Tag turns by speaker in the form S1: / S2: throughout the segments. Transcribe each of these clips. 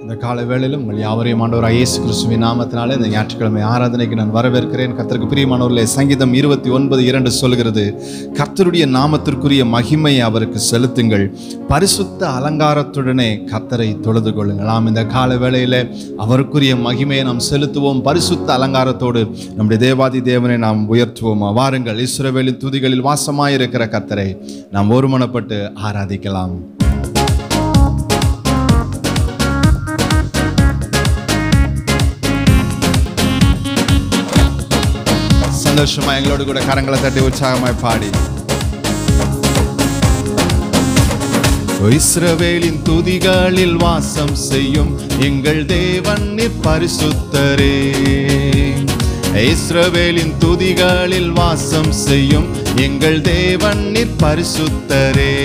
S1: இந்த கால வேளையிலும் உங்கள் யாவரையும் ஆண்டவர் இயேசு கிறிஸ்துவின் நாமத்தினாலே இந்த ஞாயிற்றுக்கிழமை ஆராதனைக்கு நான் வரவேற்கிறேன் கர்த்தருக்கு பிரியமானவர்களே சங்கீதம் இருபத்தி ஒன்பது இரண்டு சொல்கிறது கர்த்தருடைய நாமத்திற்குரிய மகிமையை அவருக்கு செலுத்துங்கள் பரிசுத்த அலங்காரத்துடனே கர்த்தரை தொழுது கொள்ளுங்கள் நாம் இந்த கால வேளையிலே அவருக்குரிய மகிமையை நாம் செலுத்துவோம் பரிசுத்த அலங்காரத்தோடு நம்முடைய தேவாதி தேவனை நாம் உயர்த்துவோம் வாருங்கள் இஸ்ரவேலின் துதிகளில் வாசமாயிருக்கிற கர்த்தரை நாம் ஒருமனப்பட்டு ஆராதிக்கலாம் சந்தோஷமா எங்களோடு கூட கரங்களை தட்டி உற்சாகமாய் பாடி இஸ்ரவேலின் துதிகளில் வாசம் செய்யும் எங்கள் தேவன் நீர் பரிசுத்தரே இஸ்ரவேலின் துதிகளில் வாசம் செய்யும் எங்கள் தேவன் நீர் பரிசுத்தரே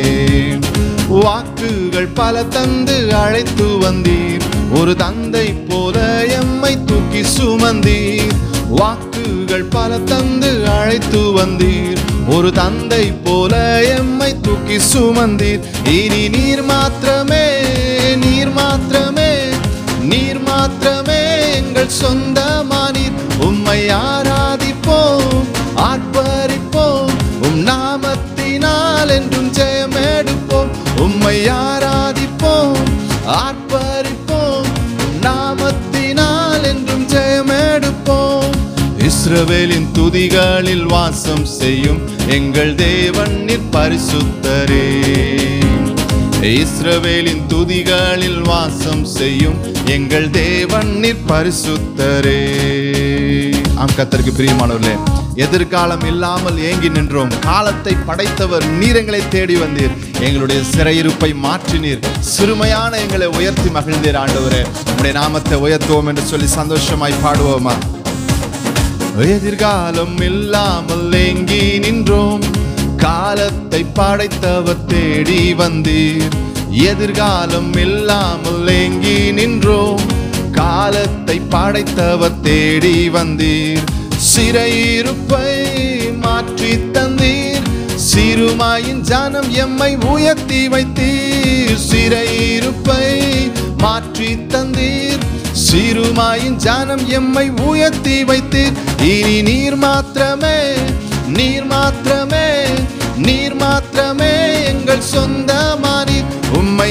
S1: வாக்குகள் பல தந்து அழைத்து வந்தீர் ஒரு தந்தை போல எம்மை தூக்கி சுமந்தீர் வாக்குகள் பல தந்து அழைத்து வந்தீர் ஒரு தந்தை போல எம்மை தூக்கி சுமந்தீர் இனி நீர் மாத்திரமே நீர் மாத்திரமே நீர் மாத்திரமே எங்கள் சொந்தமானீர் உம்மை ஆராதிப்போம் ஆர்ப்பரிப்போம் உம் நாமத்தினால் என்றும் ஜெயம் எடுப்போம் உம்மை ஆராதிப்போம் ஆர்ப்பரிப்போம் உம் நாமத்தினால் என்றும் ஜெயம் எடுப்போம் இஸ்ரவேலின் துதிகளில் வாசம் செய்யும் எங்கள் தேவன் நீர் பரிசுத்தரே இஸ்ரவேலின் துதிகளில் வாசம் செய்யும் எங்கள் தேவன் நீர் பரிசுத்தரே ஆம் கத்தருக்கு பிரியமானவர்களே எதிர்காலம் இல்லாமல் ஏங்கி நின்றோம் காலத்தை படைத்தவர் நீர் எங்களை தேடி வந்தீர் எங்களுடைய சிறையிருப்பை மாற்றினீர் சிறுமையான எங்களை உயர்த்தி மகிழ்ந்தீர் ஆண்டவரே உங்களுடைய நாமத்தை உயர்த்துவோம் என்று சொல்லி சந்தோஷமாய் பாடுவோமா எதிர்காலம் இல்லாமல் ஏங்கி நின்றோம் காலத்தை படைத்தவர் தேடி வந்தீர் எதிர்காலம் இல்லாமல் ஏங்கி நின்றோம் காலத்தை படைத்தவர் தேடி வந்தீர் சிறையிருப்பை மாற்றி தந்தீர் சிறுமாயின் ஜனம் எம்மை உயர்த்தி வைத்தீர் சிறையிருப்பை மாற்றி தந்தீர் சிறுமாயின் ஜனம் எம்மை உயர்த்தி வைத்தீர் இனி நீர் மாத்திரமே நீர் மாத்திரமே நீர் மாத்திரமே எங்கள் சொந்தமானீர் உம்மை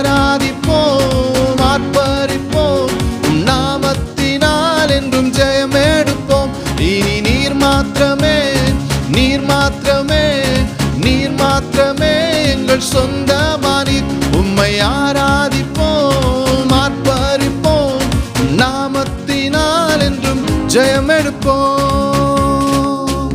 S1: ஆராதிப்போம் ஆர்ப்பரிப்போம் உம் நாமத்தினால் என்றும் ஜெயம் எடுப்போம் இனி நீர் மாத்திரமே நீர் மாத்திரமே நீர் மாத்திரமே எங்கள் சொந்தமானீர் உம்மை ஆராதிப்போம் ஆர்ப்பரிப்போம் உம் நாமத்தினால் என்றும் ஜெயம் எடுப்போம்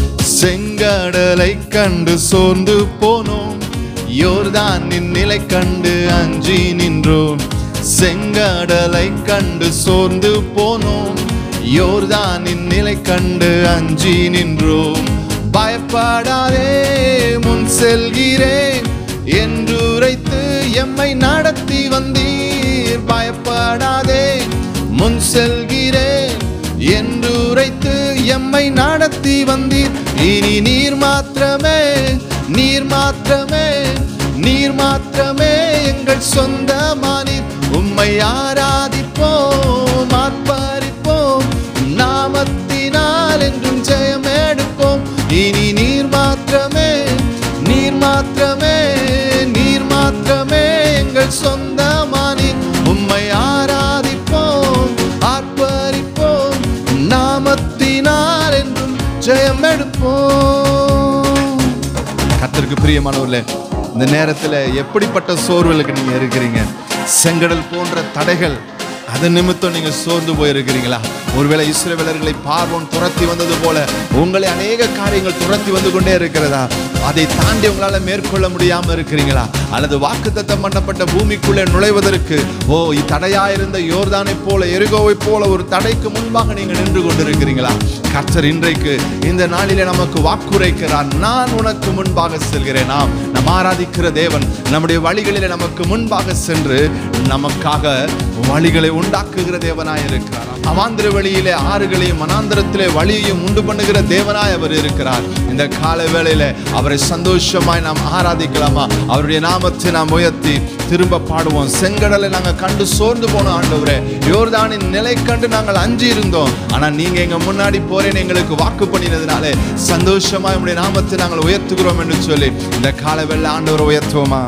S1: செங்கடலை கண்டு சோர்ந்து போனோம் யோர்தானின் நிலை கண்டு அஞ்சி நின்றோம் செங்கடலை கண்டு சோர்ந்து போனோம் யோர்தானின் நிலை கண்டு அஞ்சி நின்றோம் பயப்படாதே முன் செல்கிறேன் என்று உரைத்து எம்மை நடத்தி வந்தீர் பயப்படாதே முன் செல்கிறேன் என்று உரைத்து எம்மை நடத்தி வந்தீர் இனி நீர் மாத்திரமே நீர் மாத்திரமே நீர் மாத்திரமே எங்கள் சொந்தமானீர் உம்மை ஆராதிப்போம் ஆர்ப்பரிப்போம் உம் நாமத்தினால் என்றும் ஜெயம் எடுப்போம் இனி நீர் மாத்திரமே நீர் மாத்திரமே நீர் மாத்திரமே எங்கள் சொந்தமானீர் உம்மை ஆராதிப்போம் ஆர்ப்பரிப்போம் உம் நாமத்தினால் என்றும் ஜெயம் எடுப்போம் கர்த்தருக்கு பிரியமானவர்களே இந்த நேரத்தில் எப்படிப்பட்ட சோர்வுகளுக்கு நீங்க இருக்கிறீங்க செங்கடல் போன்ற தடைகள் அது நிமித்தம் நீங்க சோர்ந்து போயிருக்கிறீங்களா ஒருவேளை இஸ்ரவேலர்களை பார்வோன் துரத்தி வந்தது போல உங்களை அநேக காரியங்கள் துரத்தி வந்து கொண்டே இருக்கிறதா அதை தாண்டி உங்களால மேற்கொள்ள முடியாம இருக்கிறீங்களா அல்லது வாக்குத்தத்தம் பண்ணப்பட்ட பூமிக்குள்ளே நுழைவதற்கு ஓ தடையாயிருந்த யோர்தானை போல எருகோவை போல ஒரு தடைக்கு முன்பாக நீங்க நின்று கொண்டிருக்கிறீங்களா கர்த்தர் இன்றைக்கு இந்த நாளிலே நமக்கு வாக்குரைக்கிறார் நான் உனக்கு முன்பாக செல்கிறேன் நாம் நம் ஆராதிக்கிற தேவன் நம்முடைய வழிகளிலே நமக்கு முன்பாக சென்று நமக்காக வழிகளை உண்டாக்குகிற தேவனாய் இருக்கிறார் அவாந்திர வழியிலே ஆறுகளையும் மனாந்திரத்திலே வழியையும் உண்டு பண்ணுகிற தேவனாய் அவர் இருக்கிறார் இந்த கால வேளையில அவரை சந்தோஷமாய் நாம் ஆராதிக்கலாமா அவருடைய நாமத்தை நாம் உயர்த்தி திரும்ப பாடுவோம் செங்கடலை நாங்க கண்டு சோர்ந்து போனோம் ஆண்டவரே யோர்தானின் நிலை கண்டு நாங்கள் அஞ்சி இருந்தோம் ஆனா நீங்க எங்க முன்னாடி போறேன்னு எங்களுக்கு வாக்கு பண்ணினதுனாலே சந்தோஷமா உங்களுடைய நாமத்தை நாங்கள் உயர்த்துகிறோம் என்று சொல்லி இந்த கால வேளை ஆண்டவரை உயர்த்துவோமா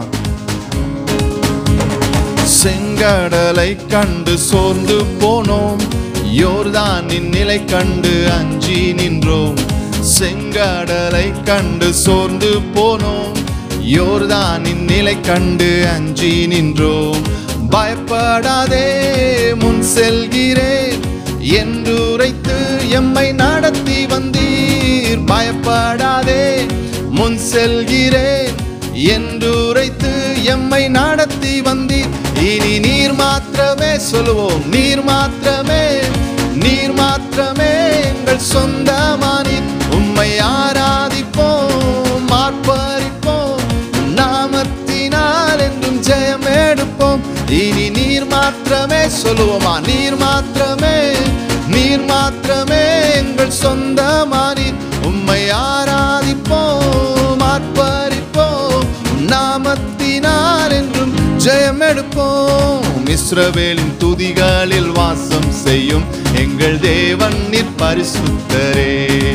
S1: செங்கடலை கண்டு சோர்ந்து போனோம் யோர்தானின் நிலை கண்டு அஞ்சி நின்றோம் செங்கடலை கண்டு சோர்ந்து போனோம் யோர்தானின் நிலை கண்டு அஞ்சி நின்றோம் பயப்படாதே முன் செல்கிறேன் என்று உரைத்து எம்மை நடத்தி வந்தீர் பயப்படாதே முன் செல்கிறேன் என்று உரைத்து எம்மை நடத்தி வந்தீர் இனி நீர் மாத்திரமே சொல்லுவோம் நீர் மாத்திரமே நீர் மாத்திரமே எங்கள் சொந்தமானீர் உம்மை ஆராதிப்போம் ஆர்ப்பரிப்போம் நாமத்தினால் என்றும் ஜெயம் எடுப்போம் இனி நீர் மாத்திரமே சொல்லுவோமா நீர் மாத்திரமே நீர் மாத்திரமே எங்கள் சொந்தமானீர் உம்மை ஆராதிப்போம் ஆர்ப்பரிப்போம் நாமத்தினால் என்றும் ஜெயம் எடுப்போம் இஸ்ரவேலின் துதிகளில் வாசம் செய்யும் எங்கள் தேவன் நீர் பரிசுத்தரே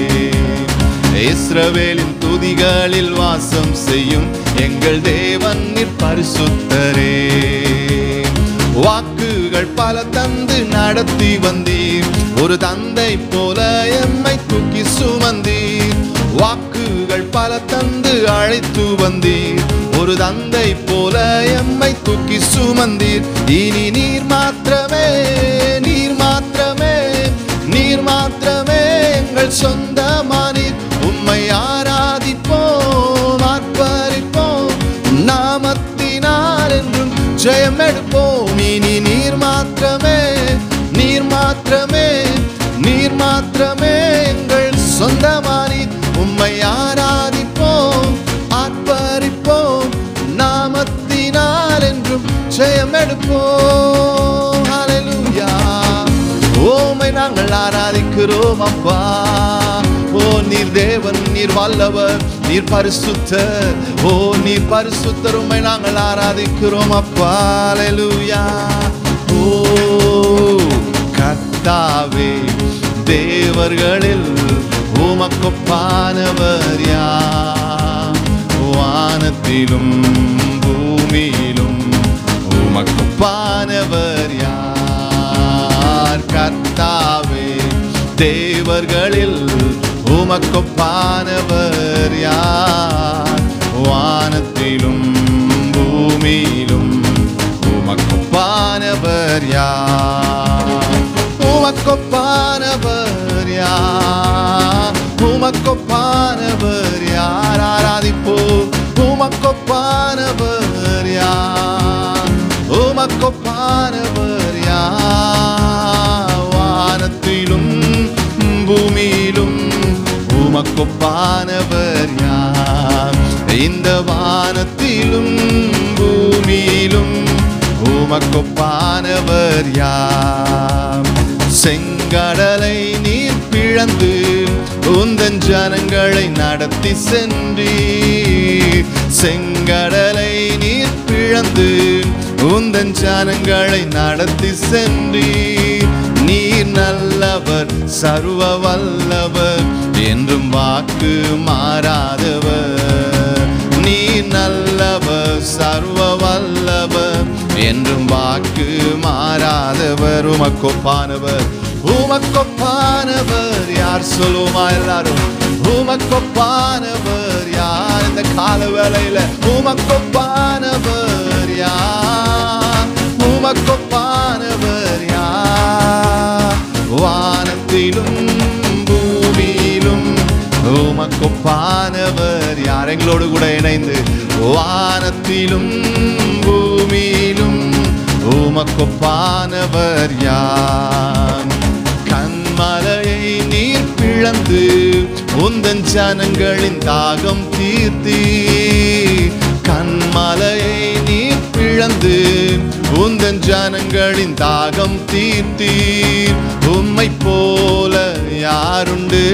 S1: இஸ்ரவேலின் துதிகளில் வாசம் செய்யும் எங்கள் தேவன் நீர் பரிசுத்தரே வாக்குகள் பல தந்து நடத்தி வந்தீர் ஒரு தந்தை போல எம்மை தூக்கி சுமந்தீர் வாக்குகள் பல தந்து அழைத்து வந்தீர் ஒரு தந்தை போல எம்மை தூக்கி சுமந்தீர் இனி நீர் மாத்திரமே நீர் மாத்திரமே நீர் மாத்திரமே எங்கள் சொந்தமானீர் உம்மை ஆராதிப்போம் ஆர்ப்பரிப்போம் நாமத்தினால் என்றும் ஜெயம் எடுப்போம் இனி நீர் மாத்திரமே நீர் மாத்திரமே நீர் மாத்திரமே எங்கள் சொந்தமானீர் உம்மை ஆராதிப்போம் ஆர்ப்பரிப்போம் நாமத்தினால் என்றும் ஜெயம் எடுப்போம் ஹalleluya ஓமை நாங்கள் ஆராதிக்கிறோம் அப்பா ஓ நீர் தேவன் நீர் வல்லவர் நீர் பரிசுத்தர் ஓ நீர் பரிசுத்தர் உம்மை நாங்கள் ஆராதிக்கிறோம் அப்பா ஹalleluya ஓ கர்த்தாவே தேவர்களில் உமக்கொப்பானவர் யார் வானத்திலும் பூமியிலும் உமக்கொப்பானவர் யார் கர்த்தாவே தேவர்களில் உமக்கொப்பானவர் யார் வானத்திலும் பூமியிலும் உமக்கொப்பானவர் யார் உமக்கொப்பானவர் யார் உமக்கொப்பானவர் யார் ஆராதிப்போ உமக்கொப்பானவர் யார் உமக்கொப்பானவர் யார் வானத்திலும் பூமியிலும் உமக்கொப்பானவர் யார் இந்த வானத்திலும் பூமியிலும் உமக்கொப்பானவர் யார் செங்கடலை நீர் பிளந்து உந்தன் ஜனங்களை நடத்தி சென்றீர் செங்கடலை நீர் பிளந்து உந்தன் ஜனங்களை நடத்தி சென்றீர் நீர் நல்லவர் சர்வ வல்லவர் என்றும் வாக்கு மாறாதவர் நீர் நல்லவர் சர்வ வல்லவர் என்றும் வாக்கு மாறாதவர் உமக்கொப்பானவர் உமக்கொப்பானவர் யார் சொல்லுமா எல்லாரும் உமக்கொப்பானவர் யார் இந்த கால வேளையில உமக்கொப்பானவர் யார் உமக்கொப்பானவர் யார் வானத்திலும் பூமியிலும் உமக்கொப்பானவர் யார் எங்களோடு கூட இணைந்து வானத்திலும் பூமியிலும் உமக்கொப்பானவர் யார் கண்மலையை நீர் பிளந்து உந்தன் ஜனங்களின் தாகம் தீர்த்தி கண்மலையை நீர் பிளந்து உந்தன் ஜனங்களின் தாகம் தீர்த்தீர் உம்மை போல யாருண்டு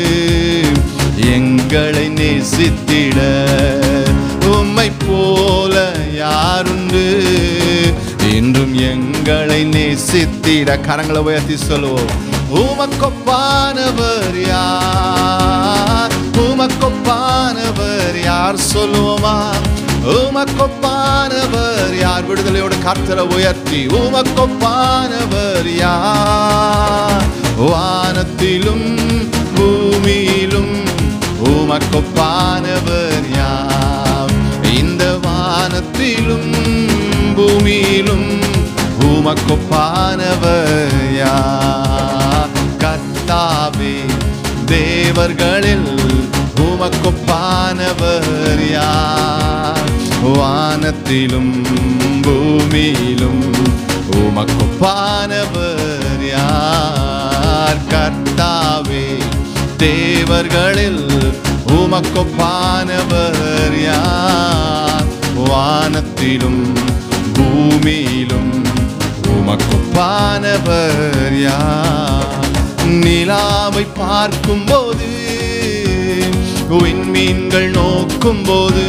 S1: எங்களை நேசித்திட உம்மை போல யாருண்டு இன்றும் எங்களை நேசித்திட கரங்களை உயர்த்தி சொல்லுவோம் உமக்கொப்பானவர் யார் உமக்கொப்பானவர் யார் சொல்லுவோமா உமக்கொப்பானவர் யார் விடுதலையோடு கர்த்தரை உயர்த்தி உமக்கொப்பானவர் யார் வானத்திலும் பூமியிலும் உமக்கொப்பானவர் யார் இந்த வானத்திலும் பூமியிலும் உமக்கொப்பானவர் யார் கர்த்தாவே தேவர்களில் உமக்கொப்பானவர் யார் வானத்திலும் பூமியிலும் உமக்கொப்பானவர் யார் கர்த்தாவே தேவர்களில் உமக்கொப்பானவர் யார் வானத்திலும் பூமியிலும் உமக்கொப்பானவர் யார் நிலாவை பார்க்கும்போது விண்மீன்கள் நோக்கும்போது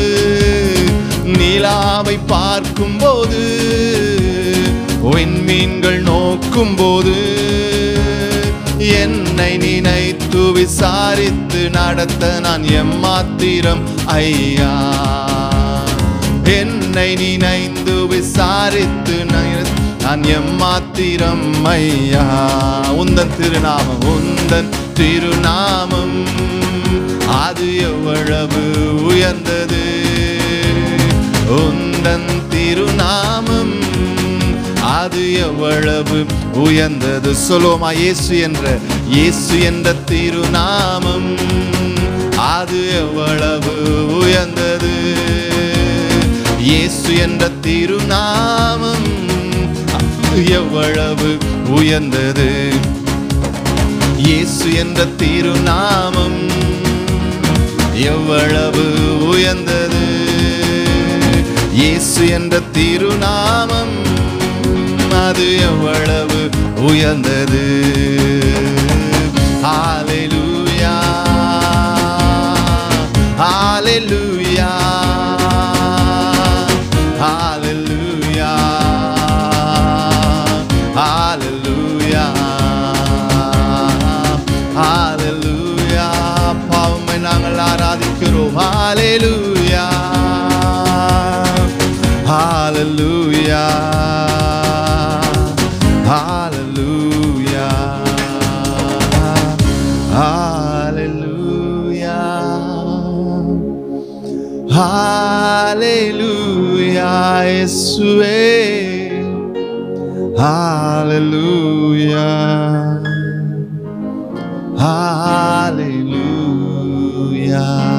S1: நிலாவை பார்க்கும்போது விண்மீன்கள் நோக்கும்போது என்னை நினைத்து விசாரித்து நடத்த நான் எம்மாத்திரம் ஐயா என்னை நினைந்து விசாரித்து நான் நான் எம்மாத்திரம் ஐயா உந்தன் திருநாமம் உந்தன் திருநாமம் அது எவ்வளவு உயர்ந்தது உந்தன் திருநாமம் அது எவ்வளவு உயர்ந்தது சொல்லுவோமா இயேசு என்ற இயேசு என்ற திருநாமம் அது எவ்வளவு உயர்ந்தது இயேசு என்ற திருநாமம் அது எவ்வளவு உயர்ந்தது இயேசு என்ற திருநாமம் எவ்வளவு உயர்ந்தது இயேசு என்ற திருநாமம் அது எவ்வளவு உயர்ந்தது ஹalleluya ஹalleluya ஹalleluya ஹalleluya ஹalleluya பாவமை நாங்கள் ஆராதிக்கிறோம் ஹalleluya ஹalleluya ஹalleluya ஹalleluya ஹalleluya இயேசுவே ஹalleluya ஹalleluya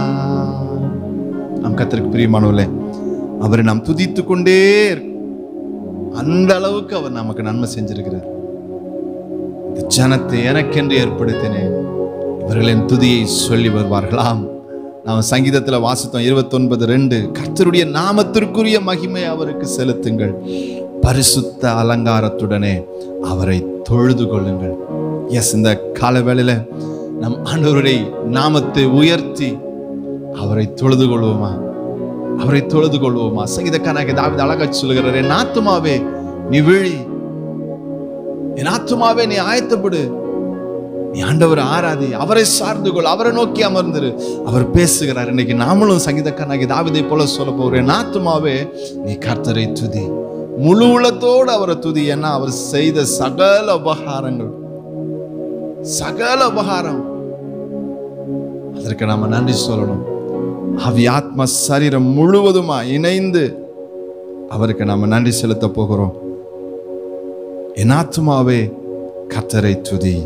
S1: நம் கர்த்தருக்கு பிரியமானவர்களே அவரை நாம் துதித்து கொண்டே இருக்கோம். அந்த அளவுக்கு அவர் நமக்கு நன்மை செஞ்சிருக்கிறார் இந்த ஜனத்தை எனக்கென்று ஏற்படுத்தினேன் இவர்களின் துதியை சொல்லி வருவார்களாம் நாம் சங்கீதத்தில் வாசித்தோம் இருபத்தொன்பது ரெண்டு கர்த்தருடைய நாமத்திற்குரிய மகிமை அவருக்கு செலுத்துங்கள் பரிசுத்த அலங்காரத்துடனே அவரை தொழுது கொள்ளுங்கள் எஸ் இந்த கால வேளையில நம் ஆண்டவருடைய நாமத்தை உயர்த்தி அவரை தொழுது கொள்வோமா அவரை தொழுது கொள்வோமா சங்கீதக்காரனாக தாவித அழகா சொல்லுகிறார் என் ஆத்துமாவே நீ விழி என் ஆத்துமாவே நீ ஆயத்தப்படு நீ ஆண்டவர் ஆராதி அவரை சார்ந்து கொள் அவரை நோக்கி அமர்ந்திரு அவர் பேசுகிறார் இன்னைக்கு நாமளும் சங்கீதக்காரனாகி தாவிதை போல சொல்ல போகிறேன் என் ஆத்துமாவே நீ கர்த்தரை துதி முழு உள்ளத்தோடு அவரை துதி ஏன்னா அவர் செய்த சகல உபகாரங்கள் சகல உபகாரம் அதற்கு நாம நன்றி சொல்லணும் அவி ஆத்ம சரீரம் முழுவதுமா இணைந்து அவருக்கு நாம நன்றி செலுத்த போகிறோம் என் ஆத்மாவே கத்தரை துதி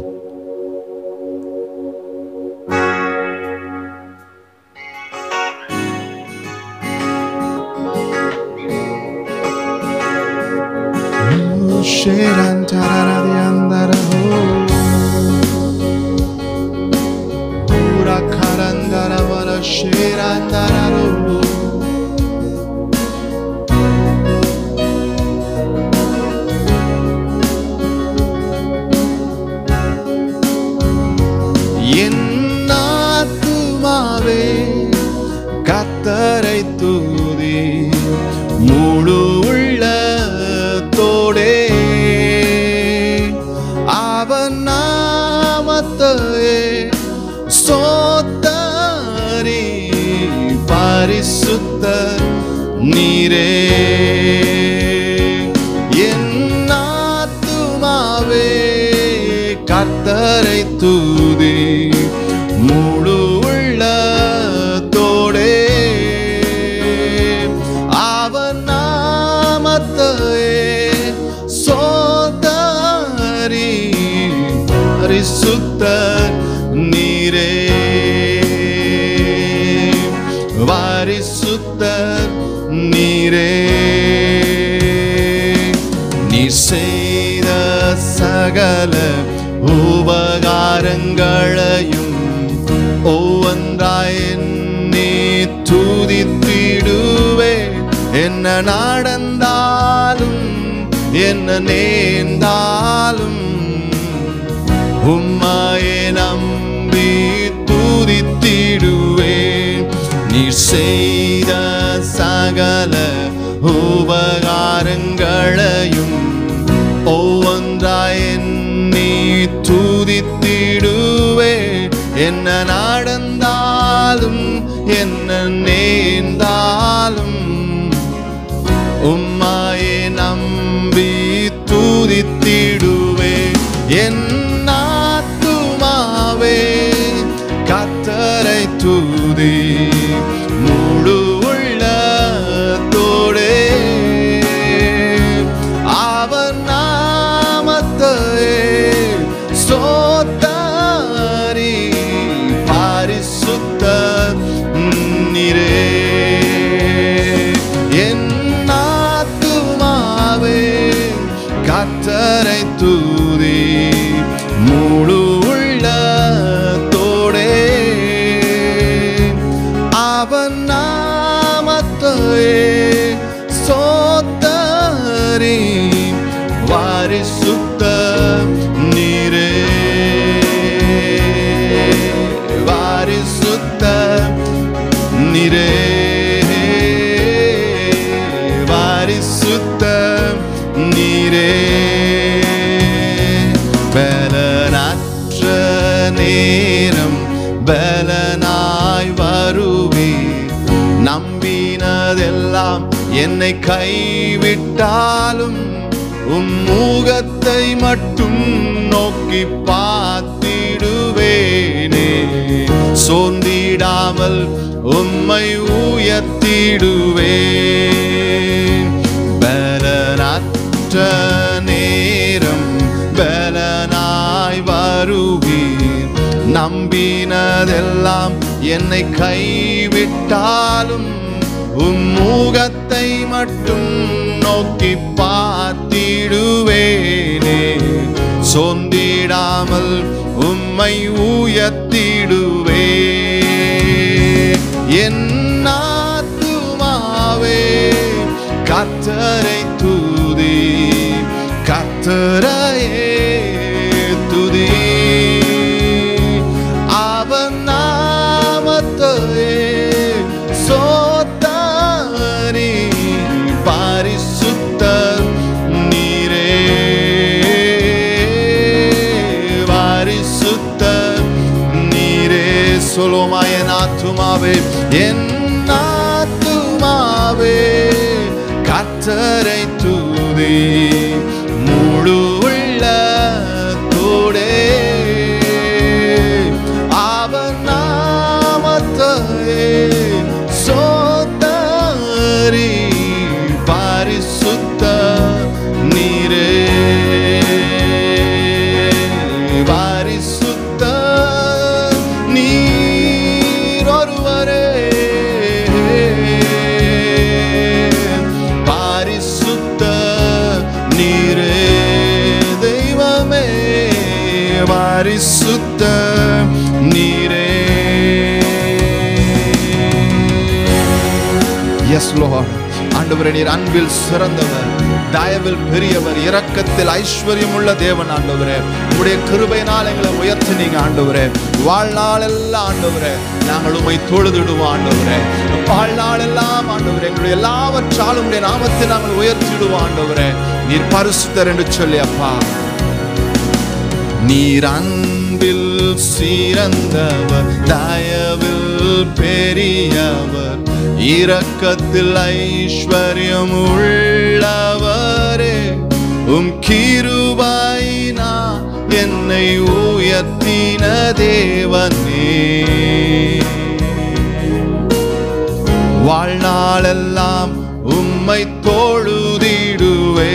S1: பரிசுத்த நீரே என் ஆத்துமாவே கர்த்தரை தூதி முழு உள்ளத்தோடே அவன் நாமத்தையே சோதரி பரிசுத்த நீரே பரிசுத்த நீரே நீ செய்த சகல உபகாரங்களையும் ஒவ்வொன்றாய் நீ துதித்திடுவே என்ன நடந்தாலும் என்ன நேர்ந்தாலும் உம்மாயை நம்பி துதித்திடுவேன் நீ செய்த சகல உபகாரங்களையும் ஒவ்வொன்றாய் நீ துதித்திடுவே என்ன நடந்தாலும் என்ன நேர்ந்தாலும் உம்மாயை நம்பி துதித்திடுவே என் ஆத்துமாவே கத்தரை தூதி முழு உள்ளத்தோடே அவர் நாமத்தையே சோத்தாரி பரிசுத்த நீரே என் ஆத்துமாவே கத்தரை தூதி முழு உள்ளத்தோடே அவன் நாமத்தையே சோத்தரி வாரிசுத்த நீரே வாரிசுத்த நீரே வாரிசுத்த நீரே பலனற்ற நேரம் பலனாய் வருவீர் நம்பினதெல்லாம் என்னை கைவிட்டாலும் உம் முகத்தை மட்டும் நோக்கி பார்த்திடுவேனே சோர்ந்திடாமல் உம்மை உயர்த்திடுவேன் பலனற்ற நேரம் பலனாய் வருவீர் நம்பினதெல்லாம் என்னை கைவிட்டாலும் உம் முகத்தை மட்டும் நோக்கி பார்த்திடுவேனே சொந்திடாமல் உம்மை உயர்த்திடுவே என் ஆத்துமாவே கத்தரை துதி கத்தரையே துதி அவன் நாமத்தையே சோத்தாரி பரிசுத்த நீரே பரிசுத்த நீரே சொல்லுமாயன் ஆத்துமாவே என் ஆத்துமாவே கத்தரை தூதி முழு உள்ளத்தோடே அவன் நாமத்தையே சோதரி பரிசுத்த நீரே பரிசுத்த நீர் ஒருவரே பரிசுத்த நீரே தெய்வமே பரிசுத்த நீரே எஸ் லோஹர் ஆண்டவரே நீர் அன்பில் சிறந்தவர் தயவில் பெரியவர் இரக்கத்தில் ஐஸ்வர்யம் உள்ள தேவன் ஆண்டவரே உடைய கிருபையினால் எங்களை உயர்த்தினீங்க ஆண்டவரே வாழ்நாள் எல்லாம் ஆண்டவரே நாங்கள் உமை தொழுதிடுவோம் ஆண்டவரே வாழ்நாள் எல்லாம் ஆண்டவரே எங்களுடைய எல்லாவற்றாலும் உடைய நாமத்தை நாங்கள் உயர்த்திடுவோம் ஆண்டவரே நீர் பரிசுத்தர் என்று சொல்லி அப்பா நீர் அன்பில் சிறந்தவர் தயவில் பெரியவர் இரக்கத்தில் ஐஸ்வர்யம் உள்ளவரே உம் கிருபாயினா என்னை உயர்த்தின தேவனே வாழ்நாளெல்லாம் உம்மை தொழுதிடுவே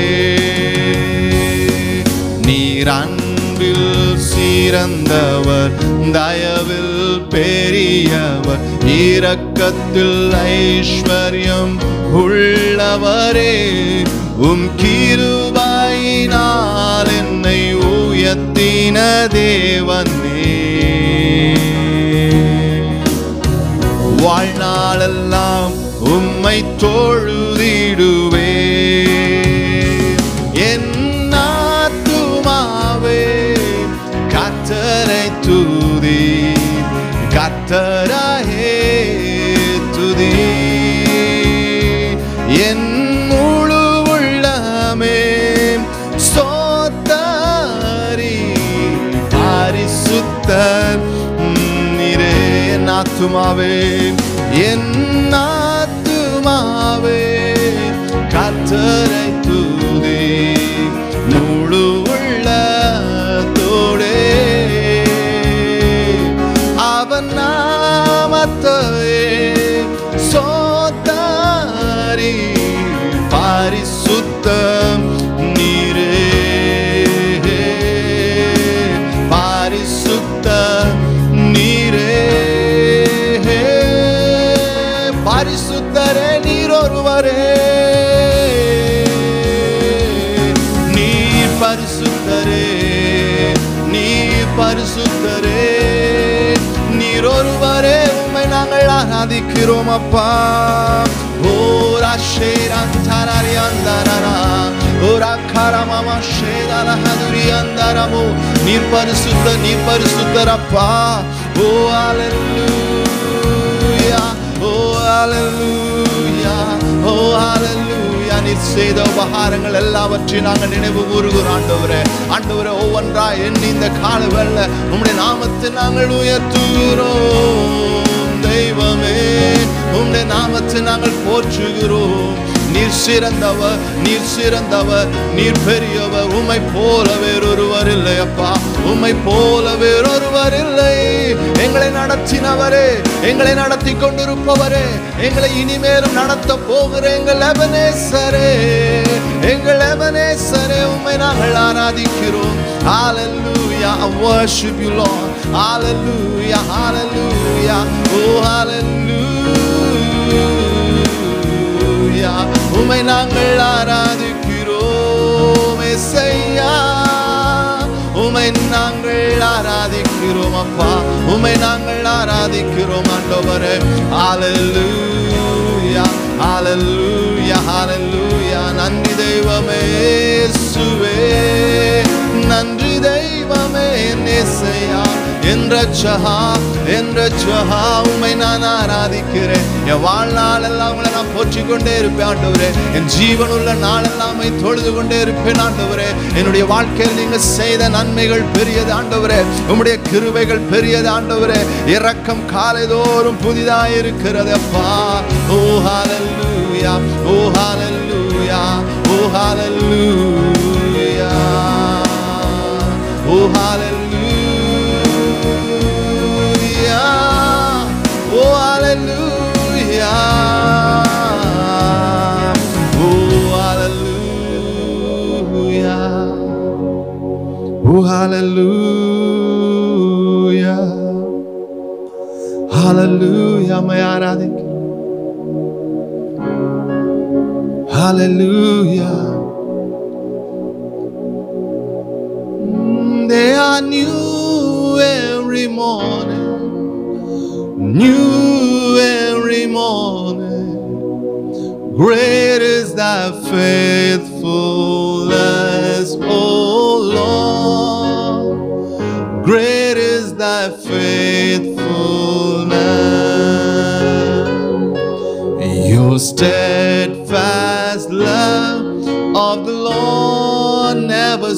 S1: நீர் அன்பில் சிறந்தவர் தயவில் பெரியவர் இரக்கத்தில் ஐஸ்வர்யம் உள்ளவரே உம் கிருபாயினால் என்னை உயர்த்தின தேவனே வாழ்நாளெல்லாம் உம்மை தொழுதிடுவே என் ஆத்துமாவே கத்தரை துதி கத்தராயே துதி என் முழு உள்ளமே ஸ்தோத்தரி பரிசுத்தர் நீரே என் ஆத்துமாவே என் ஆத்துமாவே கத்தரை தூதி முழு உள்ளத்தோடே அவன் நாமத்தையே சோத்தாரி பரிசுத்தம் நீரே பரிசுத்த நீரே பரிசுத்தரே நீர் ஒருவரே நீர் பரிசுத்தரே நீர் பரிசுத்தரே நீர் ஒருவரே உம்மை நாங்கள் ஆராதிக்கிறோம் அப்பா ஓரா ஷேரன் தராரி அந்தரா ஓரா கரமம ஷேதர ஹதுரி அந்தரமோ நீர் பரிசுத்த நீர் பரிசுத்தரப்பா ஓ அல்லேலூயா ஓ அல்லேலூயா ஓ அல்லேலூயா நீர் செய்த உபகாரங்கள் எல்லாவற்றையும் நாங்கள் நினைவு கூறுகிறோம் ஆண்டவரே ஆண்டவரே ஒவ்வொன்றா எண்ணி இந்த கால வெள்ள உம்முடைய நாமத்தை நாங்கள் உயர்த்துகிறோம் தெய்வமே உம்முடைய நாமத்தை நாங்கள் போற்றுகிறோம் நீர் சிறந்தவர் நீர் சிறந்தவர் நீர் பெரியவர் உம்மை போல வேறொருவர் இல்லை அப்பா உம்மை போல வேறொருவர் இல்லை எங்களை நடத்தினவரே எங்களை நடத்தி கொண்டிருப்பவரே எங்களை இனிமேலும் நடத்த போகிற எங்கள் எபனேசரே எங்கள் எபனேசரே உம்மை நாங்கள் ஆராதிக்கிறோம் Hallelujah, I worship you, Lord. Hallelujah, hallelujah, oh hallelujah. உம்மை நாங்கள் ஆராதிக்கிறோம் எஸ்ஐயா உமை நாங்கள் ஆராதிக்கிறோம் அப்பா உமை நாங்கள் ஆராதிக்கிறோம் ஆண்டவரே ஹalleluya ஹalleluya ஹalleluya நன்றி தெய்வமே இயேசுவே நன்றி தெய்வமே நேசையா என்ற சஹா என்ற சஹா உமை நான் ஆராதிக்கிறேன் என் வாழ்நாள் எல்லாம் உங்களை நான் போற்றிக் கொண்டே இருப்பேன் ஆண்டவரே என் ஜீவனுள்ள நாளெல்லாம் உம்மை தொழுது கொண்டே இருப்பேன் ஆண்டவரே என்னுடைய வாழ்க்கையில் நீங்க செய்த நன்மைகள் பெரியது ஆண்டவரே உம்முடைய கிருபைகள் பெரியது ஆண்டவரே இரக்கம் காலைதோறும் புதிதாய் இருக்கிறது அப்பா ஓ ஹalleluya ஓ ஹalleluya ஓ ஹalleluya ஓ ஹalleluya ஓ ஹalleluya ஓ ஹalleluya Oh, hallelujah. Hallelujah. मैं आराधिक Hallelujah. Mm, They are new every morning, new every morning. Great is thy faithfulness, O Lord. Great is thy faithfulness. Your steadfast love of the Lord never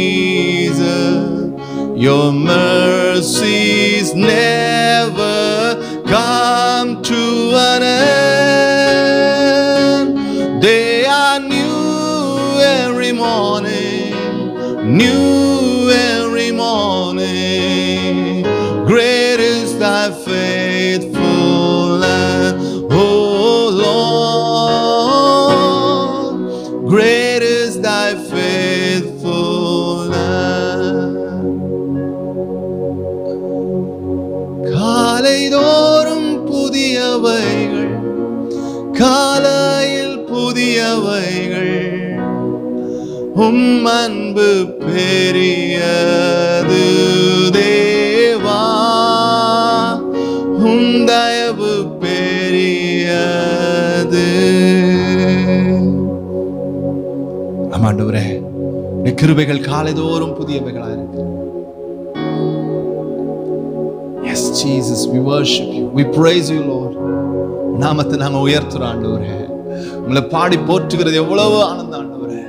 S1: ceases. Your mercies never They are new every morning, new every morning. Great is thy faithfulness, oh Lord. Great is thy faithfulness. காலைதோறும் புதியவைகள் காலையில் புதியவைகள் உம் அன்பு பெரியது தேவா உம் தயவு பெரியது ஆமாண்டவரே உடைய கிருபைகள் காலைதோறும் புதியவைகளா இருக்கு Yes, Jesus, we worship you. We praise you, Lord. நாமத்தை நாங்க உயர்த்துறோம் ஆண்டவரே உங்களை பாடி போற்றுகிறது எவ்வளவு ஆனந்தம் ஆண்டவரே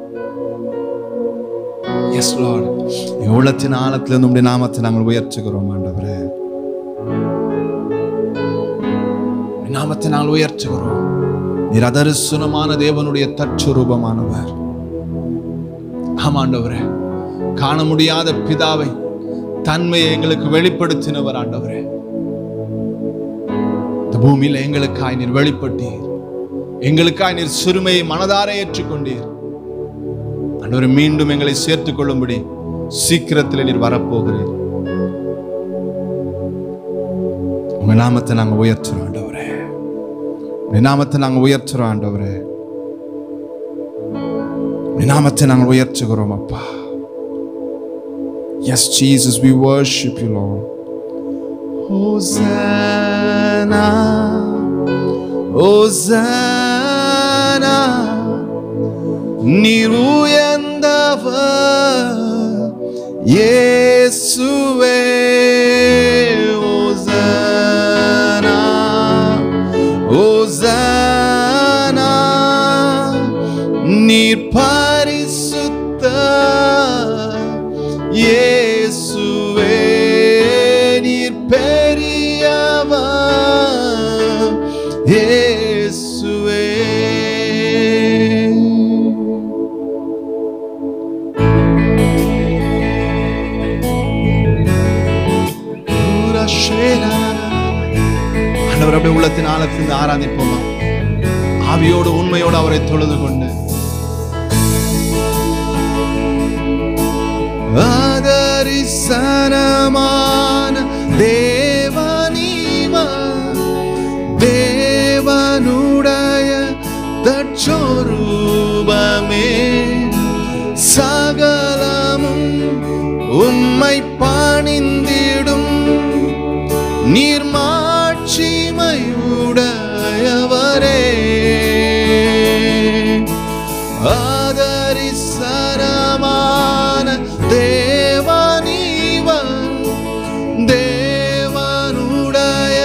S1: எஸ் லார்ட் எங்க உள்ளத்தின் ஆழத்திலிருந்து உடைய நாமத்தை நாங்கள் உயர்த்துகிறோம் ஆண்டவரே உம்முடைய நாமத்தை நாங்கள் உயர்த்துகிறோம் நீர் அதரிசனமான தேவனுடைய தற்சுரூபமானவர் ஆமாண்டவரே காண முடியாத பிதாவை தன்மையை எங்களுக்கு வெளிப்படுத்தினவர் ஆண்டவரே இந்த பூமியில எங்களுக்காய் நீர் வெளிப்பட்டீர் எங்களுக்காய் நீர் சிறுமையை மனதார ஏற்றுக்கொண்டீர் ஆண்டவரே மீண்டும் எங்களை சேர்த்துக் கொள்ளும்படி சீக்கிரத்தில் நீர் வரப்போகிறீர் உங்க நாமத்தை நாங்க உயர்த்துறோம் ஆண்டவரே உங்க நாமத்தை நாங்க உயர்த்துறோம் ஆண்டவரே உங்க நாமத்தை நாங்கள் உயர்த்துகிறோம் அப்பா Yes, Jesus, we worship you, Lord. Hosanna, Hosanna, நீர் உயர்ந்தவர் இயேசுவே Hosanna, Hosanna, நீர் பரிசுத்த இயேசுவே நீர் பெரியவர் இயேசுவே ஆண்டவர் அப்படியே உள்ளத்தின் ஆழத்திலிருந்து ஆராதிப்போமா ஆவியோடு உண்மையோடு அவரை தொழுது கொண்டு ஆதரிசனமான தேவனீவ தேவனுடைய தற்சொரூபமே சகலமும் உம்மை பணிந்திடும் நீர்மாட்சிமையுடையவரே ஆதரிசனமான தேவனீவன் தேவனுடைய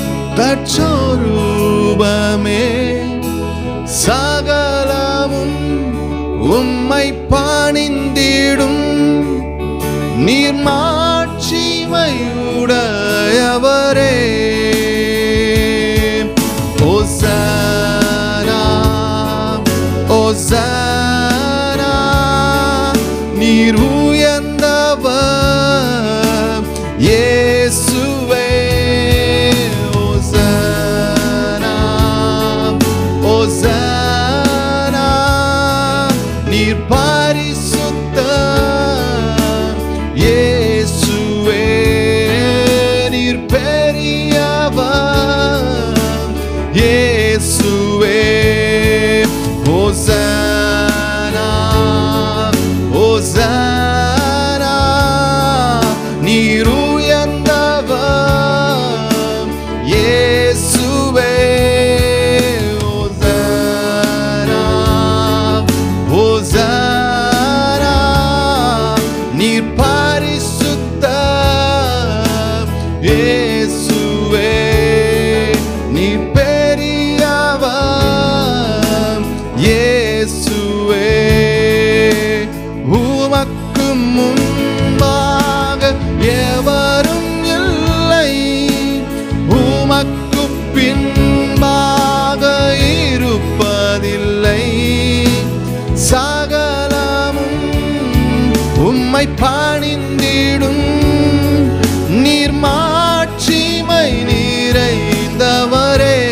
S1: தற்சொரூபமே சகலமும் உம்மை பணிந்திடும் நீர்மாட்சிமையுடையவரே ஓசனா ஓசனா நீர் உயர்ந்தவர் இயேசுவே ஓசனா ஓசனா நீர் பரிசுத்த இயேசுவே நீர் பெரியவர் இயேசுவே ஓசனா ஓசனா நீர் உயர்ந்தவர் இயேசுவே ஓசனா ஓசனா நீர் பரிசுத்த இயேசுவே நீர் பெரியவர் இயேசுவே உம்மை பணிந்திடும் நீர் மாட்சிமை நிறைந்தவரே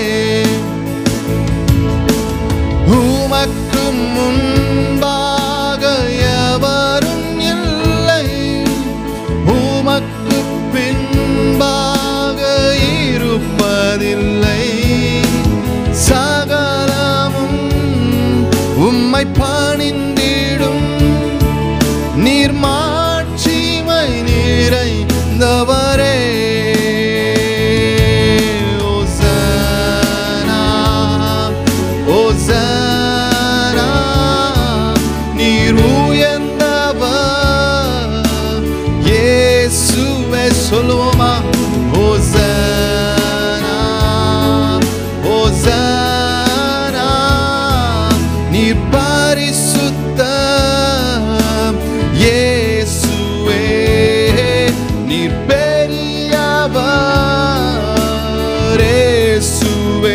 S1: உமக்கு முன்பாக எவரும் இல்லை உமக்கு பின்பாக இருப்பதில்லை சகலமும் உம்மை பணிந்திடும் நீர் மாட்சிமை நிறைந்தவரே ஓசனா ஓசனா நீர் உயர்ந்தவர் இயேசுவே சொல்லுவோமா ஓசனா ஓசனா நீர் பரிசுத்த இயேசுவே நீர் பெரியவர் இயேசுவே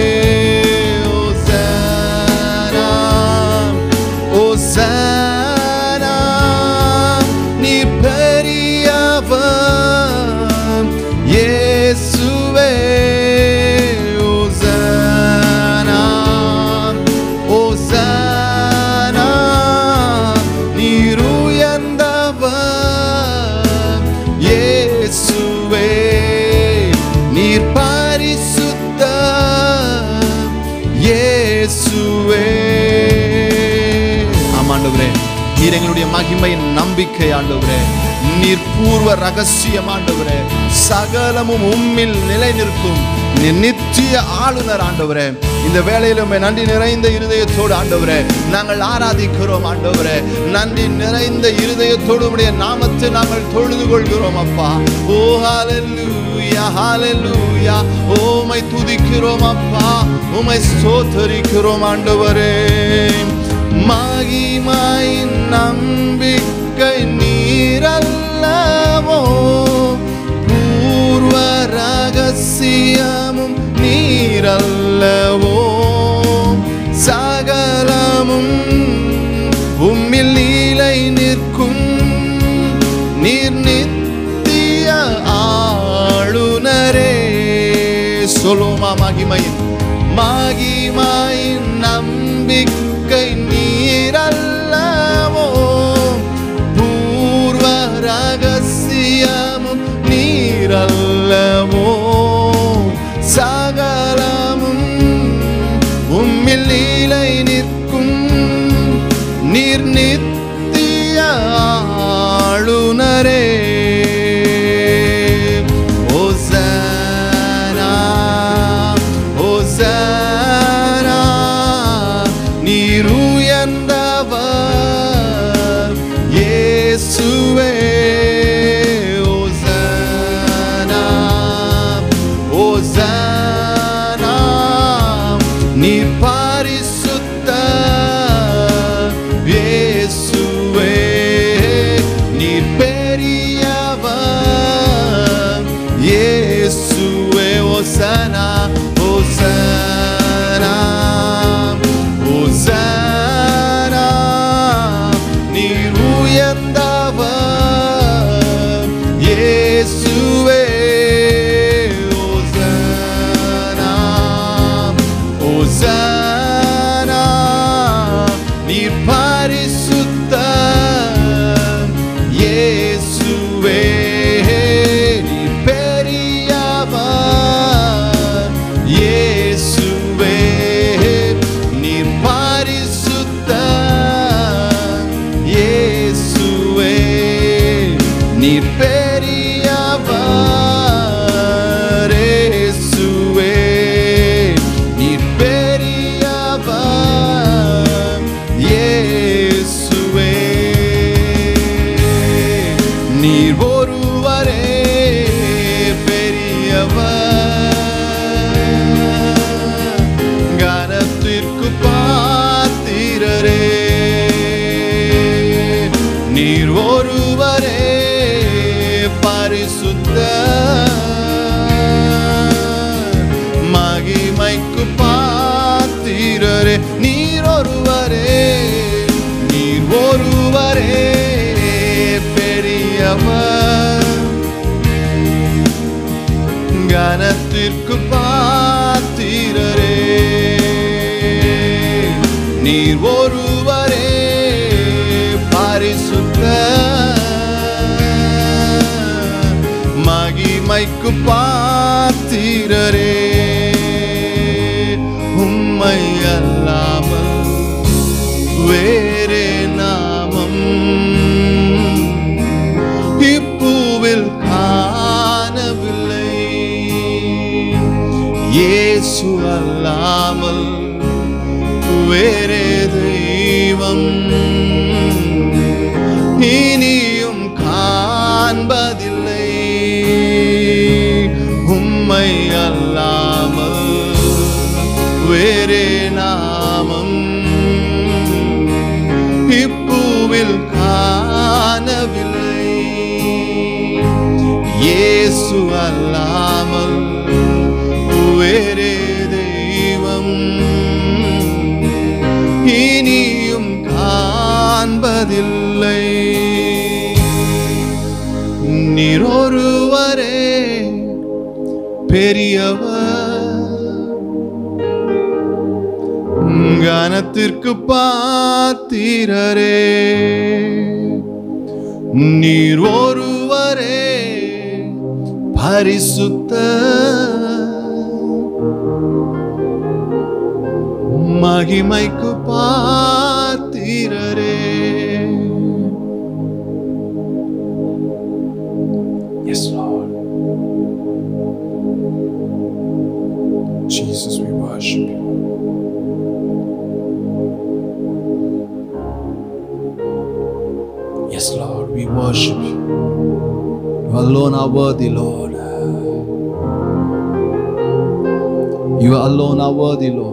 S1: ஓசனா ஓசனா நீர் பெரியவர் இயேசுவே ஓசனா ஓசனா நீர் உயர்ந்தவர் இயேசுவே நீர் பரிசுத்த இயேசுவே ஆமாண்டவரே நீர் எங்களுடைய மகிமையின் நம்பிக்கை ஆண்டவரே நீர் பூர்வ ரகசியம் ஆண்டவரே சகலமும் உம்மில் நிலை நிற்கும் நீர் நித்திய ஆளுநர் ஆண்டவரே இந்த வேளையில உம்மை நன்றி நிறைந்த இருதயத்தோடு ஆண்டவரே நாங்கள் ஆராதிக்கிறோம் ஆண்டவரே நன்றி நிறைந்த இருதயத்தோடு உடைய நாமத்தை நாங்கள் தொழுது கொள்கிறோம் அப்பா ஓ ஹalleluya ஹalleluya ஓமை துதிக்கிறோம் அப்பா உமை ஸ்தோத்தரிக்கிறோம் ஆண்டவரே மகிமையின் நம்பிக்கை நீரல்லவோ பூர்வ ரகசியமும் நீரல்லவோ சகலமும் உம்மில் நீலை நிற்கும் நீர் நித்திய ஆளுநரே சொல்லுமா மகிமையின் மகிமையின் நம்பிக்கை நீரல்லவோ பூர்வ ரகசியமும் நீரல்லவோ சகலமும் உம்மில் நீலை நிற்கும் நீர் நித்திய ஆளுநரே ஓசனா ஓசனா நீர் உயர்ந்தவர் கனத்திற்கு பாத்திரரே நீர் ஒருவரே பரிசுத்த மகிமைக்கு பாத்திரரே உம்மை அல்லாமல் வேறே நாமம் இப்பூவில் காணவில்லை இயேசு அல்லாமல் வேறே தெய்வம் இனியும் காண்பதில்லை உம்மை அல்லாமல் வேறே நாமம் இப்பூவில் காணவில்லை இயேசு அல்லாமல் வேறே தெய்வம் இனியும் காண்பதில்லை நீரொருவரே பெரியவர் கனத்திற்கு பாத்திரரே நீர் ஒருவரே பரிசுத்த மகிமைக்கு பாத்திரரே Yes, Lord. Jesus, we worship you. Yes, Lord, we worship you. You alone are worthy, Lord. You alone are worthy, Lord.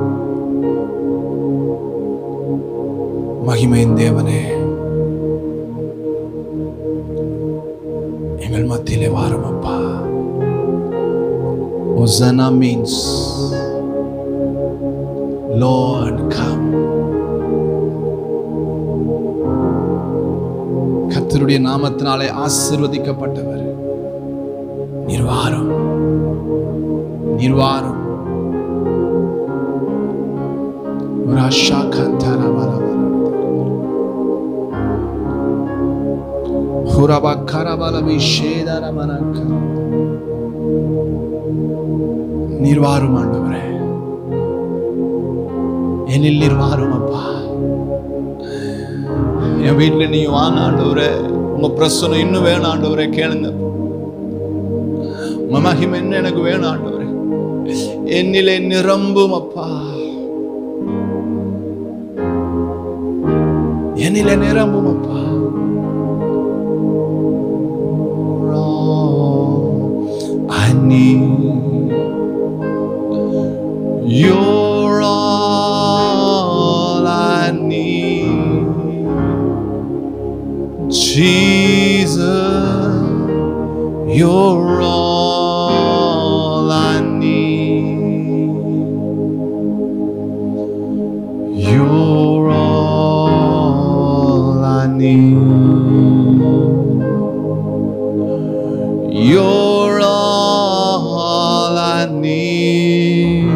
S1: மகிமையின் தேவனே எங்கள் மத்தியிலே வாரும் அப்பா Hosanna means Lord come கர்த்தருடைய நாமத்தினாலே ஆசிர்வதிக்கப்பட்டவர் நிர்வாரம் நிர்வாரம் ராஷா கந்தரவரவர ஹுரபக்கரபலவி ஷேதரமனக்க நிர்வாரும் ஆண்டவரே என்னில் நிர்வாரும் அப்பா என் வீட்டுல நீ வாங்க ஆண்டவரே உங்க பிரசனம் இன்னும் வேணும் ஆண்டவரே கேளுங்க உங்க மகிமை என்ன எனக்கு வேணும் ஆண்டவரே என்னிலே நிரம்பும் அப்பா என்னிலே நிரம்பும் அப்பா I need You're all I need. Jesus, you're all I need. You're all I need. You're all I need.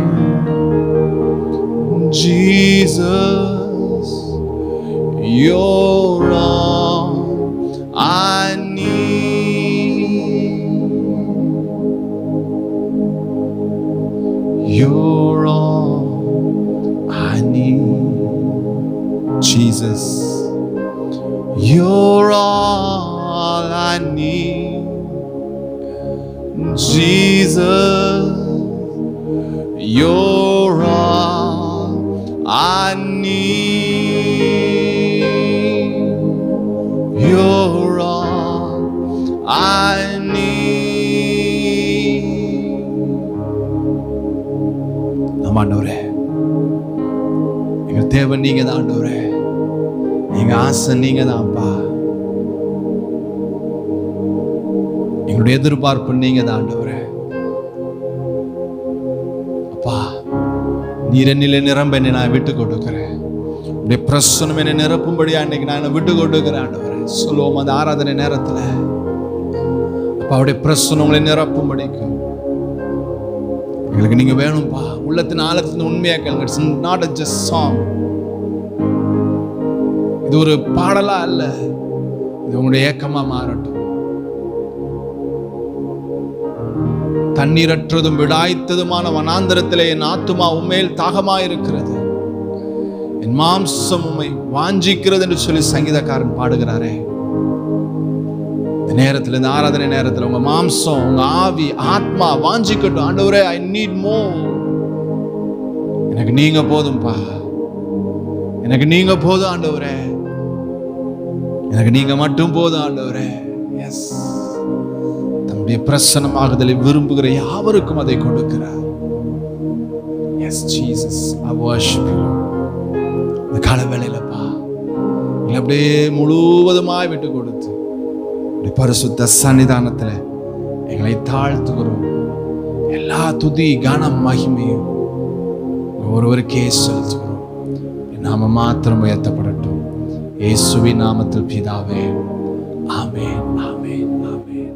S1: Jesus, you're all I need. You're all I need. Jesus, you're all I need. Jesus, you're all I need. You're all I need. ஆமா ஆண்டவரே எங்க தேவன் நீங்க தான் ஆண்டவரே எங்க ஆசை நீங்க தான் அப்பா எங்களுடைய எதிர்பார்ப்பு நீங்க தான் ஆண்டவரே அப்பா நீர் என்னிலே நிரம்ப என்னை நான் விட்டு கொடுக்கிறேன் உடைய பிரசனம் என்னை நிரப்பும்படியா இன்னைக்கு நான் என்னை விட்டு கொடுக்கிறேன் ஆண்டவரே சொல்லுவோம் அந்த ஆராதனை நேரத்துல அப்பா அவருடைய பிரசனம் உங்களை நிரப்பும்படிக்கும் எங்களுக்கு நீங்க வேணும்பா உள்ளத்தின் ஆழத்தின் உண்மையா கேளுங்க it's not a just song இது ஒரு பாடலா அல்ல இது உங்களுடைய ஏக்கமா மாறட்டும் தண்ணீரற்றதும் விடாய்த்ததுமான வனாந்தரத்திலே என் ஆத்துமா உண்மையில் தாகமாயிருக்கிறது என் மாம்சம் உம்மை வாஞ்சிக்கிறது என்று சொல்லி சங்கீதக்காரன் பாடுகிறாரே இந்த நேரத்தில் இந்த ஆராதனை நேரத்தில் உங்க மாம்சம் உங்க ஆவி ஆத்மா வாஞ்சிக்கட்டும் ஆண்டவரே ஐ நீட் மோ எனக்கு நீங்க போதும்பா எனக்கு நீங்க போதும் ஆண்டவரே எனக்கு நீங்க மட்டும் போதும் ஆண்டவரே எஸ் தம்முடைய பிரசனமாகுதலை விரும்புகிற யாவருக்கும் அதை கொடுக்கிறார் yes Jesus I worship you இந்த கால வேலையிலப்பா இல்லை அப்படியே முழுவதுமாய் விட்டு கொடுத்து அப்படி பரிசுத்த சன்னிதானத்தில் எங்களை தாழ்த்துகிறோம் எல்லா துதி கனம் மகிமையும் ஒருவருக்கே செலுத்துகிறோம் நாம மாத்திரம் உயர்த்தப்படட்டும் இயேசுவின் நாமத்தில் பிதாவே ஆமென் ஆமென் ஆமென்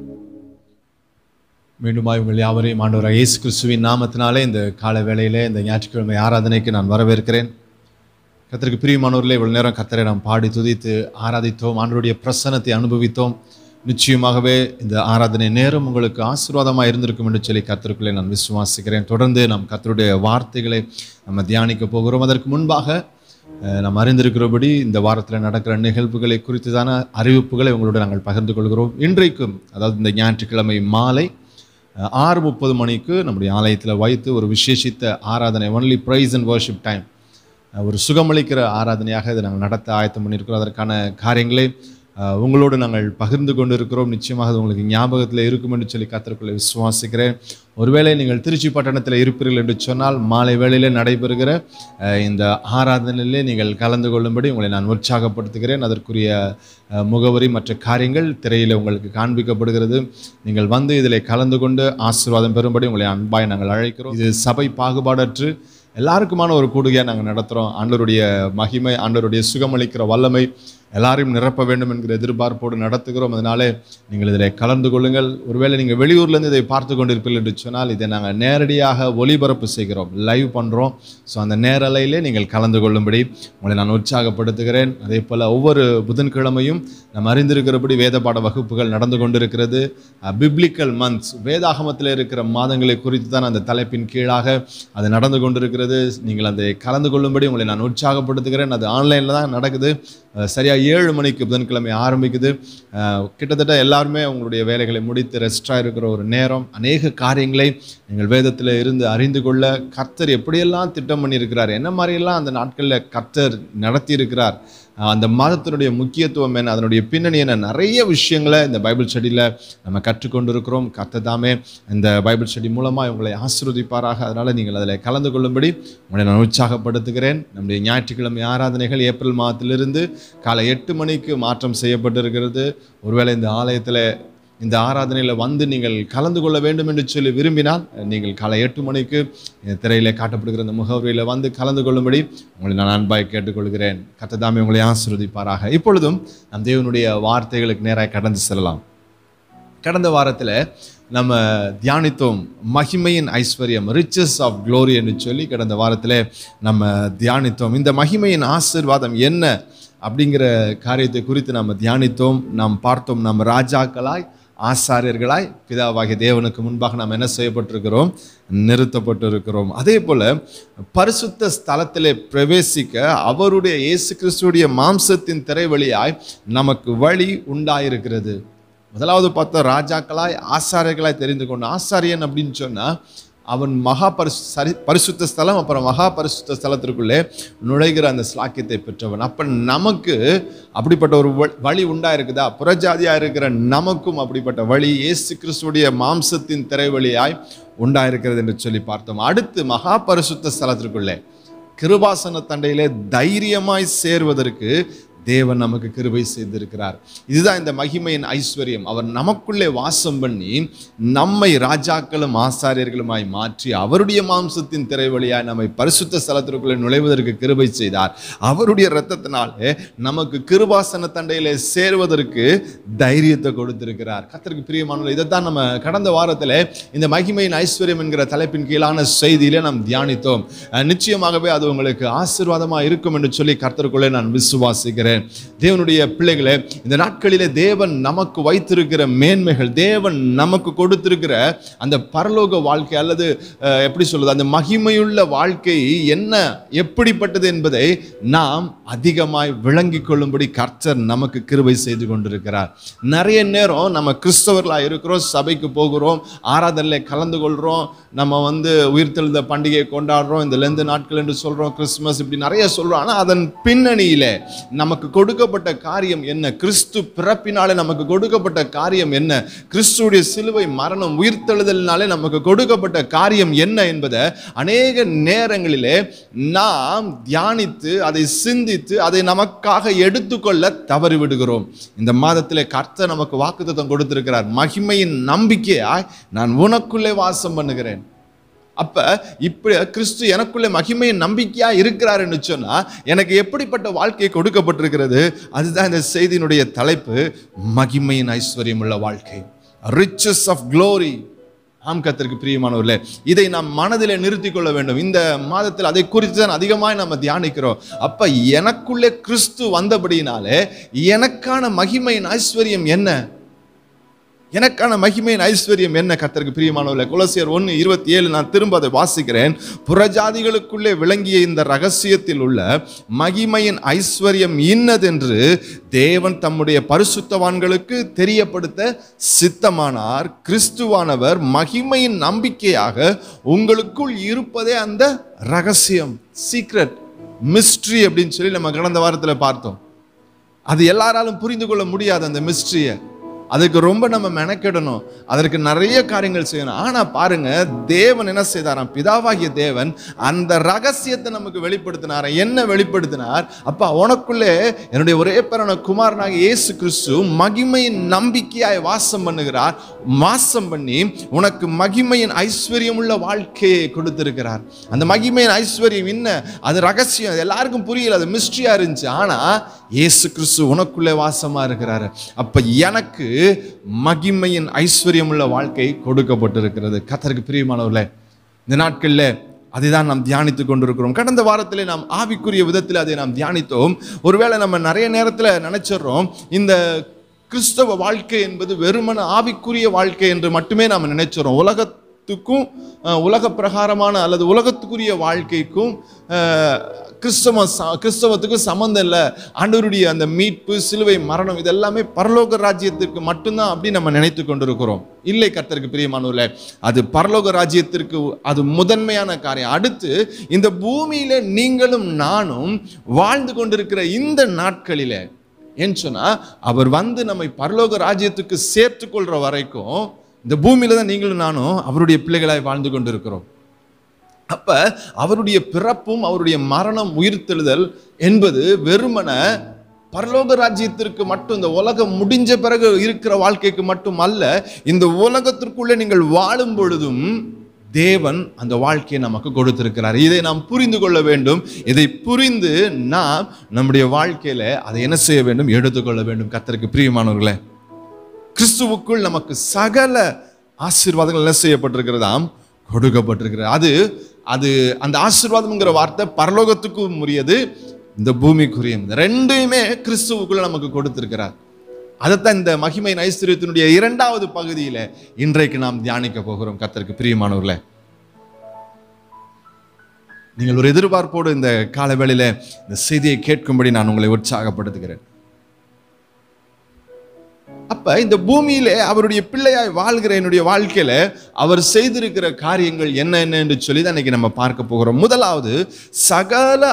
S1: மீண்டுமாய் உங்கள் யாவரையும் ஆண்டவராக இயேசு கிறிஸ்துவின் நாமத்தினாலே இந்த கால வேளையிலே இந்த ஞாயிற்றுக்கிழமை ஆராதனைக்கு நான் வரவேற்கிறேன் கத்தருக்கு பிரியமானவர்களே இவ்வளவு நேரம் கத்தரை நாம் பாடி துதித்து ஆராதித்தோம் ஆண்டவருடைய பிரசன்னத்தை அனுபவித்தோம் நிச்சயமாகவே இந்த ஆராதனை நேரம் உங்களுக்கு ஆசீர்வாதமாக இருந்திருக்கும் என்று சொல்லி கத்தருக்குள்ளே நான் விசுவாசிக்கிறேன் தொடர்ந்து நாம் கத்தருடைய வார்த்தைகளை நம்ம தியானிக்க போகிறோம் அதற்கு முன்பாக அஹ், நாம் அறிந்திருக்கிறபடி இந்த வாரத்தில் நடக்கிற நிகழ்வுகளை குறித்ததான அறிவிப்புகளை உங்களோடு நாங்கள் பகிர்ந்து கொள்கிறோம் இன்றைக்கும் அதாவது இந்த ஞாயிற்றுக்கிழமை மாலை அஹ், ஆறு முப்பது மணிக்கு நம்முடைய ஆலயத்தில் வைத்து ஒரு விசேஷித்த ஆராதனை only praise and worship time ஒரு சுகமளிக்கிற ஆராதனையாக இதை நாங்கள் நடத்த ஆயத்தம் பண்ணியிருக்கிறோம் அதற்கான காரியங்களை அஹ், உங்களோடு நாங்கள் பகிர்ந்து கொண்டு இருக்கிறோம் நிச்சயமாக அது உங்களுக்கு ஞாபகத்தில் இருக்கும் என்று சொல்லி கத்தருக்குள்ளே விசுவாசிக்கிறேன் ஒருவேளை நீங்கள் திருச்சி பட்டணத்தில் இருப்பீர்கள் என்று சொன்னால் மாலை வேளையிலே நடைபெறுகிற அஹ், இந்த ஆராதனையிலே நீங்கள் கலந்து கொள்ளும்படி உங்களை நான் உற்சாகப்படுத்துகிறேன் அதற்குரிய அஹ், முகவரி மற்ற காரியங்கள் திரையில் உங்களுக்கு காண்பிக்கப்படுகிறது நீங்கள் வந்து இதில் கலந்து கொண்டு ஆசீர்வாதம் பெறும்படி உங்களை அன்பாய் நாங்கள் அழைக்கிறோம் இது சபை பாகுபாடற்று எல்லாருக்குமான ஒரு கூடுகையாக நாங்கள் நடத்துகிறோம் ஆண்டவருடைய மகிமை ஆண்டவருடைய சுகமளிக்கிற வல்லமை எல்லாரையும் நிரப்ப வேண்டும் என்கிற எதிர்பார்ப்போடு நடத்துகிறோம் அதனாலே நீங்கள் இதில் கலந்து கொள்ளுங்கள் ஒருவேளை நீங்கள் வெளியூர்லேருந்து இதை பார்த்து கொண்டிருப்பீர்கள் என்று சொன்னால் இதை நாங்கள் நேரடியாக ஒளிபரப்பு செய்கிறோம் லைவ் பண்ணுறோம் ஸோ அந்த நேரலையிலே நீங்கள் கலந்து கொள்ளும்படி உங்களை நான் உற்சாகப்படுத்துகிறேன் அதே போல் ஒவ்வொரு புதன்கிழமையும் நாம் அறிந்திருக்கிறபடி வேத பாட வகுப்புகள் நடந்து கொண்டிருக்கிறது பிப்ளிக்கல் மந்த்ஸ் வேதாகமத்தில் இருக்கிற மாதங்களை குறித்து தான் அந்த தலைப்பின் கீழாக அது நடந்து கொண்டிருக்கிறது நீங்கள் அதை கலந்து கொள்ளும்படி உங்களை நான் உற்சாகப்படுத்துகிறேன் அது ஆன்லைனில் தான் நடக்குது அஹ் சரியா ஏழு மணிக்கு புதன்கிழமை ஆரம்பிக்குது அஹ் கிட்டத்தட்ட எல்லாருமே உங்களுடைய வேலைகளை முடித்து ரெஸ்டாக இருக்கிற ஒரு நேரம் அநேக காரியங்களை நீங்கள் வேதத்தில் இருந்து அறிந்து கொள்ள கர்த்தர் எப்படியெல்லாம் திட்டம் பண்ணியிருக்கிறார் என்ன மாதிரியெல்லாம் அந்த நாட்களில் கர்த்தர் நடத்தி இருக்கிறார் அஹ் அந்த மாதத்தினுடைய முக்கியத்துவம் என்ன அதனுடைய பின்னணி என்ன நிறைய விஷயங்களை இந்த பைபிள் ஸ்டடியில் நம்ம கற்றுக்கொண்டு இருக்கிறோம் கர்த்தர் தாமே இந்த பைபிள் ஸ்டடி மூலமாக உங்களை ஆசீர்வதிப்பாராக அதனால் நீங்கள் அதில் கலந்து கொள்ளும்படி உங்களை நான் உற்சாகப்படுத்துகிறேன் நம்முடைய ஞாயிற்றுக்கிழமை ஆராதனைகள் ஏப்ரல் மாதத்திலிருந்து காலை எட்டு மணிக்கு மாற்றம் செய்யப்பட்டிருக்கிறது ஒருவேளை இந்த ஆலயத்தில் இந்த ஆராதனையில் வந்து நீங்கள் கலந்து கொள்ள வேண்டும் என்று சொல்லி விரும்பினால் நீங்கள் காலை எட்டு மணிக்கு இந்த திரையிலே காட்டப்படுகிற இந்த முகவரியில் வந்து கலந்து கொள்ளும்படி உங்களை நான் அன்பாய் கேட்டுக்கொள்கிறேன் கத்ததாமே உங்களை ஆசீர்வதிப்பாராக இப்பொழுதும் நம் தேவனுடைய வார்த்தைகளுக்கு நேராக கடந்து செல்லலாம் கடந்த வாரத்தில் நம்ம தியானித்தோம் மகிமையின் ஐஸ்வர்யம் ரிச்சஸ் ஆஃப் க்ளோரி என்று சொல்லி கடந்த வாரத்தில் நம்ம தியானித்தோம் இந்த மகிமையின் ஆசீர்வாதம் என்ன அப்படிங்கிற காரியத்தை குறித்து நம்ம தியானித்தோம் நாம் பார்த்தோம் நம்ம ராஜாக்களாய் ஆசாரியர்களாய் பிதாவாகிய தேவனுக்கு முன்பாக நாம் என்ன செய்யப்பட்டிருக்கிறோம் நிறுத்தப்பட்டிருக்கிறோம் அதே போல பரிசுத்த ஸ்தலத்திலே பிரவேசிக்க அவருடைய இயேசு கிறிஸ்துடைய மாம்சத்தின் திரை வழியாய் நமக்கு வழி உண்டாயிருக்கிறது முதலாவது பார்த்தா ராஜாக்களாய் ஆசாரியர்களாய் தெரிந்து கொண்ட ஆசாரியன் அப்படின்னு சொன்னா அவன் மகா பரிசு சரி பரிசுத்த ஸ்தலம் அப்புறம் மகா பரிசுத்த ஸ்தலத்திற்குள்ளே நுழைகிற அந்த ஸ்லாக்கியத்தை பெற்றவன் அப்ப நமக்கு அப்படிப்பட்ட ஒரு வ- வழி உண்டா இருக்குதா புறஜாதியா இருக்கிற நமக்கும் அப்படிப்பட்ட வழி இயேசு கிறிஸ்துடைய மாம்சத்தின் திரை வழியாய் உண்டா இருக்கிறது என்று சொல்லி பார்த்தோம் அடுத்து மகா பரிசுத்த ஸ்தலத்திற்குள்ளே கிருபாசன தண்டையிலே தைரியமாய் சேர்வதற்கு தேவன் நமக்கு கிருபை செய்திருக்கிறார் இதுதான் இந்த மகிமையின் ஐஸ்வர்யம் அவர் நமக்குள்ளே வாசம் பண்ணி நம்மை ராஜாக்களும் ஆசாரியர்களுமாய் மாற்றி அவருடைய மாம்சத்தின் திரை வழியாய் நம்மை பரிசுத்த ஸ்தலத்திற்குள்ளே நுழைவதற்கு கிருபை செய்தார் அவருடைய இரத்தத்தினாலே நமக்கு கிருபாசன தண்டையிலே சேர்வதற்கு தைரியத்தை கொடுத்திருக்கிறார் கர்த்தருக்கு பிரியமானவர்கள் இதைத்தான் நம்ம கடந்த வாரத்தில் இந்த மகிமையின் ஐஸ்வர்யம் என்கிற தலைப்பின் கீழான செய்தியிலே நாம் தியானித்தோம் அஹ் நிச்சயமாகவே அது உங்களுக்கு ஆசீர்வாதமாக இருக்கும் என்று சொல்லி கர்த்தருக்குள்ளே நான் விசுவாசிக்கிறேன் தேவனுடைய பிள்ளைகளே இந்த நாட்களிலே தேவன் நமக்கு வைத்திருக்கிற மேன்மைகள் தேவன் நமக்கு கொடுத்திருக்கிற அந்த பரலோக வாழ்க்கை அல்லது அஹ், எப்படி சொல்றது அந்த மகிமையுள்ள வாழ்க்கை என்ன எப்படிப்பட்டது என்பதை நாம் அதிகமாய் விளங்கிக் கொள்ளும்படி கர்த்தர் நமக்கு கிருபை செய்து கொண்டிருக்கிறார் நிறைய நேரம் நம்ம கிறிஸ்தவர்களா இருக்கிறோம் சபைக்கு போகிறோம் ஆராதனையில் கலந்து கொள்றோம் நம்ம வந்து உயிர்த்தெழுந்த பண்டிகையை கொண்டாடுறோம் இந்த லெந்து நாட்கள் என்று சொல்றோம் கிறிஸ்துமஸ் இப்படி நிறைய சொல்றோம் ஆனா அதன் பின்னணியிலே நமக்கு கொடுக்கப்பட்ட காரியம் என்ன கிறிஸ்து பிறப்பினாலே நமக்கு கொடுக்கப்பட்ட காரியம் என்ன கிறிஸ்துடைய சிலுவை மரணம் உயிர்த்தெழுதலினாலே நமக்கு கொடுக்கப்பட்ட காரியம் என்ன என்பதை அநேக நேரங்களிலே நாம் தியானித்து அதை சிந்தித்து அதை நமக்காக எடுத்துக்கொள்ள தவறி விடுகிறோம் இந்த மாதத்திலே கர்த்தர் நமக்கு வாக்குத்தத்தம் கொடுத்திருக்கிறார் மகிமையின் நம்பிக்கையாய் நான் உனக்குள்ளே வாசம் பண்ணுகிறேன் அப்ப இப்படி கிறிஸ்து எனக்குள்ளே மகிமையின் நம்பிக்கையா இருக்கிறாருன்னு சொன்னா எனக்கு எப்படிப்பட்ட வாழ்க்கை கொடுக்கப்பட்டிருக்கிறது அதுதான் இந்த செய்தியினுடைய தலைப்பு மகிமையின் ஐஸ்வர்யம் உள்ள வாழ்க்கை ரிச்சஸ் ஆஃப் glory ஆம் கத்திற்கு பிரியமானவர்களே இதை நாம் மனதிலே நிறுத்திக் கொள்ள வேண்டும் இந்த மாதத்தில் அதை குறித்து தான் அதிகமாக நம்ம தியானிக்கிறோம் அப்ப எனக்குள்ளே கிறிஸ்து வந்தபடியினாலே எனக்கான மகிமையின் ஐஸ்வர்யம் என்ன எனக்கான மகிமையின் ஐஸ்வர்யம் என்ன கர்த்தருக்கு பிரியமானவர்களே குலசியர் ஒன்று இருபத்தி ஏழு நான் திரும்ப அதை வாசிக்கிறேன் புறஜாதிகளுக்குள்ளே விளங்கிய இந்த ரகசியத்தில் உள்ள மகிமையின் ஐஸ்வர்யம் இன்னதென்று தேவன் தம்முடைய பரிசுத்தவான்களுக்கு தெரியப்படுத்த சித்தமானார் கிறிஸ்துவானவர் மகிமையின் நம்பிக்கையாக உங்களுக்குள் இருப்பதே அந்த ரகசியம் சீக்ரெட் மிஸ்ட்ரி அப்படின்னு சொல்லி நம்ம கடந்த வாரத்தில் பார்த்தோம் அது எல்லாராலும் புரிந்து கொள்ள முடியாது அந்த மிஸ்ட்ரியை அதுக்கு ரொம்ப நம்ம மெனக்கெடணும் அதற்கு நிறைய காரியங்கள் செய்யணும் ஆனா பாருங்க தேவன் என்ன செய்தாராம் பிதாவாகிய தேவன் அந்த ரகசியத்தை நமக்கு வெளிப்படுத்தினார் என்ன வெளிப்படுத்தினார் அப்பா உனக்குள்ளே என்னுடைய ஒரே பேரான குமாரனாக இயேசு கிறிஸ்து மகிமையின் நம்பிக்கையாய் வாசம் பண்ணுகிறார் வாசம் பண்ணி உனக்கு மகிமையின் ஐஸ்வர்யம் உள்ள வாழ்க்கையை கொடுத்திருக்கிறார் அந்த மகிமையின் ஐஸ்வர்யம் என்ன அது ரகசியம் அது எல்லாருக்கும் புரியல அது மிஸ்ட்ரியா இருந்துச்சு ஆனா இயேசு கிறிஸ்து உனக்குள்ளே வாசமா இருக்கிறாரு அப்ப எனக்கு மகிமையின் ஐஸ்வர்யம் உள்ள வாழ்க்கை கொடுக்கப்பட்டிருக்கிறது கத்தருக்கு பிரியமானவர்களே இந்த நாட்களில் அதை தான் நாம் தியானித்து கொண்டிருக்கிறோம் கடந்த வாரத்திலே நாம் ஆவிக்குரிய விதத்தில் அதை நாம் தியானித்தோம் ஒருவேளை நம்ம நிறைய நேரத்தில் நினைச்சிடுறோம் இந்த கிறிஸ்தவ வாழ்க்கை என்பது வெறுமன ஆவிக்குரிய வாழ்க்கை என்று மட்டுமே நாம் நினைச்சிடறோம் உலகத்துக்கும் அஹ், உலக பிரகாரமான அல்லது உலகத்துக்குரிய வாழ்க்கைக்கும் அஹ், கிறிஸ்தவ ச- கிறிஸ்தவத்துக்கும் சம்மந்தம் இல்லை ஆண்டவருடைய அந்த மீட்பு சிலுவை மரணம் இதெல்லாமே பரலோக ராஜ்யத்திற்கு மட்டும்தான் அப்படி நம்ம நினைத்து கொண்டிருக்கிறோம் இல்லை கர்த்தருக்கு பிரியமானவர்களே அது பரலோக ராஜ்யத்திற்கு அது முதன்மையான காரியம் அடுத்து இந்த பூமியில நீங்களும் நானும் வாழ்ந்து கொண்டிருக்கிற இந்த நாட்களிலே ஏன்னு சொன்னா அவர் வந்து நம்மை பரலோக ராஜ்யத்துக்கு சேர்த்து கொள்ற வரைக்கும் இந்த பூமியில தான் நீங்களும் நானும் அவருடைய பிள்ளைகளாய் வாழ்ந்து கொண்டிருக்கிறோம் அப்ப அவருடைய பிறப்பும் அவருடைய மரணம் உயிர்த்தெழுதல் என்பது வெறுமன பரலோக ராஜ்யத்திற்கு மட்டும் இந்த உலகம் முடிஞ்ச பிறகு இருக்கிற வாழ்க்கைக்கு மட்டும் அல்ல இந்த உலகத்திற்குள்ளே நீங்கள் வாழும் பொழுதும் தேவன் அந்த வாழ்க்கையை நமக்கு கொடுத்திருக்கிறார் இதை நாம் புரிந்து கொள்ள வேண்டும் இதை புரிந்து நாம் நம்முடைய வாழ்க்கையில அதை என்ன செய்ய வேண்டும் எடுத்துக்கொள்ள வேண்டும் கர்த்தருக்கு பிரியமானவர்களே கிறிஸ்துவுக்குள் நமக்கு சகல ஆசீர்வாதங்கள் என்ன செய்யப்பட்டிருக்கிறதாம் கொடுக்கப்பட்டிருக்கிறது அது அது அந்த ஆசீர்வாதம்ங்கிற வார்த்தை பரலோகத்துக்கும் உரியது இந்த பூமிக்குரியது இந்த ரெண்டையுமே கிறிஸ்துவுக்குள்ள நமக்கு கொடுத்திருக்கிறார் அதைத்தான் இந்த மகிமை ஐஸ்வர்யத்தினுடைய இரண்டாவது பகுதியில இன்றைக்கு நாம் தியானிக்க போகிறோம் கர்த்தருக்கு பிரியமானவர்களே நீங்கள் ஒரு எதிர்பார்ப்போடு இந்த காலவேளையில இந்த செய்தியை கேட்கும்படி நான் உங்களை உற்சாகப்படுத்துகிறேன் அப்ப இந்த பூமியிலே அவருடைய பிள்ளையாய் வாழ்கிற என்னுடைய வாழ்க்கையில அவர் செய்திருக்கிற காரியங்கள் என்ன என்ன என்று சொல்லி தான் இன்னைக்கு நம்ம பார்க்க போகிறோம் முதலாவது சகல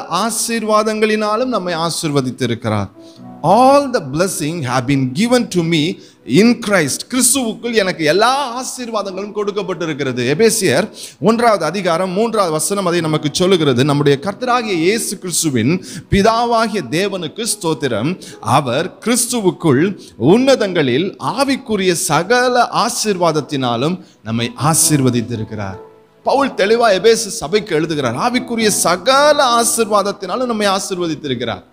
S1: ஆசீர்வாதங்களினாலும் நம்மை ஆசீர்வதித்து இருக்கிறார் all the blessing have been given to me in Christ கிறிஸ்துவுக்குள் எனக்கு எல்லா ஆசீர்வாதங்களும் கொடுக்கப்பட்டிருக்கிறது எபேசியர் ஒன்றாவது அதிகாரம் மூன்றாவது வசனம் அதை நமக்கு சொல்லுகிறது நம்முடைய கர்த்தராகிய இயேசு கிறிஸ்துவின் பிதாவாகிய தேவனுக்கு ஸ்தோத்திரம் அவர் கிறிஸ்துவுக்குள் உன்னதங்களில் ஆவிக்குரிய சகல ஆசீர்வாதத்தினாலும் நம்மை ஆசீர்வதித்திருக்கிறார் பவுல் தெளிவா எபேசு சபைக்கு எழுதுகிறார் ஆவிக்குரிய சகல ஆசீர்வாதத்தினாலும் நம்மை ஆசீர்வதித்திருக்கிறார்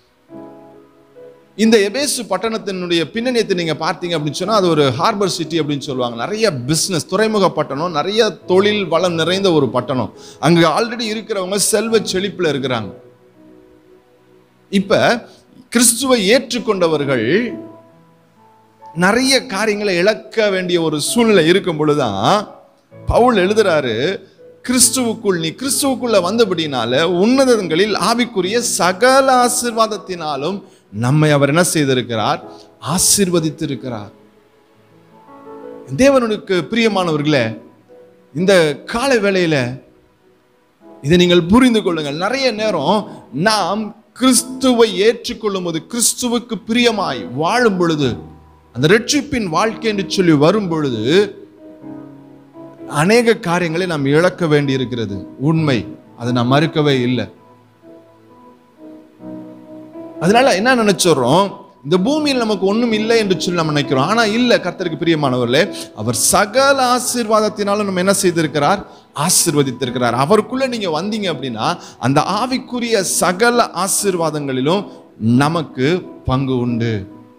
S1: இந்த எபேசு பட்டணத்தினுடைய பின்னணியத்தை நீங்க பார்த்தீங்க அப்படின்னு சொன்னா அது ஒரு ஹார்பர் சிட்டி அப்படின்னு சொல்லுவாங்க நிறைய பிசினஸ் துறைமுக பட்டணம் நிறைய தொழில் வளம் நிறைந்த ஒரு பட்டணம் அங்க ஆல்ரெடி இருக்கிறவங்க செல்வ செழிப்புல இருக்கிறாங்க இப்ப கிறிஸ்துவை ஏற்றுக்கொண்டவர்கள் நிறைய காரியங்களை இழக்க வேண்டிய ஒரு சூழ்நிலை இருக்கும் பொழுதுதான் பவுல் எழுதுறாரு கிறிஸ்துவுக்குள் நீ கிறிஸ்துவுக்குள்ள வந்தபடினால உன்னதங்களில் ஆவிக்குரிய சகல ஆசீர்வாதத்தினாலும் நம்மை அவர் என்ன செய்திருக்கிறார் ஆசீர்வதித்திருக்கிறார் தேவனுக்கு பிரியமானவர்களே இந்த கால வேளையில இதை நீங்கள் புரிந்து கொள்ளுங்கள் நிறைய நேரம் நாம் கிறிஸ்துவை ஏற்றுக்கொள்ளும் போது கிறிஸ்துவுக்கு பிரியமாய் வாழும் பொழுது அந்த ரட்சிப்பின் வாழ்க்கை என்று சொல்லி வரும் பொழுது அநேக காரியங்களை நாம் இழக்க வேண்டி இருக்கிறது உண்மை அதை நாம் மறுக்கவே இல்லை அதனால என்ன நினைச்சிடுறோம் இந்த பூமியில் நமக்கு ஒண்ணும் இல்லை என்று சொல்லி நம்ம நினைக்கிறோம் ஆனா இல்ல கர்த்தருக்கு பிரியமானவர்களே அவர் சகல ஆசீர்வாதத்தினாலும் நம்ம என்ன செய்திருக்கிறார் ஆசீர்வதித்திருக்கிறார் அவருக்குள்ள நீங்க வந்தீங்க அப்படின்னா அந்த ஆவிக்குரிய சகல ஆசீர்வாதங்களிலும் நமக்கு பங்கு உண்டு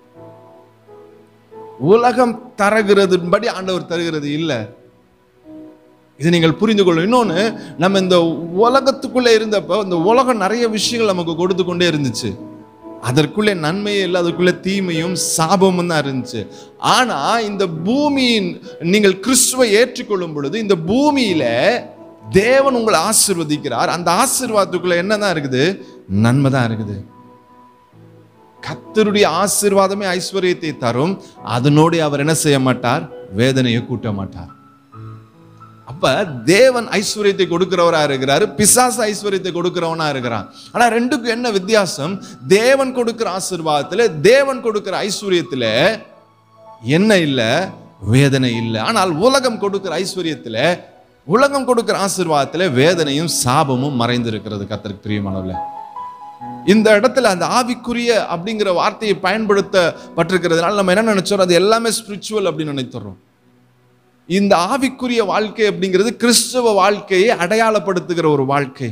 S1: உலகம் தரகிறதுபடி ஆண்டவர் தருகிறது இல்லை இதை நீங்கள் புரிந்து கொள்ளும் இன்னொன்று நம்ம இந்த உலகத்துக்குள்ளே இருந்தப்போ இந்த உலகம் நிறைய விஷயங்கள் நமக்கு கொடுத்து கொண்டே இருந்துச்சு அதற்குள்ளே நன்மையே இல்லை அதுக்குள்ளே தீமையும் சாபமும் தான் இருந்துச்சு ஆனா இந்த பூமியின் நீங்கள் கிறிஸ்துவை ஏற்றுக்கொள்ளும் பொழுது இந்த பூமியில தேவன் உங்களை ஆசிர்வதிக்கிறார் அந்த ஆசீர்வாதத்துக்குள்ள என்னதான் இருக்குது நன்மை தான் இருக்குது கத்தருடைய ஆசீர்வாதமே ஐஸ்வர்யத்தை தரும் அதனோடு அவர் என்ன செய்ய மாட்டார் வேதனையை கூட்ட மாட்டார் அப்ப தேவன் ஐஸ்வர்யத்தை கொடுக்கிறவரா இருக்கிறாரு பிசாசு ஐஸ்வர்யத்தை கொடுக்கிறவனா இருக்கிறான் ஆனா ரெண்டுக்கும் என்ன வித்தியாசம் தேவன் கொடுக்கிற ஆசீர்வாதத்துல தேவன் கொடுக்கிற ஐஸ்வர்யத்துல என்ன இல்ல வேதனை இல்லை ஆனால் உலகம் கொடுக்கிற ஐஸ்வர்யத்துல உலகம் கொடுக்கிற ஆசீர்வாதத்துல வேதனையும் சாபமும் மறைந்திருக்கிறது கத்தருக்கு பிரியமானவர்களே இந்த இடத்துல அந்த ஆவிக்குரிய அப்படிங்கிற வார்த்தையை பயன்படுத்தப்பட்டிருக்கிறதுனால நம்ம என்ன நினைச்சோம் அது எல்லாமே ஸ்பிரிச்சுவல் அப்படின்னு நினைத்துறோம் இந்த ஆவிக்குரிய வாழ்க்கை அப்படிங்கிறது கிறிஸ்தவ வாழ்க்கையை அடையாளப்படுத்துகிற ஒரு வாழ்க்கை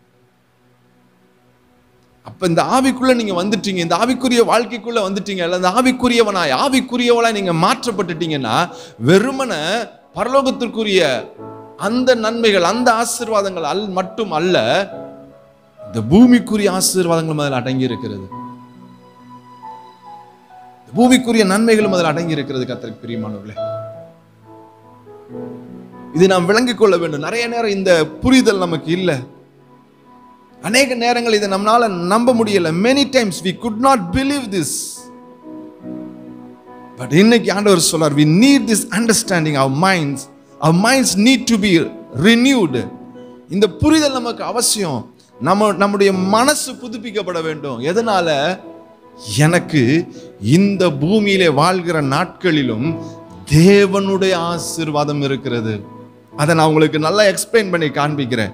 S1: அப்ப இந்த ஆவிக்குள்ள நீங்க வந்துட்டீங்க இந்த ஆவிக்குரிய வாழ்க்கைக்குள்ள வந்துட்டீங்க அல்ல அந்த ஆவிக்குரியவனாய் ஆவிக்குரியவளாய் நீங்க மாற்றப்பட்டுட்டீங்கன்னா வெறுமன பரலோகத்திற்குரிய அந்த நன்மைகள் அந்த ஆசீர்வாதங்கள் அல் மட்டும் அல்ல இந்த பூமிக்குரிய ஆசீர்வாதங்களும் அதில் அடங்கி இருக்கிறது இந்த பூமிக்குரிய நன்மைகளும் அதில் அடங்கி இருக்கிறது கத்திற்கு பிரியமானவர்களே இது நாம் விளங்கிக் கொள்ள வேண்டும் நிறைய நேரம் இந்த புரிதல் நமக்கு இல்லை அநேக நேரங்கள் இதை நம்மளால நம்ப முடியல many times we could not believe this but இன்னைக்கு ஆண்டவர் சொல்றார் we need this understanding our minds our minds need to be renewed இந்த புரிதல் நமக்கு அவசியம் நம்ம நம்முடைய மனசு புதுப்பிக்கப்பட வேண்டும் எதனால எனக்கு இந்த பூமியிலே வாழ்கிற நாட்களிலும் தேவனுடைய ஆசீர்வாதம் இருக்கிறது அதை நான் உங்களுக்கு நல்லா எக்ஸ்பிளைன் பண்ணி காண்பிக்கிறேன்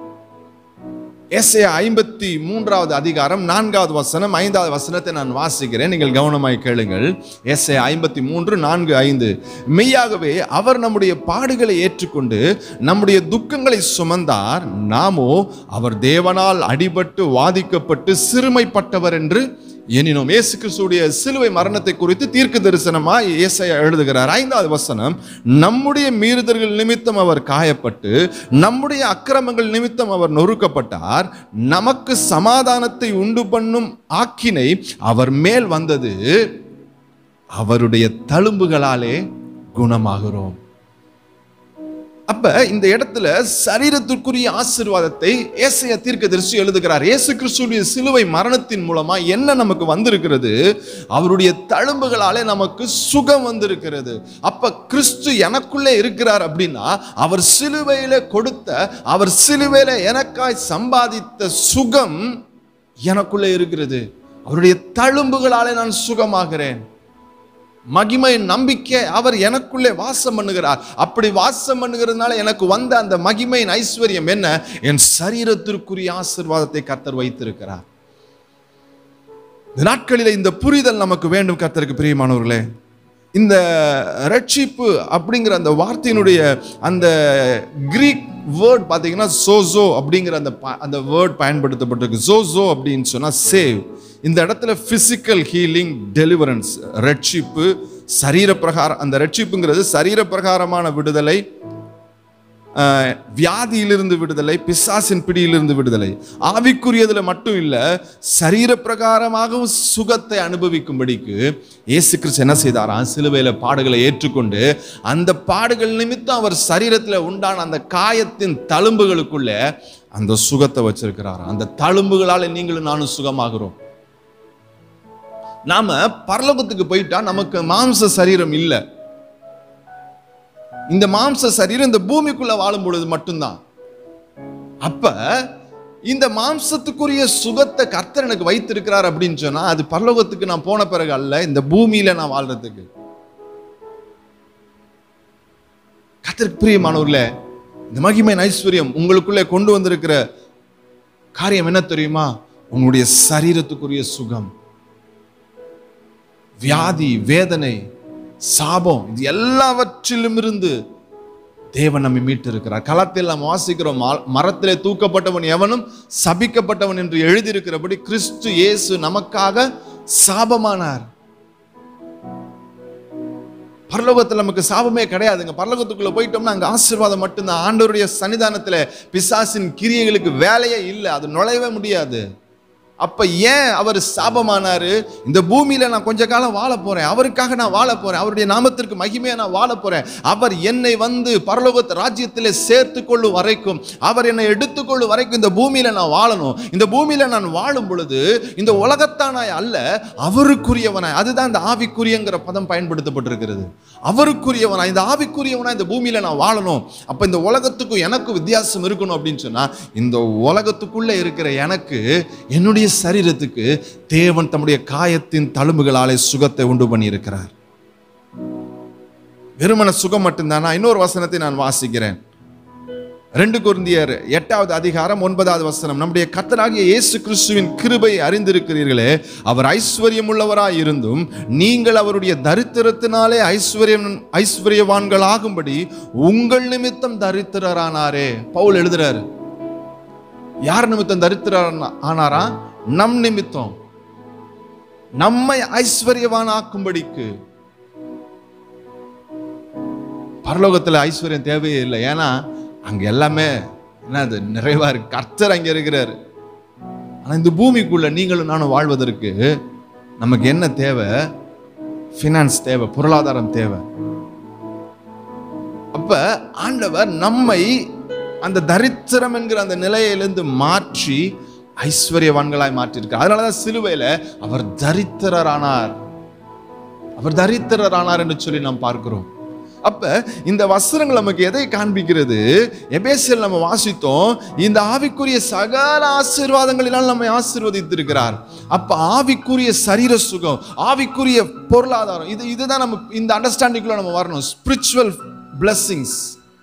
S1: எஸ்ஏ ஐம்பத்தி மூன்றாவது அதிகாரம் நான்காவது வசனம் ஐந்தாவது வசனத்தை நான் வாசிக்கிறேன் நீங்கள் கவனமாய் கேளுங்கள் எஸ்ஏ ஐம்பத்தி மூன்று நான்கு ஐந்து மெய்யாகவே அவர் நம்முடைய பாடுகளை ஏற்றுக்கொண்டு நம்முடைய துக்கங்களை சுமந்தார் நாமோ அவர் தேவனால் அடிபட்டு வாதிக்கப்பட்டு சிறுமைப்பட்டவர் என்று எனினும் இயேசு கிறிஸ்துடைய சிலுவை மரணத்தை குறித்து தீர்க்க தரிசனமாய் ஏசாயா எழுதுகிறார் ஐந்தாவது வசனம் நம்முடைய மீறுதல்கள் நிமித்தம் அவர் காயப்பட்டு நம்முடைய அக்கிரமங்கள் நிமித்தம் அவர் நொறுக்கப்பட்டார் நமக்கு சமாதானத்தை உண்டு பண்ணும் ஆக்கினை அவர் மேல் வந்தது அவருடைய தழும்புகளாலே குணமாகிறோம் அப்ப இந்த இடத்துல சரீரத்திற்குரிய ஆசீர்வாதத்தை ஏசைய தீர்க்கதரிசி எழுதுகிறார் இயேசு கிறிஸ்துடைய சிலுவை மரணத்தின் மூலமா என்ன நமக்கு வந்திருக்கிறது அவருடைய தழும்புகளாலே நமக்கு சுகம் வந்திருக்கிறது அப்ப கிறிஸ்து எனக்குள்ளே இருக்கிறார் அப்படின்னா அவர் சிலுவையில கொடுத்த அவர் சிலுவையில எனக்காய் சம்பாதித்த சுகம் எனக்குள்ளே இருக்கிறது அவருடைய தழும்புகளாலே நான் சுகமாகிறேன் மகிமை நம்பிக்கை அவர் எனக்குள்ளே வாசம் பண்ணுகிறார் அப்படி வாசம் பண்ணுகிறதுனால எனக்கு வந்த அந்த மகிமையின் ஐஸ்வர்யம் என்ன என் சரீரத்திற்குரிய ஆசீர்வாதத்தை கர்த்தர் வைத்திருக்கிறார் இந்த நாட்களில் இந்த புரிதல் நமக்கு வேண்டும் கர்த்தருக்கு பிரியமானவர்களே இந்த ரட்சிப்பு அப்படிங்கிற அந்த வார்த்தையினுடைய அந்த கிரீக் வேர்ட் பார்த்தீங்கன்னா சோசோ அப்படிங்கிற அந்த ப- அந்த வேர்ட் பயன்படுத்தப்பட்டிருக்கு சோசோ அப்படின்னு சொன்னா சேவ் இந்த இடத்துல பிசிக்கல் ஹீலிங் டெலிவரன்ஸ் ரட்சிப்பு சரீர பிரகாரம் அந்த ரட்சிப்புங்கிறது சரீர பிரகாரமான விடுதலை ஆஹ், வியாதியிலிருந்து விடுதலை பிசாசின் பிடியிலிருந்து விடுதலை ஆவிக்குரியதுல மட்டும் இல்ல சரீர பிரகாரமாகவும் சுகத்தை அனுபவிக்கும்படிக்கு இயேசு கிறிஸ்து என்ன செய்தாராம் சிலுவையில பாடுகளை ஏற்றுக்கொண்டு அந்த பாடுகள் நிமித்தம் அவர் சரீரத்துல உண்டான அந்த காயத்தின் தழும்புகளுக்குள்ள அந்த சுகத்தை வச்சிருக்கிறார் அந்த தழும்புகளால நீங்களும் நானும் சுகமாகிறோம் நாம பரலோகத்துக்கு போயிட்டா நமக்கு மாம்ச சரீரம் இல்லை இந்த மாம்ச சரீரம் இந்த பூமிக்குள்ள வாழும் பொழுது மட்டும்தான் அப்ப இந்த மாம்சத்துக்குரிய சுகத்தை கர்த்தர் எனக்கு வைத்திருக்கிறார் அப்படின்னு சொன்னா அது பரலோகத்துக்கு நான் போன பிறகு அல்ல இந்த பூமியில நான் வாழ்றதுக்கு கர்த்தருக்கு பிரியமானவர்களே இந்த மகிமை ஐஸ்வர்யம் உங்களுக்குள்ளே கொண்டு வந்திருக்கிற காரியம் என்ன தெரியுமா உங்களுடைய சரீரத்துக்குரிய சுகம் வியாதி வேதனை சாபம் இது எல்லாவற்றிலும் இருந்து தேவன் நம்மை மீட்டு இருக்கிறார் களத்தில் நாம் வாசிக்கிறோம் ம- மரத்திலே தூக்கப்பட்டவன் எவனும் சபிக்கப்பட்டவன் என்று எழுதியிருக்கிறபடி கிறிஸ்து இயேசு நமக்காக சாபமானார் பரலோகத்தில் நமக்கு சாபமே கிடையாதுங்க பரலோகத்துக்குள்ள போயிட்டோம்னா அங்க ஆசீர்வாதம் மட்டும்தான் ஆண்டவருடைய சன்னிதானத்துல பிசாசின் கிரியைகளுக்கு வேலையே இல்லை அது நுழையவே முடியாது அப்ப ஏன் அவர் சாபமானாரு இந்த பூமியில நான் கொஞ்ச காலம் வாழ போறேன் அவருக்காக நான் வாழ போறேன் அவருடைய நாமத்திற்கு மகிமையா நான் வாழ போறேன் அவர் என்னை வந்து பரலோகத்து ராஜ்யத்திலே சேர்த்து கொள்ளும் வரைக்கும் அவர் என்னை எடுத்துக்கொள்ளும் வரைக்கும் இந்த பூமியில நான் வாழணும் இந்த பூமியில நான் வாழும் பொழுது இந்த உலகத்தானாய் அல்ல அவருக்குரியவனாய் அதுதான் இந்த ஆவிக்குரியங்கிற பதம் பயன்படுத்தப்பட்டிருக்கிறது அவருக்குரியவனாய் இந்த ஆவிக்குரியவனாய் இந்த பூமியில நான் வாழணும் அப்ப இந்த உலகத்துக்கும் எனக்கும் வித்தியாசம் இருக்கணும் அப்படின்னு சொன்னா இந்த உலகத்துக்குள்ள இருக்கிற எனக்கு என்னுடைய சரீரத்துக்கு தேவன் தம்முடைய காயத்தின் தழும்புகளாலே சுகத்தை உண்டு பண்ணியிருக்கிறார் வெறுமன சுகம் மட்டும்தானா இன்னொரு வசனத்தை நான் வாசிக்கிறேன் ரெண்டு குருந்தியர் எட்டாவது அதிகாரம் ஒன்பதாவது வசனம் நம்முடைய கர்த்தராகிய இயேசு கிறிஸ்துவின் கிருபை அறிந்திருக்கிறீர்களே அவர் ஐஸ்வர்யம் உள்ளவராய் இருந்தும் நீங்கள் அவருடைய தரித்திரத்தினாலே ஐஸ்வர்யம் ஐஸ்வர்யவான்களாகும்படி உங்கள் நிமித்தம் தரித்திரரானாரே பவுல் எழுதுறாரு யார் நிமித்தம் தரித்திரர் ஆனாரா நம் நிமித்தம் நம்மை ஐஸ்வர்யவான் ஆக்கும்படிக்கு பரலோகத்துல ஐஸ்வர்யம் தேவையே இல்லை ஏன்னா அங்க எல்லாமே என்னது நிறைவா இருக்கு கர்த்தர் அங்க இருக்கிறாரு ஆனா இந்த பூமிக்குள்ள நீங்களும் நானும் வாழ்வதற்கு நமக்கு என்ன தேவை ஃபினான்ஸ் தேவை பொருளாதாரம் தேவை அப்ப ஆண்டவர் நம்மை அந்த தரித்திரம் என்கிற அந்த நிலையிலிருந்து மாற்றி ஐஸ்வர்யவான்களாய் மாற்றிருக்கார் அதனாலதான் சிலுவையில அவர் தரித்திரரானார் அவர் தரித்திரரானார் என்று சொல்லி நாம் பார்க்கிறோம் அப்ப இந்த வஸ்திரங்கள் நமக்கு எதை காண்பிக்கிறது எபேசியல் நம்ம வாசித்தோம் இந்த ஆவிக்குரிய சகல ஆசீர்வாதங்களினால் நம்மை ஆசீர்வதித்திருக்கிறார் அப்ப ஆவிக்குரிய சரீர சுகம் ஆவிக்குரிய பொருளாதாரம் இது இதுதான் நம்ம இந்த அண்டர்ஸ்டாண்டிங்குள்ள நம்ம வரணும் ஸ்பிரிச்சுவல் blessings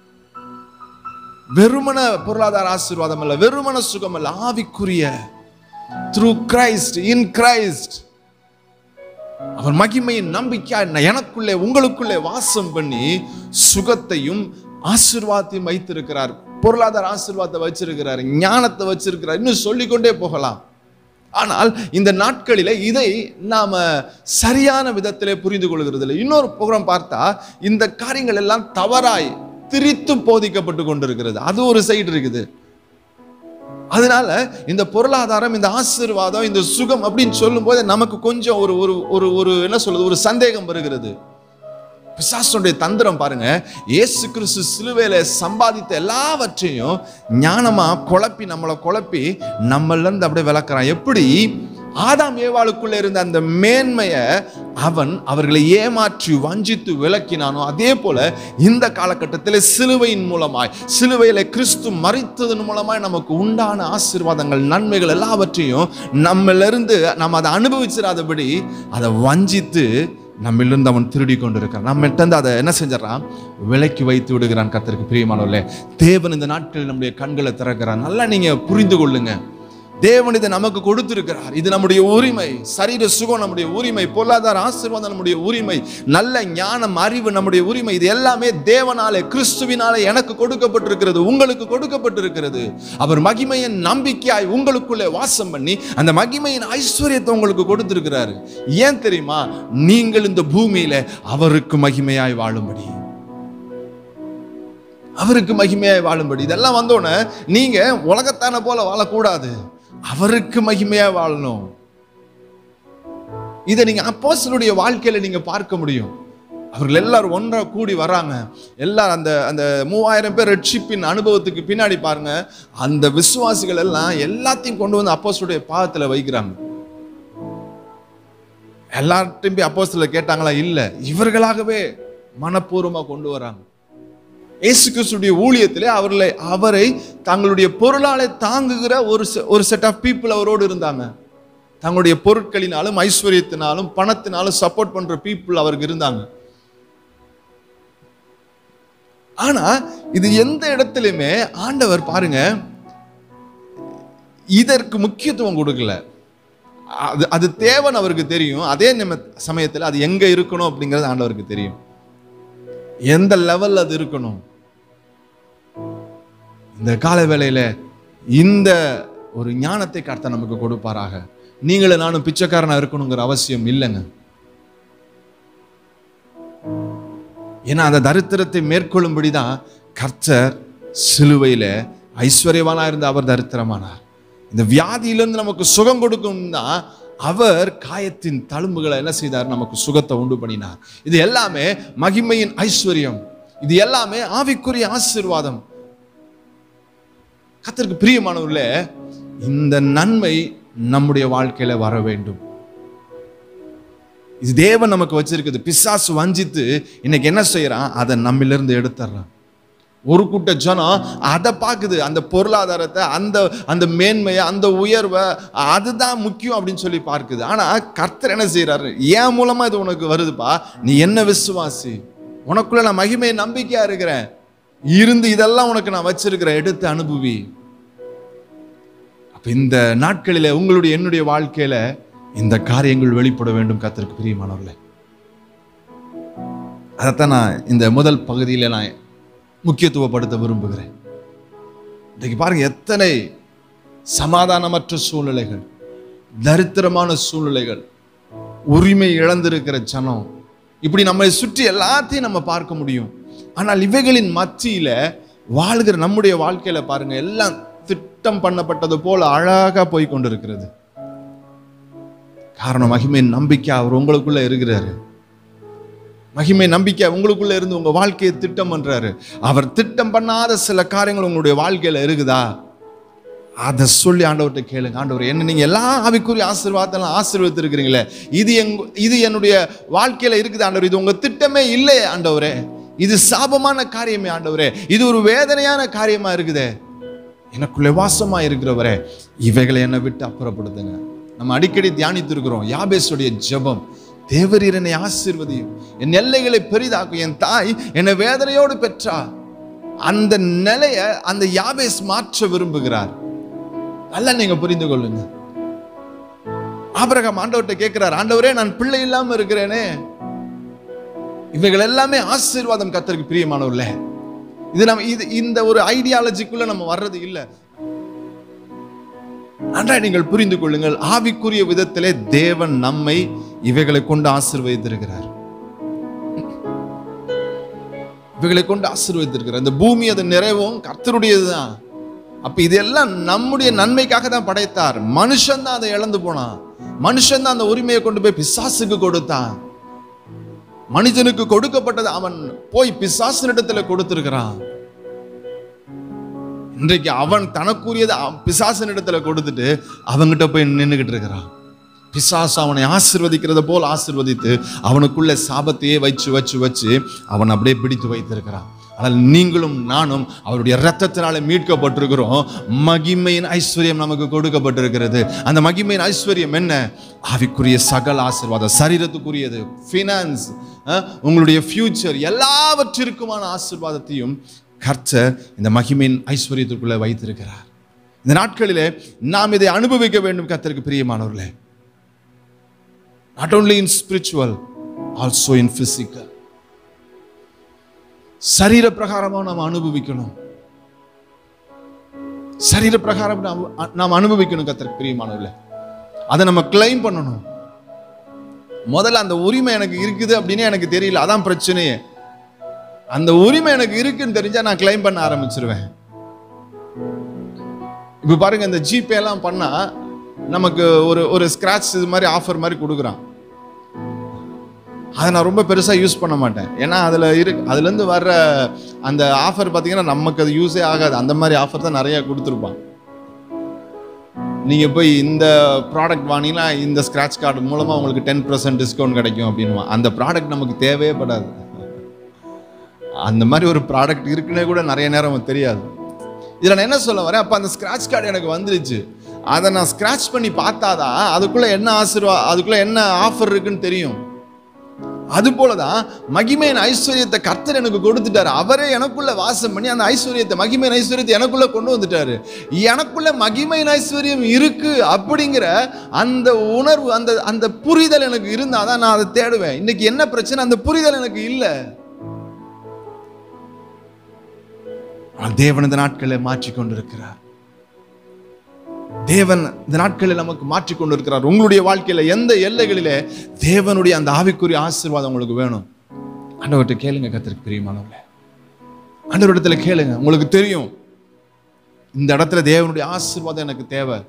S1: வெறுமன பொருளாதார ஆசீர்வாதம் அல்ல வெறுமன சுகம் அல்ல ஆவிக்குரிய த்ரூ கிரைஸ்ட் இன் கிரைஸ்ட் அவர் மகிமையின் நம்பிக்கை எனக்குள்ளே உங்களுக்குள்ளே வாசம் பண்ணி சுகத்தையும் ஆசீர்வாதத்தையும் வைத்திருக்கிறார் பொருளாதார ஆசீர்வாதத்தை வச்சிருக்கிறார் ஞானத்தை வச்சிருக்கிறார் இன்னும் சொல்லிக்கொண்டே போகலாம் ஆனால் இந்த நாட்களிலே இதை நாம சரியான விதத்திலே புரிந்து கொள்கிறது இல்லை இன்னொரு புறம் பார்த்தா இந்த காரியங்கள் எல்லாம் தவறாய் திரித்து போதிக்கப்பட்டு கொண்டிருக்கிறது அது ஒரு சைடு இருக்குது அதனால இந்த பொருளாதாரம் இந்த ஆசீர்வாதம் இந்த சுகம் அப்படின்னு சொல்லும்போது நமக்கு கொஞ்சம் ஒரு ஒரு ஒரு ஒரு என்ன சொல்றது ஒரு சந்தேகம் வருகிறது பிசாசுடைய தந்திரம் பாருங்க இயேசு கிறிஸ்து சிலுவையில சம்பாதித்த எல்லாவற்றையும் ஞானமா குழப்பி நம்மளை குழப்பி நம்மள இருந்து அப்படியே விளக்குறான் எப்படி ஆதாம் ஏவாளுக்குள்ள இருந்த அந்த மேன்மையை அவன் அவர்களை ஏமாற்றி வஞ்சித்து விளக்கினானோ அதே போல இந்த காலகட்டத்தில் சிலுவையின் மூலமாய் சிலுவையில கிறிஸ்து மறித்ததன் மூலமாய் நமக்கு உண்டான ஆசீர்வாதங்கள் நன்மைகள் எல்லாவற்றையும் நம்மளிருந்து நம்ம அதை அனுபவிச்சிடாதபடி அதை வஞ்சித்து நம்மிலிருந்து அவன் திருடி கொண்டு இருக்கிறான் நம்மகிட்ட அதை என்ன செஞ்சிடறான் விலைக்கு வைத்து விடுகிறான் கர்த்தருக்கு பிரியமானவர்களே தேவன் இந்த நாட்களில் நம்முடைய கண்களை திறக்கிறான் நல்லா நீங்க புரிந்து கொள்ளுங்க தேவன் இதை நமக்கு கொடுத்திருக்கிறார் இது நம்முடைய உரிமை சரீர சுகம் நம்முடைய உரிமை பொருளாதார ஆசீர்வாதம் நம்முடைய உரிமை நல்ல ஞானம் அறிவு நம்முடைய உரிமை இது எல்லாமே தேவனாலே கிறிஸ்துவினாலே எனக்கு கொடுக்கப்பட்டிருக்கிறது உங்களுக்கு கொடுக்கப்பட்டிருக்கிறது அவர் மகிமையின் நம்பிக்கையாய் உங்களுக்குள்ளே வாசம் பண்ணி அந்த மகிமையின் ஐஸ்வர்யத்தை உங்களுக்கு கொடுத்திருக்கிறாரு ஏன் தெரியுமா நீங்கள் இந்த பூமியில அவருக்கு மகிமையாய் வாழும்படி அவருக்கு மகிமையாய் வாழும்படி இதெல்லாம் வந்தோடனே நீங்க உலகத்தான போல வாழக்கூடாது அவருக்கு மகிமையா வாழணும் இதை நீங்க அப்போஸ்தலருடைய வாழ்க்கையில நீங்க பார்க்க முடியும் அவர்கள் எல்லாரும் ஒன்றா கூடி வராங்க எல்லாரும் அந்த அந்த மூவாயிரம் பேர் ரட்சிப்பின் அனுபவத்துக்கு பின்னாடி பாருங்க அந்த விசுவாசிகள் எல்லாம் எல்லாத்தையும் கொண்டு வந்து அப்போஸ்தலருடைய பாதத்துல வைக்கிறாங்க எல்லார்ட்டையும் போய் அப்போஸ்தலர் கேட்டாங்களா இல்ல இவர்களாகவே மனப்பூர்வமா கொண்டு வராங்க இயேசு கிறிஸ்துடைய ஊழியத்திலே அவர்களை அவரை தங்களுடைய பொருளாலே தாங்குகிற ஒரு செ- ஒரு செட் ஆஃப் பீப்புள் அவரோடு இருந்தாங்க தங்களுடைய பொருட்களினாலும் ஐஸ்வர்யத்தினாலும் பணத்தினாலும் சப்போர்ட் பண்ற பீப்புள் அவருக்கு இருந்தாங்க ஆனா இது எந்த இடத்துலையுமே ஆண்டவர் பாருங்க இதற்கு முக்கியத்துவம் கொடுக்கல அது அது தேவன் அவருக்கு தெரியும் அதே நிம சமயத்தில் அது எங்க இருக்கணும் அப்படிங்கிறது ஆண்டவருக்கு தெரியும் எந்த லெவல் அது இருக்கணும் இந்த கால வேளையில இந்த ஒரு ஞானத்தை கர்த்தர் நமக்கு கொடுப்பாராக நீங்களும் நானும் பிச்சைக்காரனா இருக்கணுங்கிற அவசியம் இல்லைங்க ஏன்னா அந்த தரித்திரத்தை மேற்கொள்ளும்படி தான் கர்த்தர் சிலுவையில ஐஸ்வர்யவானா இருந்த அவர் தரித்திரமானார் இந்த வியாதியிலிருந்து நமக்கு சுகம் கொடுக்கும்னா அவர் காயத்தின் தழும்புகளை என்ன செய்தார் நமக்கு சுகத்தை உண்டு பண்ணினார் இது எல்லாமே மகிமையின் ஐஸ்வர்யம் இது எல்லாமே ஆவிக்குரிய ஆசீர்வாதம் கர்த்தருக்கு பிரியமானவர்களே இந்த நன்மை நம்முடைய வாழ்க்கையில வர வேண்டும் இது தேவன் நமக்கு வச்சிருக்குது பிசாசு வஞ்சித்து இன்னைக்கு என்ன செய்யறான் அதை நம்மிலிருந்து எடுத்துறான் ஒரு கூட்ட ஜனம் அதை பார்க்குது அந்த பொருளாதாரத்தை அந்த அந்த மேன்மையை அந்த உயர்வை அதுதான் முக்கியம் அப்படின்னு சொல்லி பார்க்குது ஆனா கர்த்தர் என்ன செய்யறாரு ஏன் மூலமா இது உனக்கு வருதுப்பா நீ என்ன விசுவாசி உனக்குள்ள நான் மகிமை நம்பிக்கையா இருக்கிறேன் இருந்து இதெல்லாம் உனக்கு நான் வச்சிருக்கிறேன் எடுத்து அனுபவி அப்ப இந்த நாட்களில உங்களுடைய என்னுடைய வாழ்க்கையில இந்த காரியங்கள் வெளிப்பட வேண்டும் கர்த்தருக்கு பிரியமானவர்களே அதைத்தான் நான் இந்த முதல் பகுதியில நான் முக்கியத்துவப்படுத்த விரும்புகிறேன் இன்னைக்கு பாருங்க எத்தனை சமாதானமற்ற சூழ்நிலைகள் தரித்திரமான சூழ்நிலைகள் உரிமை இழந்திருக்கிற ஜனம் இப்படி நம்மை சுற்றி எல்லாத்தையும் நம்ம பார்க்க முடியும் ஆனால் இவைகளின் மத்தியில வாழ்கிற நம்முடைய வாழ்க்கையில பாருங்க எல்லாம் திட்டம் பண்ணப்பட்டது போல அழகா போய் கொண்டிருக்கிறது காரணம் மகிமையின் நம்பிக்கை அவர் உங்களுக்குள்ள இருக்கிறாரு மகிமை நம்பிக்கை உங்களுக்குள்ள இருந்து உங்க வாழ்க்கையை திட்டம் பண்றாரு அவர் திட்டம் பண்ணாத சில காரியங்கள் உங்களுடைய வாழ்க்கையில இருக்குதா அதை சொல்லி ஆண்டவர்கிட்ட கேளுங்க ஆண்டவர் என்ன நீங்க எல்லா ஆவிக்குரிய ஆசீர்வாதத்தெல்லாம் ஆசீர்வதித்திருக்கிறீங்களே இது எங்க இது என்னுடைய வாழ்க்கையில இருக்குது ஆண்டவர் இது உங்க திட்டமே இல்லையே ஆண்டவரே இது சாபமான காரியமே ஆண்டவரே இது ஒரு வேதனையான காரியமா இருக்குதே எனக்குள்ளே வாசமா இருக்கிறவரே இவைகளை என்னை விட்டு அப்புறப்படுத்துங்க நம்ம அடிக்கடி தியானித்திருக்கிறோம் யாபேசுடைய ஜெபம் தேவரீர் என்னை ஆசீர்வதியும் என் எல்லைகளை பெரிதாக்கும் என் தாய் என்னை வேதனையோடு பெற்றா அந்த நிலைய அந்த யாபேஸ் மாற்ற விரும்புகிறார் நல்லா நீங்க புரிந்து கொள்ளுங்க ஆபிரகாம் ஆண்டவர்கிட்ட கேட்கிறார் ஆண்டவரே நான் பிள்ளை இல்லாம இருக்கிறேனே இவைகள் எல்லாமே ஆசீர்வாதம் கத்தருக்கு பிரியமானவர்கள இது நம்ம இது இந்த ஒரு ஐடியாலஜிக்குள்ள நம்ம வர்றது இல்லை நன்றாய் நீங்கள் புரிந்து கொள்ளுங்கள் ஆவிக்குரிய விதத்திலே தேவன் நம்மை இவைகளை கொண்டு ஆசீர்வதித்திருக்கிறார் இவைகளை கொண்டு ஆசீர்வதித்திருக்கிறார் இந்த பூமி அது நிறைவும் கர்த்தருடையதுதான் அப்ப இதெல்லாம் நம்முடைய நன்மைக்காக தான் படைத்தார் மனுஷன் தான் அதை இழந்து போனான் மனுஷன் தான் அந்த உரிமையை கொண்டு போய் பிசாசுக்கு கொடுத்தான் மனிதனுக்கு கொடுக்கப்பட்டது அவன் போய் பிசாசனிடத்துல கொடுத்திருக்கிறான் இன்றைக்கு அவன் தனக்குரியதை அவன் பிசாசனிடத்துல கொடுத்துட்டு அவங்கிட்ட போய் நின்றுகிட்டு இருக்கிறான் பிசாசு அவனை ஆசிர்வதிக்கிறத போல் ஆசிர்வதித்து அவனுக்குள்ள சாபத்தையே வச்சு வச்சு வச்சு அவன் அப்படியே பிடித்து வைத்திருக்கிறான் ஆனால் நீங்களும் நானும் அவருடைய இரத்தத்தினால மீட்கப்பட்டிருக்கிறோம் மகிமையின் ஐஸ்வர்யம் நமக்கு கொடுக்கப்பட்டிருக்கிறது அந்த மகிமையின் ஐஸ்வர்யம் என்ன ஆவிக்குரிய சகல ஆசீர்வாதம் சரீரத்துக்குரியது ஃபினான்ஸ் உங்களுடைய ஃபியூச்சர் எல்லாவற்றிற்குமான ஆசீர்வாதத்தையும் கர்த்தர் இந்த மகிமையின் ஐஸ்வர்யத்திற்குள்ளே வைத்திருக்கிறார் இந்த நாட்களிலே நாம் இதை அனுபவிக்க வேண்டும் கர்த்தருக்கு பிரியமானவர்களே not only in spiritual also in physical சரீர பிரகாரமா நாம் அனுபவிக்கணும் சரீர பிரகாரம் நாம் நாம் அனுபவிக்கணும் கத்திர பிரியமானவர்களே அதை நம்ம கிளைம் பண்ணணும் முதல்ல அந்த உரிமை எனக்கு இருக்குது அப்படின்னு எனக்கு தெரியல அதான் பிரச்சனையே அந்த உரிமை எனக்கு இருக்குன்னு தெரிஞ்சா நான் கிளைம் பண்ண ஆரம்பிச்சிருவேன் இப்ப பாருங்க இந்த ஜிபே எல்லாம் பண்ணா நமக்கு ஒரு ஒரு ஸ்கிராட்ச் இது மாதிரி ஆஃபர் மாதிரி கொடுக்குறான் அதை நான் ரொம்ப பெருசாக யூஸ் பண்ண மாட்டேன் ஏன்னா அதில் இரு அதுலேருந்து வர்ற அந்த ஆஃபர் பார்த்தீங்கன்னா நமக்கு அது யூஸே ஆகாது அந்த மாதிரி ஆஃபர் தான் நிறையா கொடுத்துருப்பான் நீங்கள் போய் இந்த ப்ராடக்ட் வாங்கினா இந்த ஸ்க்ராட்ச் கார்டு மூலமாக உங்களுக்கு டென் பர்சன்ட் டிஸ்கவுண்ட் கிடைக்கும் அப்படின்வான் அந்த ப்ராடக்ட் நமக்கு தேவையே படாது அந்த மாதிரி ஒரு ப்ராடக்ட் இருக்குன்னே கூட நிறைய நேரம் தெரியாது இதில் நான் என்ன சொல்ல வரேன் அப்போ அந்த ஸ்க்ராட்ச் கார்டு எனக்கு வந்துருச்சு அதை நான் ஸ்க்ராட்ச் பண்ணி பார்த்தாதான் அதுக்குள்ளே என்ன ஆசீர்வா அதுக்குள்ளே என்ன ஆஃபர் இருக்குன்னு தெரியும் அது போலதான் மகிமையின் ஐஸ்வர்யத்தை கர்த்தர் எனக்கு கொடுத்துட்டாரு அவரே எனக்குள்ள வாசம் பண்ணி அந்த ஐஸ்வர்யத்தை மகிமையின் ஐஸ்வர்யத்தை எனக்குள்ள கொண்டு வந்துட்டாரு எனக்குள்ள மகிமையின் ஐஸ்வர்யம் இருக்கு அப்படிங்கிற அந்த உணர்வு அந்த அந்த புரிதல் எனக்கு இருந்தாதான் நான் அதை தேடுவேன் இன்னைக்கு என்ன பிரச்சனை அந்த புரிதல் எனக்கு இல்லை ஆனால் தேவன் இந்த நாட்களை மாற்றி கொண்டிருக்கிறார் தேவன் இந்த நாட்களில் நமக்கு மாற்றி கொண்டிருக்கிறார் உங்களுடைய வாழ்க்கையில எந்த எல்லைகளிலே தேவனுடைய அந்த ஆவிக்குரிய ஆசீர்வாதம் உங்களுக்கு வேணும் ஆண்டவர்கிட்ட கேளுங்க கத்திற்கு பிரியமானவர்களே ஆண்டவரிடத்துல கேளுங்க உங்களுக்கு தெரியும் இந்த இடத்துல தேவனுடைய ஆசீர்வாதம் எனக்கு தேவை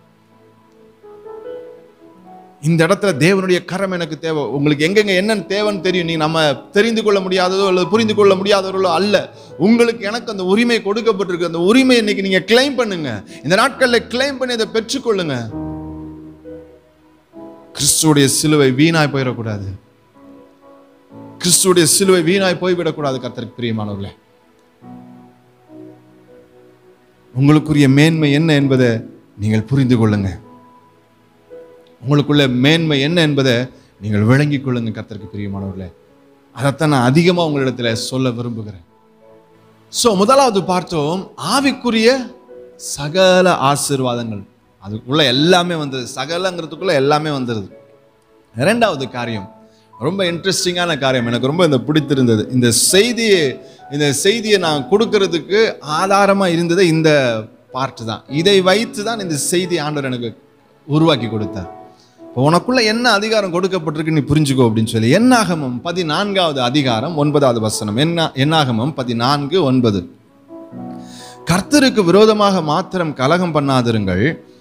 S1: இந்த இடத்துல தேவனுடைய கரம் எனக்கு தேவை உங்களுக்கு எங்கெங்க என்னன்னு தேவைன்னு தெரியும் நீ நம்ம தெரிந்து கொள்ள முடியாததோ அல்லது புரிந்து கொள்ள முடியாதவர்களோ அல்ல உங்களுக்கு எனக்கு அந்த உரிமை கொடுக்கப்பட்டிருக்கு அந்த உரிமை இன்னைக்கு நீங்க கிளைம் பண்ணுங்க இந்த நாட்களில் கிளைம் பண்ணி அதை பெற்றுக்கொள்ளுங்க கிறிஸ்துடைய சிலுவை வீணாய் போயிடக்கூடாது கிறிஸ்துடைய சிலுவை வீணாய் போய்விடக்கூடாது கர்த்தருக்கு பிரியமானவர்களே உங்களுக்குரிய மேன்மை என்ன என்பதை நீங்கள் புரிந்து கொள்ளுங்க உங்களுக்குள்ள மேன்மை என்ன என்பதை நீங்கள் விளங்கிக் கொள்ளுங்க கர்த்தருக்கு பிரியமானவர்களே அதைத்தான் நான் அதிகமாக உங்களிடத்துல சொல்ல விரும்புகிறேன் ஸோ முதலாவது பார்த்தோம் ஆவிக்குரிய சகல ஆசீர்வாதங்கள் அதுக்குள்ள எல்லாமே வந்தது சகலங்கிறதுக்குள்ள எல்லாமே வந்துடுது இரண்டாவது காரியம் ரொம்ப இன்ட்ரெஸ்டிங்கான காரியம் எனக்கு ரொம்ப இந்த பிடித்திருந்தது இந்த செய்தியை இந்த செய்தியை நான் கொடுக்கறதுக்கு ஆதாரமாக இருந்தது இந்த பார்ட் தான் இதை வைத்து தான் இந்த செய்தி ஆண்டவர் எனக்கு உருவாக்கி கொடுத்தார் இப்போ உனக்குள்ள என்ன அதிகாரம் கொடுக்கப்பட்டிருக்கு நீ புரிஞ்சுக்கோ அப்படின்னு சொல்லி என்னாகமம் பதினான்காவது அதிகாரம் ஒன்பதாவது வசனம் என்ன என்னாகமம் பதினான்கு ஒன்பது கர்த்தருக்கு விரோதமாக மாத்திரம் கலகம் பண்ணாதிருங்கள்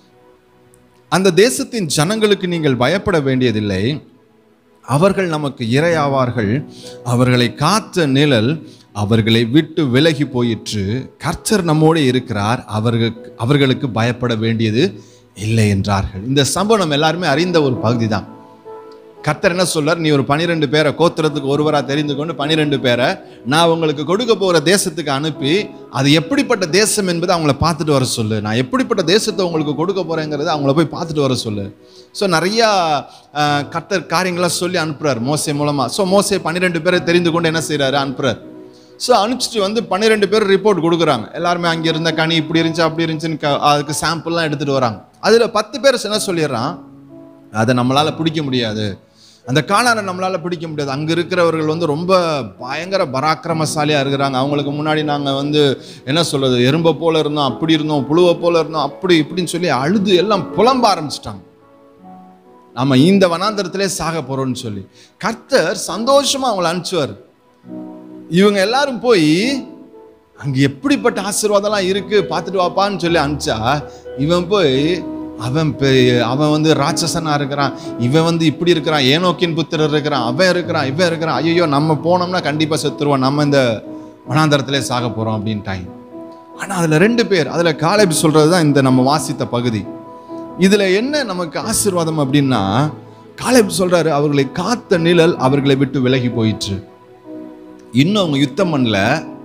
S1: அந்த தேசத்தின் ஜனங்களுக்கு நீங்கள் பயப்பட வேண்டியதில்லை அவர்கள் நமக்கு இரையாவார்கள் அவர்களை காத்த நிழல் அவர்களை விட்டு விலகி போயிற்று கர்த்தர் நம்மோடு இருக்கிறார் அவர்களுக்கு அவர்களுக்கு பயப்பட வேண்டியது இல்லை என்றார்கள் இந்த சம்பவம் நம்ம எல்லாருமே அறிந்த ஒரு பகுதி தான் கர்த்தர் என்ன சொல்றார் நீ ஒரு பனிரெண்டு பேரை கோத்திரத்துக்கு ஒருவராக தெரிந்து கொண்டு பனிரெண்டு பேரை நான் உங்களுக்கு கொடுக்க போகிற தேசத்துக்கு அனுப்பி அது எப்படிப்பட்ட தேசம் என்பதை அவங்கள பார்த்துட்டு வர சொல்லு நான் எப்படிப்பட்ட தேசத்தை உங்களுக்கு கொடுக்க போகிறேங்கிறத அவங்கள போய் பார்த்துட்டு வர சொல்லு ஸோ நிறையா அஹ், கர்த்தர் காரியங்களை சொல்லி அனுப்புறார் மோசே மூலமாக ஸோ மோசே பன்னிரெண்டு பேரை தெரிந்து கொண்டு என்ன செய்கிறாரு அனுப்புறார் ஸோ அனுப்பிச்சிட்டு வந்து பன்னிரெண்டு பேர் ரிப்போர்ட் கொடுக்குறாங்க எல்லாருமே அங்கே இருந்த கனி இப்படி இருந்துச்சு அப்படி இருந்துச்சுன்னு க- அதுக்கு சாம்பிள்லாம் எடுத்துகிட்டு வராங்க அதில் பத்து பேர் என்ன சொல்லிடுறான் அதை நம்மளால் பிடிக்க முடியாது அந்த காணாரை நம்மளால் பிடிக்க முடியாது அங்கே இருக்கிறவர்கள் வந்து ரொம்ப பயங்கர பராக்கிரமசாலியாக இருக்கிறாங்க அவங்களுக்கு முன்னாடி நாங்கள் வந்து என்ன சொல்கிறது எறும்பை போல இருந்தோம் அப்படி இருந்தோம் புழுவை போல இருந்தோம் அப்படி இப்படின்னு சொல்லி அழுது எல்லாம் புலம்ப ஆரம்பிச்சிட்டாங்க நம்ம இந்த வனாந்தரத்திலே சாக போகிறோம்னு சொல்லி கர்த்தர் சந்தோஷமாக அவங்கள அனுப்பிச்சுவார் இவங்க எல்லாரும் போய் அங்கே எப்படிப்பட்ட ஆசீர்வாதம்லாம் இருக்கு பார்த்துட்டு வாப்பான்னு சொல்லி அனுப்பிச்சா இவன் போய் அவன் பெ- அவன் வந்து ராட்சசனா இருக்கிறான் இவன் வந்து இப்படி இருக்கிறான் ஏனோக்கின் புத்திரர் இருக்கிறான் அவன் இருக்கிறான் இவன் இருக்கிறான் ஐயோ நம்ம போனோம்னா கண்டிப்பாக செத்துருவோம் நம்ம இந்த வனாந்தரத்திலே சாக போகிறோம் அப்படின்ட்டாங்க ஆனால் அதில் ரெண்டு பேர் அதில் காலேப் சொல்கிறது தான் இந்த நம்ம வாசித்த பகுதி இதில் என்ன நமக்கு ஆசீர்வாதம் அப்படின்னா காலேப் சொல்றாரு அவர்களை காத்த நிழல் அவர்களை விட்டு விலகி போயிற்று இன்னும் அவங்க யுத்தம் பண்ணல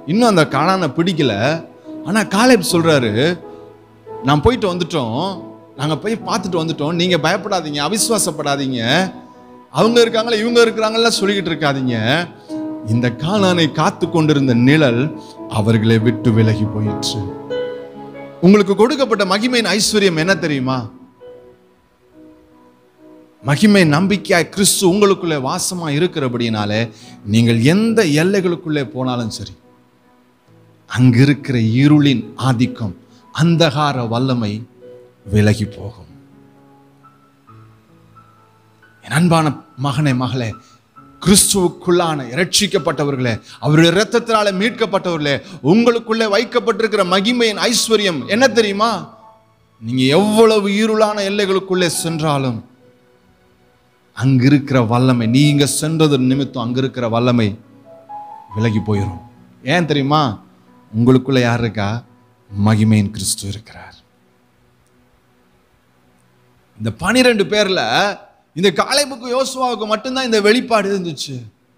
S1: இன்னும் அந்த காணானை பிடிக்கல ஆனா காலேப் சொல்றாரு நான் போயிட்டு வந்துட்டோம் நாங்க போய் பார்த்துட்டு வந்துட்டோம் நீங்க பயப்படாதீங்க அவிசுவாசப்படாதீங்க அவங்க இருக்காங்களா இவங்க இருக்கிறாங்களா சொல்லிக்கிட்டு இருக்காதீங்க இந்த காணானை காத்து கொண்டிருந்த நிழல் அவர்களை விட்டு விலகி போயிற்று உங்களுக்கு கொடுக்கப்பட்ட மகிமையின் ஐஸ்வர்யம் என்ன தெரியுமா மகிமை நம்பிக்கையாய் கிறிஸ்து உங்களுக்குள்ளே வாசமா இருக்கிறபடினாலே நீங்கள் எந்த எல்லைகளுக்குள்ளே போனாலும் சரி அங்க இருக்கிற இருளின் ஆதிக்கம் அந்தகார வல்லமை விலகி போகும் என் அன்பான மகனே மகளே கிறிஸ்துவுக்குள்ளான இரட்சிக்கப்பட்டவர்களே அவருடைய இரத்தத்தினால மீட்கப்பட்டவர்களே உங்களுக்குள்ளே வைக்கப்பட்டிருக்கிற மகிமையின் ஐஸ்வர்யம் என்ன தெரியுமா நீங்க எவ்வளவு இருளான எல்லைகளுக்குள்ளே சென்றாலும் அங்க இருக்கிற வல்லமை நீங்க சென்றது நிமித்தம் அங்க இருக்கிற வல்லமை விலகி போயிடும் ஏன் தெரியுமா உங்களுக்குள்ள யார் இருக்கா மகிமையின் கிறிஸ்து இருக்கிறார் இந்த பனிரெண்டு பேர்ல இந்த காளைப்புக்கு யோசுவாவுக்கு மட்டும்தான் இந்த வெளிப்பாடு இருந்துச்சு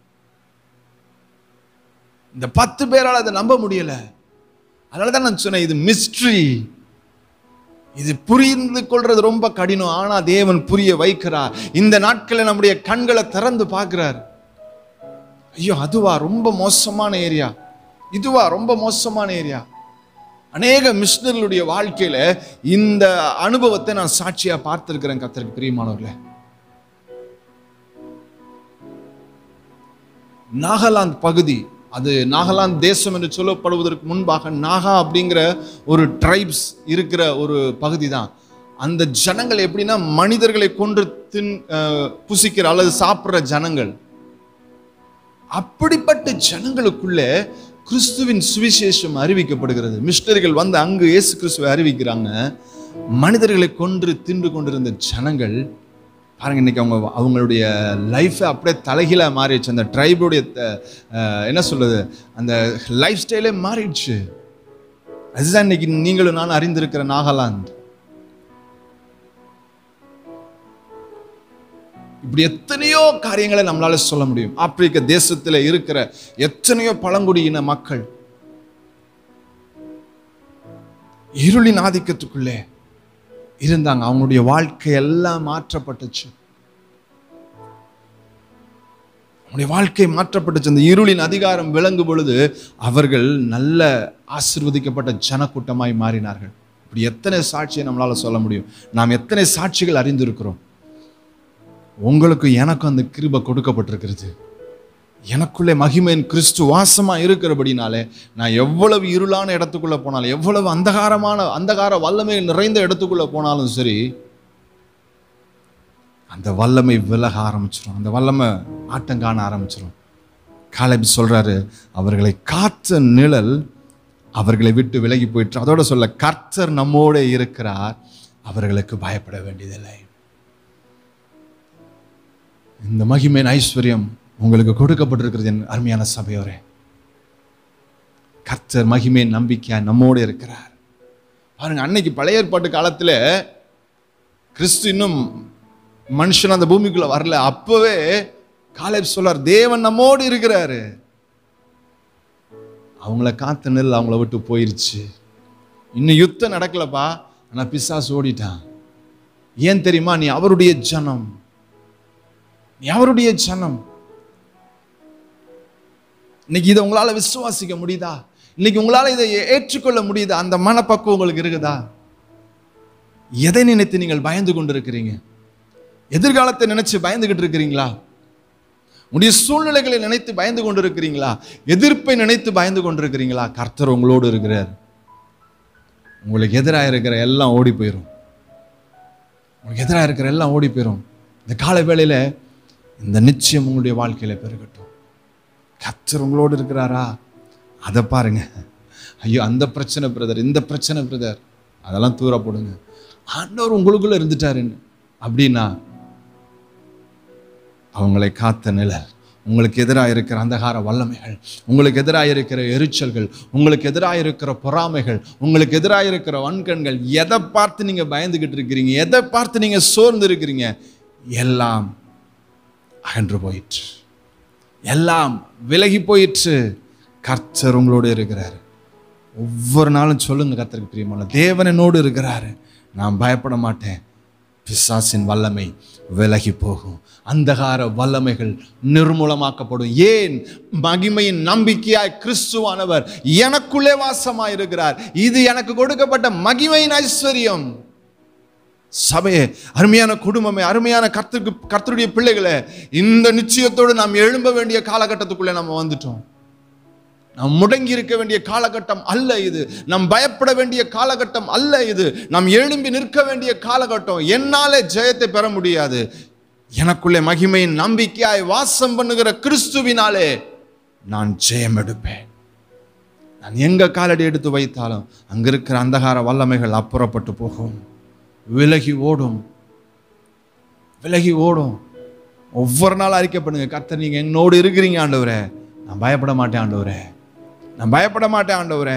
S1: இந்த பத்து பேரால் அதை நம்ப முடியல அதனால தான் நான் சொன்னேன் இது மிஸ்ட்ரி இது புரிந்து கொள்றது ரொம்ப கடினம் ஆனா தேவன் புரிய வைக்கிறார் இந்த நாட்களில் நம்முடைய கண்களை திறந்து பார்க்கிறார் ஐயோ அதுவா ரொம்ப மோசமான ஏரியா இதுவா ரொம்ப மோசமான ஏரியா அநேக மிஷினர்களுடைய வாழ்க்கையில இந்த அனுபவத்தை நான் சாட்சியா பார்த்திருக்கிறேன் கத்தருக்கு பிரியமானவர்களே நாகாலாந்து பகுதி அது நாகாலாந்து தேசம் என்று சொல்லப்படுவதற்கு முன்பாக நாகா அப்படிங்கிற ஒரு ட்ரைப்ஸ் இருக்கிற ஒரு பகுதி தான் அந்த ஜனங்கள் எப்படின்னா மனிதர்களை கொன்று தின் அஹ், புசிக்கிற அல்லது சாப்பிட்ற ஜனங்கள் அப்படிப்பட்ட ஜனங்களுக்குள்ளே கிறிஸ்துவின் சுவிசேஷம் அறிவிக்கப்படுகிறது மிஷினரிகள் வந்து அங்கு இயேசு கிறிஸ்துவை அறிவிக்கிறாங்க மனிதர்களை கொன்று தின்று கொண்டிருந்த ஜனங்கள் பாருங்க இன்னைக்கு அவங்க அவங்களுடைய லைஃபை அப்படியே தலைகீழாக மாறிடுச்சு அந்த ட்ரைபுடைய என்ன சொல்றது அந்த லைஃப் ஸ்டைலே மாறிடுச்சு அதுதான் இன்னைக்கு நீங்களும் நான் அறிந்திருக்கிற நாகாலாந்து இப்படி எத்தனையோ காரியங்களை நம்மளால சொல்ல முடியும் ஆப்பிரிக்க தேசத்துல இருக்கிற எத்தனையோ பழங்குடியின மக்கள் இருளின் ஆதிக்கத்துக்குள்ளே இருந்தாங்க அவங்களுடைய வாழ்க்கை எல்லாம் மாற்றப்பட்டுச்சு அவங்களுடைய வாழ்க்கை மாற்றப்பட்டுச்சு அந்த இருளின் அதிகாரம் விளங்கும் பொழுது அவர்கள் நல்ல ஆசிர்வதிக்கப்பட்ட ஜனக்கூட்டமாய் மாறினார்கள் இப்படி எத்தனை சாட்சியை நம்மளால சொல்ல முடியும் நாம் எத்தனை சாட்சிகள் அறிந்திருக்கிறோம் உங்களுக்கு எனக்கும் அந்த கிருபை கொடுக்கப்பட்டிருக்கிறது எனக்குள்ளே மகிமையின் கிறிஸ்து வாசமா இருக்கிறபடினாலே நான் எவ்வளவு இருளான இடத்துக்குள்ள போனாலும் எவ்வளவு அந்தகாரமான அந்தகார வல்லமை நிறைந்த இடத்துக்குள்ள போனாலும் சரி அந்த வல்லமை விலக ஆரம்பிச்சிடும் அந்த வல்லமை ஆட்டம் காண ஆரம்பிச்சிடும் காலேப் சொல்றாரு அவர்களை காத்த நிழல் அவர்களை விட்டு விலகி போயிட்டு அதோட சொல்ல கர்த்தர் நம்மோட இருக்கிறார் அவர்களுக்கு பயப்பட வேண்டியதில்லை இந்த மகிமையின் ஐஸ்வர்யம் உங்களுக்கு கொடுக்கப்பட்டிருக்கிறது என் அருமையான சபையோரே கர்த்தர் மகிமையின் நம்பிக்கையா நம்மோடு இருக்கிறார் பாருங்க அன்னைக்கு பழைய ஏற்பாட்டு காலத்துல கிறிஸ்து இன்னும் மனுஷன் அந்த பூமிக்குள்ள வரல அப்பவே காலேப் சொல்லார் தேவன் நம்மோடு இருக்கிறாரு அவங்கள காத்த நெல் அவங்கள விட்டு போயிருச்சு இன்னும் யுத்தம் நடக்கலப்பா ஆனா பிசாசு ஓடிட்டான் ஏன் தெரியுமா நீ அவருடைய ஜனம் நீ அவருடைய ஜனம் இன்னைக்கு இதை உங்களால விசுவாசிக்க முடியுதா இன்னைக்கு உங்களால இதை ஏற்றுக்கொள்ள முடியுதா அந்த மனப்பக்குவம் உங்களுக்கு இருக்குதா எதை நினைத்து நீங்கள் பயந்து கொண்டிருக்கிறீங்க எதிர்காலத்தை நினைச்சு பயந்துகிட்டு இருக்கிறீங்களா உடைய சூழ்நிலைகளை நினைத்து பயந்து கொண்டிருக்கிறீங்களா எதிர்ப்பை நினைத்து பயந்து கொண்டிருக்கிறீங்களா கர்த்தர் உங்களோடு இருக்கிறார் உங்களுக்கு எதிராக இருக்கிற எல்லாம் ஓடி போயிடும் உங்களுக்கு எதிராக இருக்கிற எல்லாம் ஓடி போயிடும் இந்த கால வேளையில இந்த நிச்சயம் உங்களுடைய வாழ்க்கையில பெருகட்டும் கர்த்தர் உங்களோடு இருக்கிறாரா அதை பாருங்க ஐயோ அந்த பிரச்சனை பிரதர் இந்த பிரச்சனை பிரதர் அதெல்லாம் தூர போடுங்க ஆண்டவர் உங்களுக்குள்ள இருந்துட்டாருன்னு அப்படின்னா அவங்களை காத்த நிழல் உங்களுக்கு எதிராக இருக்கிற அந்தகார வல்லமைகள் உங்களுக்கு எதிராக இருக்கிற எரிச்சல்கள் உங்களுக்கு எதிராக இருக்கிற பொறாமைகள் உங்களுக்கு எதிராக இருக்கிற வன்கண்கள் எதை பார்த்து நீங்க பயந்துகிட்டு இருக்கிறீங்க எதை பார்த்து நீங்க சோர்ந்து இருக்கிறீங்க எல்லாம் அகன்று போயிற்று எல்லாம் விலகி போயிற்று கர்த்தர் உங்களோடு இருக்கிறார் ஒவ்வொரு நாளும் சொல்லுங்க கர்த்தருக்கு பிரியமான தேவன் என்னோடு இருக்கிறாரு நான் பயப்பட மாட்டேன் பிசாசின் வல்லமை விலகி போகும் அந்தகார வல்லமைகள் நிர்மூலமாக்கப்படும் ஏன் மகிமையின் நம்பிக்கையாய் கிறிஸ்துவானவர் எனக்குள்ளே வாசமாய் இருக்கிறார் இது எனக்கு கொடுக்கப்பட்ட மகிமையின் ஐஸ்வர்யம் சபையே அருமையான குடும்பமே அருமையான கர்த்தருக்கு கர்த்தருடைய பிள்ளைகளே இந்த நிச்சயத்தோடு நாம் எழும்ப வேண்டிய காலகட்டத்துக்குள்ளே நம்ம வந்துட்டோம் நாம் முடங்கி இருக்க வேண்டிய காலகட்டம் அல்ல இது நாம் பயப்பட வேண்டிய காலகட்டம் அல்ல இது நாம் எழும்பி நிற்க வேண்டிய காலகட்டம் என்னாலே ஜெயத்தை பெற முடியாது எனக்குள்ளே மகிமையின் நம்பிக்கையாய் வாசம் பண்ணுகிற கிறிஸ்துவினாலே நான் ஜெயம் எடுப்பேன் நான் எங்க காலடி எடுத்து வைத்தாலும் அங்க இருக்கிற அந்தகார வல்லமைகள் அப்புறப்பட்டு போகும் விலகி ஓடும் விலகி ஓடும் ஒவ்வொரு நாள் அறிக்கை பண்ணுங்க கர்த்தர் நீங்க என்னோடு இருக்கிறீங்க ஆண்டவரே நான் பயப்பட மாட்டேன் ஆண்டவரே நான் பயப்பட மாட்டேன் ஆண்டவரே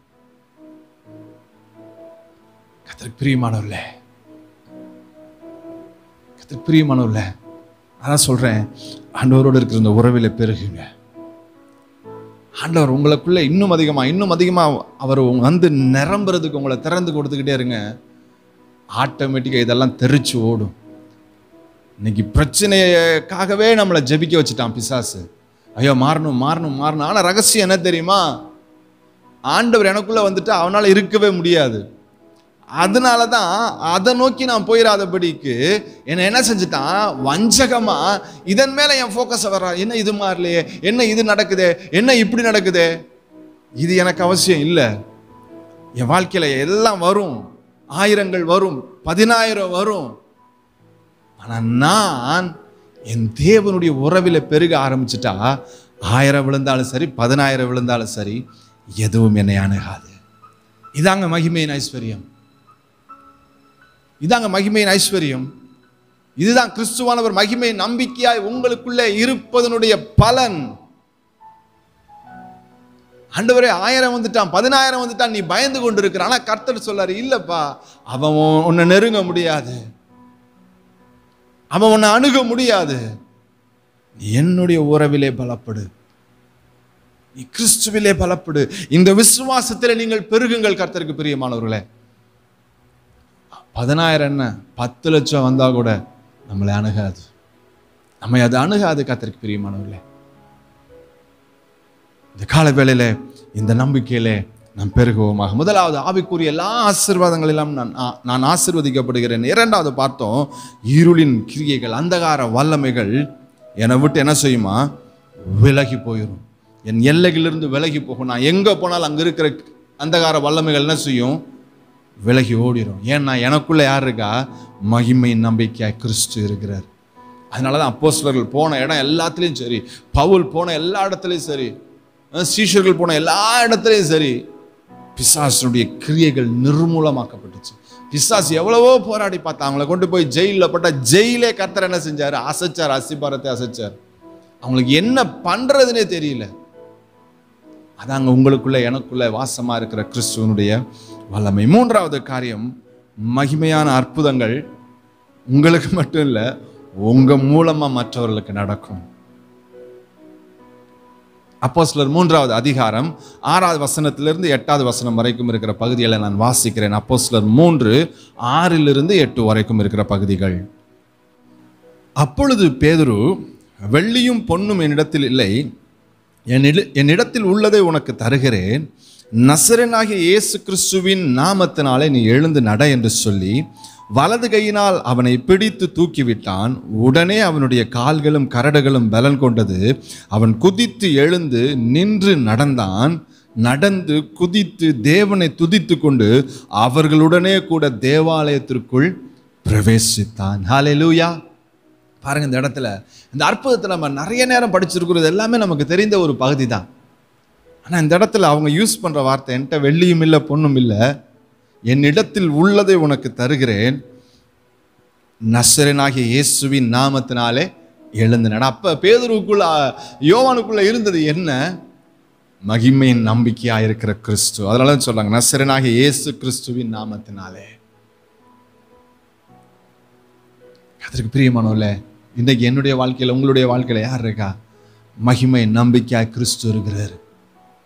S1: கர்த்தருக்கு பிரியமானவர்களே கர்த்தருக்கு பிரியமானவர்களே அதான் சொல்றேன் ஆண்டவரோடு இருக்கிற இந்த உறவில் பெருகுங்க ஆண்டவர் உங்களுக்குள்ள இன்னும் அதிகமா இன்னும் அதிகமா அவர் வந்து நிரம்புறதுக்கு உங்களை திறந்து கொடுத்துக்கிட்டே இருங்க ஆட்டோமேட்டிக்காக இதெல்லாம் தெரிச்சு ஓடும் இன்னைக்கு பிரச்சனைக்காகவே நம்மளை ஜெபிக்க வச்சுட்டான் பிசாசு ஐயோ மாறணும் மாறணும் மாறணும் ஆனால் ரகசியம் என்ன தெரியுமா ஆண்டவர் எனக்குள்ள வந்துட்டு அவனால் இருக்கவே முடியாது அதனால தான் அதை நோக்கி நான் போயிடாதபடிக்கு என்னை என்ன செஞ்சுட்டான் வஞ்சகமா இதன் மேல என் ஃபோக்கஸை வர்றா என்ன இது மாறலையே என்ன இது நடக்குதே என்ன இப்படி நடக்குதே இது எனக்கு அவசியம் இல்லை என் வாழ்க்கையில எல்லாம் வரும் ஆயிரங்கள் வரும் பதினாயிரம் வரும் ஆனா நான் என் தேவனுடைய உறவில பெருக ஆரம்பிச்சிட்டா ஆயிரம் விழுந்தாலும் சரி பதினாயிரம் விழுந்தாலும் சரி எதுவும் என்னை அணுகாது இதாங்க மகிமையின் ஐஸ்வர்யம் இதாங்க மகிமையின் ஐஸ்வர்யம் இதுதான் கிறிஸ்துவானவர் மகிமை நம்பிக்கையாய் உங்களுக்குள்ளே இருப்பதனுடைய பலன் ஆண்டவரே ஆயிரம் வந்துட்டான் பதினாயிரம் வந்துட்டான் நீ பயந்து கொண்டு இருக்கிற ஆனா கர்த்தர் சொல்லாரு இல்லப்பா அவன் உன்னை நெருங்க முடியாது அவன் உன்னை அணுக முடியாது நீ என்னுடைய உறவிலே பலப்படு நீ கிறிஸ்துவிலே பலப்படு இந்த விசுவாசத்தில் நீங்கள் பெருகுங்கள் கர்த்தருக்கு பிரியமானவர்களே பதினாயிரம் என்ன பத்து லட்சம் வந்தா கூட நம்மளை அணுகாது நம்மை அது அணுகாது கர்த்தருக்கு பிரியமானவர்களே இந்த கால வேளையில இந்த நம்பிக்கையிலே நாம் பெருகுவோமாக முதலாவது ஆவிக்குரிய எல்லா ஆசீர்வாதங்களிலும் நான் ஆ- நான் ஆசீர்வதிக்கப்படுகிறேன் இரண்டாவது பார்த்தோம் இருளின் கிரியைகள் அந்தகார வல்லமைகள் என்னை விட்டு என்ன செய்யுமா விலகி போயிடும் என் எல்லைகளிலிருந்து விலகி போகும் நான் எங்கே போனாலும் அங்கே இருக்கிற அந்தகார வல்லமைகள் என்ன செய்யும் விலகி ஓடிடும் ஏன்னா எனக்குள்ள யார் இருக்கா மகிமையின் நம்பிக்கையாய் கிறிஸ்து இருக்கிறார் அதனால தான் அப்போஸ்தலர்கள் போன இடம் எல்லாத்துலேயும் சரி பவுல் போன எல்லா இடத்துலையும் சரி அஹ் சீஷர்கள் போன எல்லா இடத்துலையும் சரி பிசாசுடைய கிரியைகள் நிர்மூலமாக்கப்பட்டுச்சு பிசாசு எவ்வளவோ போராடி பார்த்தா அவங்கள கொண்டு போய் ஜெயிலில் போட்டா ஜெயிலே கர்த்தர் என்ன செஞ்சாரு அசைச்சார் அசிபாரத்தை அசைச்சார் அவங்களுக்கு என்ன பண்றதுனே தெரியல அதாங்க உங்களுக்குள்ள எனக்குள்ள வாசமா இருக்கிற கிறிஸ்துவனுடைய வல்லமை மூன்றாவது காரியம் மகிமையான அற்புதங்கள் உங்களுக்கு மட்டும் இல்ல உங்க மூலமா மற்றவர்களுக்கு நடக்கும் அப்போஸ்தலர் மூன்றாவது அதிகாரம் ஆறாவது வசனத்திலிருந்து எட்டாவது வசனம் வரைக்கும் இருக்கிற பகுதிகளை நான் வாசிக்கிறேன் அப்போஸ்தலர் மூன்று ஆறிலிருந்து எட்டு வரைக்கும் இருக்கிற பகுதிகள் அப்பொழுது பேதுரு வெள்ளியும் பொன்னும் என்னிடத்தில் இல்லை என்னிட- என்னிடத்தில் உள்ளதை உனக்கு தருகிறேன் நசரனாகிய இயேசு கிறிஸ்துவின் நாமத்தினாலே நீ எழுந்து நட என்று சொல்லி வலது கையினால் அவனை பிடித்து தூக்கிவிட்டான் உடனே அவனுடைய கால்களும் கரடுகளும் பலன் கொண்டது அவன் குதித்து எழுந்து நின்று நடந்தான் நடந்து குதித்து தேவனை துதித்து கொண்டு அவர்களுடனே கூட தேவாலயத்திற்குள் பிரவேசித்தான் ஹalleluya பாருங்க இந்த இடத்துல இந்த அற்புதத்தை நம்ம நிறைய நேரம் படிச்சிருக்கிறது எல்லாமே நமக்கு தெரிந்த ஒரு பகுதி தான் ஆனால் இந்த இடத்துல அவங்க யூஸ் பண்ணுற வார்த்தை என்கிட்ட வெள்ளியும் இல்லை பொண்ணும் இல்லை என்னிடத்தில் உள்ளதை உனக்கு தருகிறேன் நசரனாகிய இயேசுவின் நாமத்தினாலே எழுந்து நட அப்ப பேதுருவுக்குள்ள யோவானுக்குள்ள இருந்தது என்ன மகிமையின் நம்பிக்கையா இருக்கிற கிறிஸ்து அதனால தான் சொல்றாங்க நசரனாகிய இயேசு கிறிஸ்துவின் நாமத்தினாலே அதற்கு பிரியமானவர்களே இன்றைக்கு என்னுடைய வாழ்க்கையில உங்களுடைய வாழ்க்கையில யார் இருக்கா மகிமை நம்பிக்கையா கிறிஸ்து இருக்கிறார்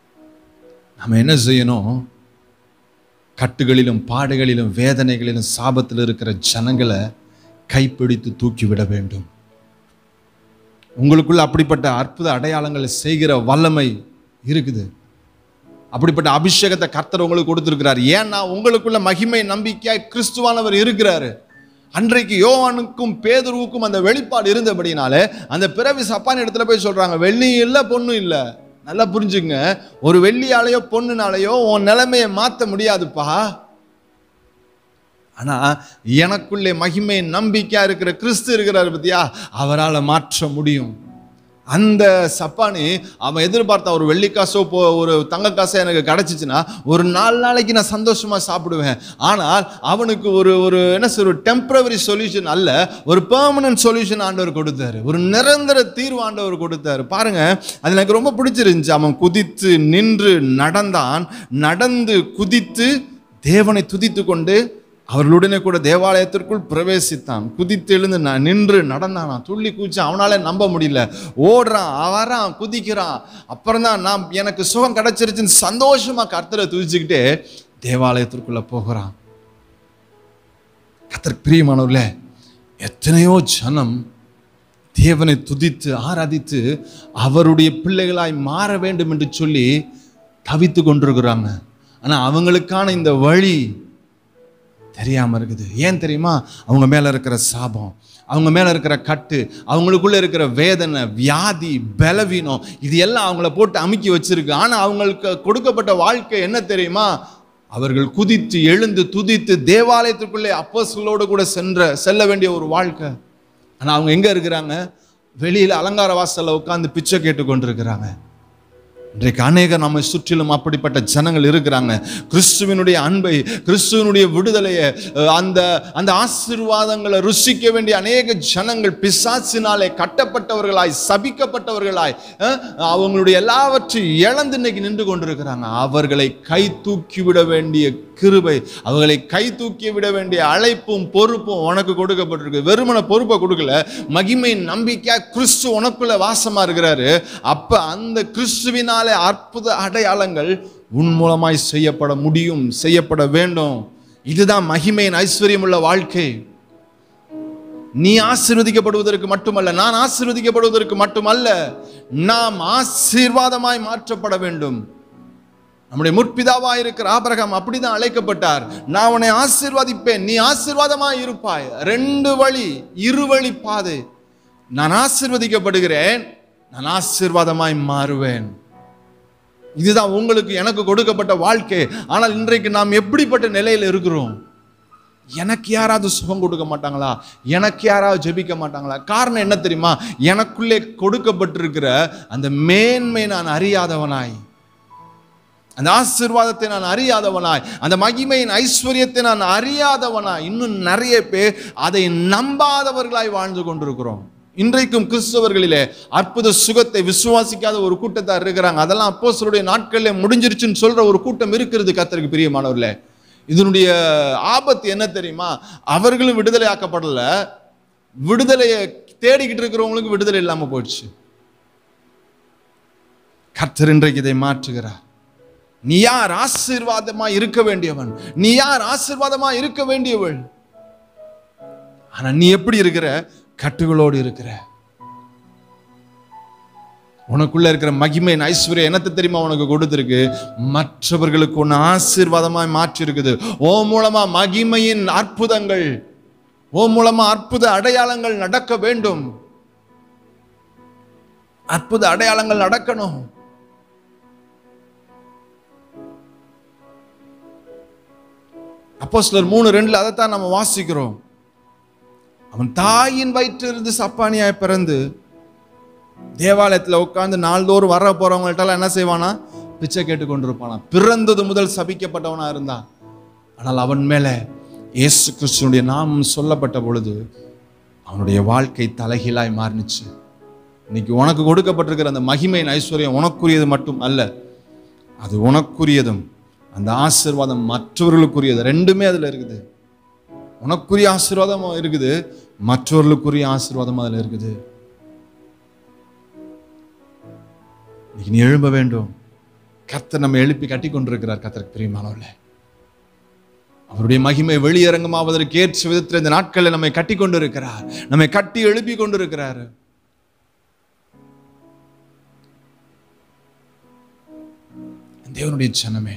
S1: நம்ம என்ன செய்யணும் கட்டுகளிலும் பாடுகளிலும் வேதனைகளிலும் சாபத்தில் இருக்கிற ஜனங்களை கைப்பிடித்து தூக்கிவிட வேண்டும் உங்களுக்குள்ள அப்படிப்பட்ட அற்புத அடையாளங்களை செய்கிற வல்லமை இருக்குது அப்படிப்பட்ட அபிஷேகத்தை கர்த்தர் உங்களுக்கு கொடுத்திருக்கிறார் ஏன்னா உங்களுக்குள்ள மகிமை நம்பிக்கையாய் கிறிஸ்துவானவர் இருக்கிறாரு அன்றைக்கு யோவானுக்கும் பேதுருவுக்கும் அந்த வெளிப்பாடு இருந்தபடினாலே அந்த பிறவி சப்பான் இடத்துல போய் சொல்றாங்க வெள்ளியும் இல்லை பொண்ணும் இல்லை நல்லா புரிஞ்சுங்க ஒரு வெள்ளியாலேயோ பொண்ணுனாலேயோ உன் நிலைமையை மாற்ற முடியாதுப்பா ஆனா எனக்குள்ளே மகிமை நம்பிக்கையா இருக்கிற கிறிஸ்து இருக்கிறார் பத்தியா அவரால் மாற்ற முடியும் அந்த சப்பானி அவன் எதிர்பார்த்த ஒரு வெள்ளிக்காசோ போ ஒரு தங்க காசோ எனக்கு கிடைச்சிச்சுன்னா ஒரு நாலு நாளைக்கு நான் சந்தோஷமா சாப்பிடுவேன் ஆனால் அவனுக்கு ஒரு ஒரு என்ன சொல்ற ஒரு டெம்பரவரி சொல்யூஷன் அல்ல ஒரு பெர்மனன்ட் சொல்யூஷன் ஆண்டவர் கொடுத்தாரு ஒரு நிரந்தர தீர்வு ஆண்டவர் கொடுத்தாரு பாருங்க அது எனக்கு ரொம்ப பிடிச்சிருந்துச்சு அவன் குதித்து நின்று நடந்தான் நடந்து குதித்து தேவனை துதித்து கொண்டு அவர்களுடனே கூட தேவாலயத்திற்குள் பிரவேசித்தான் குதித்து எழுந்து ந- நின்று நடந்தானா துள்ளி கூச்சி அவனால நம்ப முடியல ஓடுறான் வரான் குதிக்கிறான் அப்புறம் தான் நான் எனக்கு சுகம் கிடைச்சிருச்சுன்னு சந்தோஷமா கர்த்தரை துதிச்சுக்கிட்டே தேவாலயத்திற்குள்ள போகிறான் கர்த்தர் பிரியமானவர்களே எத்தனையோ ஜனம் தேவனை துதித்து ஆராதித்து அவருடைய பிள்ளைகளாய் மாற வேண்டும் என்று சொல்லி தவித்து கொண்டிருக்கிறாங்க ஆனா அவங்களுக்கான இந்த வழி தெரியாம இருக்குது ஏன் தெரியுமா அவங்க மேல இருக்கிற சாபம் அவங்க மேல இருக்கிற கட்டு அவங்களுக்குள்ள இருக்கிற வேதனை வியாதி பலவீனம் இது எல்லாம் அவங்கள போட்டு அமுக்கி வச்சிருக்கு ஆனா அவங்களுக்கு கொடுக்கப்பட்ட வாழ்க்கை என்ன தெரியுமா அவர்கள் குதித்து எழுந்து துதித்து தேவாலயத்துக்குள்ளே அப்போஸ்தலரோடு கூட சென்ற செல்ல வேண்டிய ஒரு வாழ்க்கை ஆனா அவங்க எங்க இருக்கிறாங்க வெளியில அலங்கார வாசல்ல உட்கார்ந்து பிச்சை கேட்டு கொண்டிருக்கிறாங்க இன்றைக்கு அநேகர் நம்மை சுற்றிலும் அப்படிப்பட்ட ஜனங்கள் இருக்கிறாங்க கிறிஸ்துவனுடைய அன்பை கிறிஸ்துவனுடைய விடுதலையை அஹ், அந்த அந்த ஆசீர்வாதங்களை ருசிக்க வேண்டிய அநேக ஜனங்கள் பிசாசினாலே கட்டப்பட்டவர்களாய் சபிக்கப்பட்டவர்களாய் அஹ், அவங்களுடைய எல்லாவற்றையும் இழந்து இன்னைக்கு நின்று கொண்டிருக்கிறாங்க அவர்களை கை தூக்கி விட வேண்டிய கிருபை அவர்களை கை தூக்கி விட வேண்டிய அழைப்பும் பொறுப்பும் உனக்கு கொடுக்கப்பட்டிருக்கு வெறுமன பொறுப்பை கொடுக்கல மகிமை நம்பிக்கையா கிறிஸ்து உனக்குள்ள வாசமா இருக்கிறாரு அப்ப அந்த கிறிஸ்துவினாலே அற்புத அடையாளங்கள் உன் மூலமாய் செய்யப்பட முடியும் செய்யப்பட வேண்டும் இதுதான் மகிமையின் ஐஸ்வர்யம் உள்ள வாழ்க்கை நீ ஆசீர்வதிக்கப்படுவதற்கு மட்டுமல்ல நான் ஆசீர்வதிக்கப்படுவதற்கு மட்டுமல்ல நாம் ஆசீர்வாதமாய் மாற்றப்பட வேண்டும் நம்முடைய முற்பிதாவா இருக்கிற ஆபிரகாம் அப்படிதான் அழைக்கப்பட்டார் நான் உன்னை ஆசீர்வதிப்பேன் நீ ஆசீர்வாதமாய் இருப்பாய் ரெண்டு வழி இருவழி பாதை நான் ஆசீர்வதிக்கப்படுகிறேன் நான் ஆசீர்வாதமாய் மாறுவேன் இதுதான் உங்களுக்கு எனக்கு கொடுக்கப்பட்ட வாழ்க்கை ஆனால் இன்றைக்கு நாம் எப்படிப்பட்ட நிலையில் இருக்கிறோம் எனக்கு யாராவது சுகம் கொடுக்க மாட்டாங்களா எனக்கு யாராவது ஜெபிக்க மாட்டாங்களா காரணம் என்ன தெரியுமா எனக்குள்ளே கொடுக்கப்பட்டிருக்கிற அந்த மேன்மை நான் அறியாதவனாய் அந்த ஆசீர்வாதத்தை நான் அறியாதவனாய் அந்த மகிமையின் ஐஸ்வர்யத்தை நான் அறியாதவனாய் இன்னும் நிறைய பேர் அதை நம்பாதவர்களாய் வாழ்ந்து கொண்டிருக்கிறோம் இன்றைக்கும் கிறிஸ்தவர்களிலே அற்புத சுகத்தை விசுவாசிக்காத ஒரு கூட்டத்தார் இருக்கிறாங்க அதெல்லாம் அப்போஸ்தலருடைய நாட்களிலே முடிஞ்சிருச்சுன்னு சொல்ற ஒரு கூட்டம் இருக்கிறது கத்தருக்கு பிரியமானவர்களே இதனுடைய ஆபத்து என்ன தெரியுமா அவர்களும் விடுதலை ஆக்கப்படல விடுதலையை தேடிக்கிட்டு இருக்கிறவங்களுக்கு விடுதலை இல்லாம போயிடுச்சு கர்த்தர் இன்றைக்கு இதை மாற்றுகிறார் நீ யார் ஆசீர்வாதமா இருக்க வேண்டியவன் நீ யார் ஆசீர்வாதமா இருக்க வேண்டியவள் ஆனா நீ எப்படி இருக்கிற கட்டுகளோடு இருக்கிற உனக்குள்ள இருக்கிற மகிமை ஐஸ்வர்யம் என்னத்தை தெரியுமா உனக்கு கொடுத்திருக்கு மற்றவர்களுக்கு ஒன்று ஆசீர்வாதமாய் மாற்றி இருக்குது ஓ மூலமா மகிமையின் அற்புதங்கள் ஓ மூலமா அற்புத அடையாளங்கள் நடக்க வேண்டும் அற்புத அடையாளங்கள் நடக்கணும் அப்போ சிலர் மூணு ரெண்டுல அதைத்தான் நம்ம வாசிக்கிறோம் அவன் தாயின் வயிற்றிலிருந்து சப்பானியாய் பிறந்து தேவாலயத்தில் உட்கார்ந்து நாள்தோறும் வர போறவங்கள்ட்ட என்ன செய்வானா பிச்சை கேட்டு கொண்டிருப்பானா பிறந்தது முதல் சபிக்கப்பட்டவனா இருந்தான் ஆனால் அவன் மேலே இயேசு கிறிஸ்துனுடைய நாமம் சொல்லப்பட்ட பொழுது அவனுடைய வாழ்க்கை தலைகீழாய் மாறினுச்சு இன்னைக்கு உனக்கு கொடுக்கப்பட்டிருக்கிற அந்த மகிமையின் ஐஸ்வர்யம் உனக்குரியது மட்டும் அல்ல அது உனக்குரியதும் அந்த ஆசீர்வாதம் மற்றவர்களுக்குரியது ரெண்டுமே அதில் இருக்குது உனக்குரிய ஆசீர்வாதம் இருக்குது மற்றவர்களுக்குரிய ஆசீர்வாதம் அதில் இருக்குது இன்னைக்கு நீ எழும்ப வேண்டும் கர்த்தர் நம்ம எழுப்பி கட்டி கொண்டிருக்கிறார் கர்த்தருக்கு பிரியமானவர்களே அவருடைய மகிமை வெளியரங்கமாவதற்கு ஏற்ற விதத்தில் இந்த நாட்களில் நம்மை கட்டி கொண்டிருக்கிறார் நம்மை கட்டி எழுப்பி கொண்டிருக்கிறார் தேவனுடைய சனமே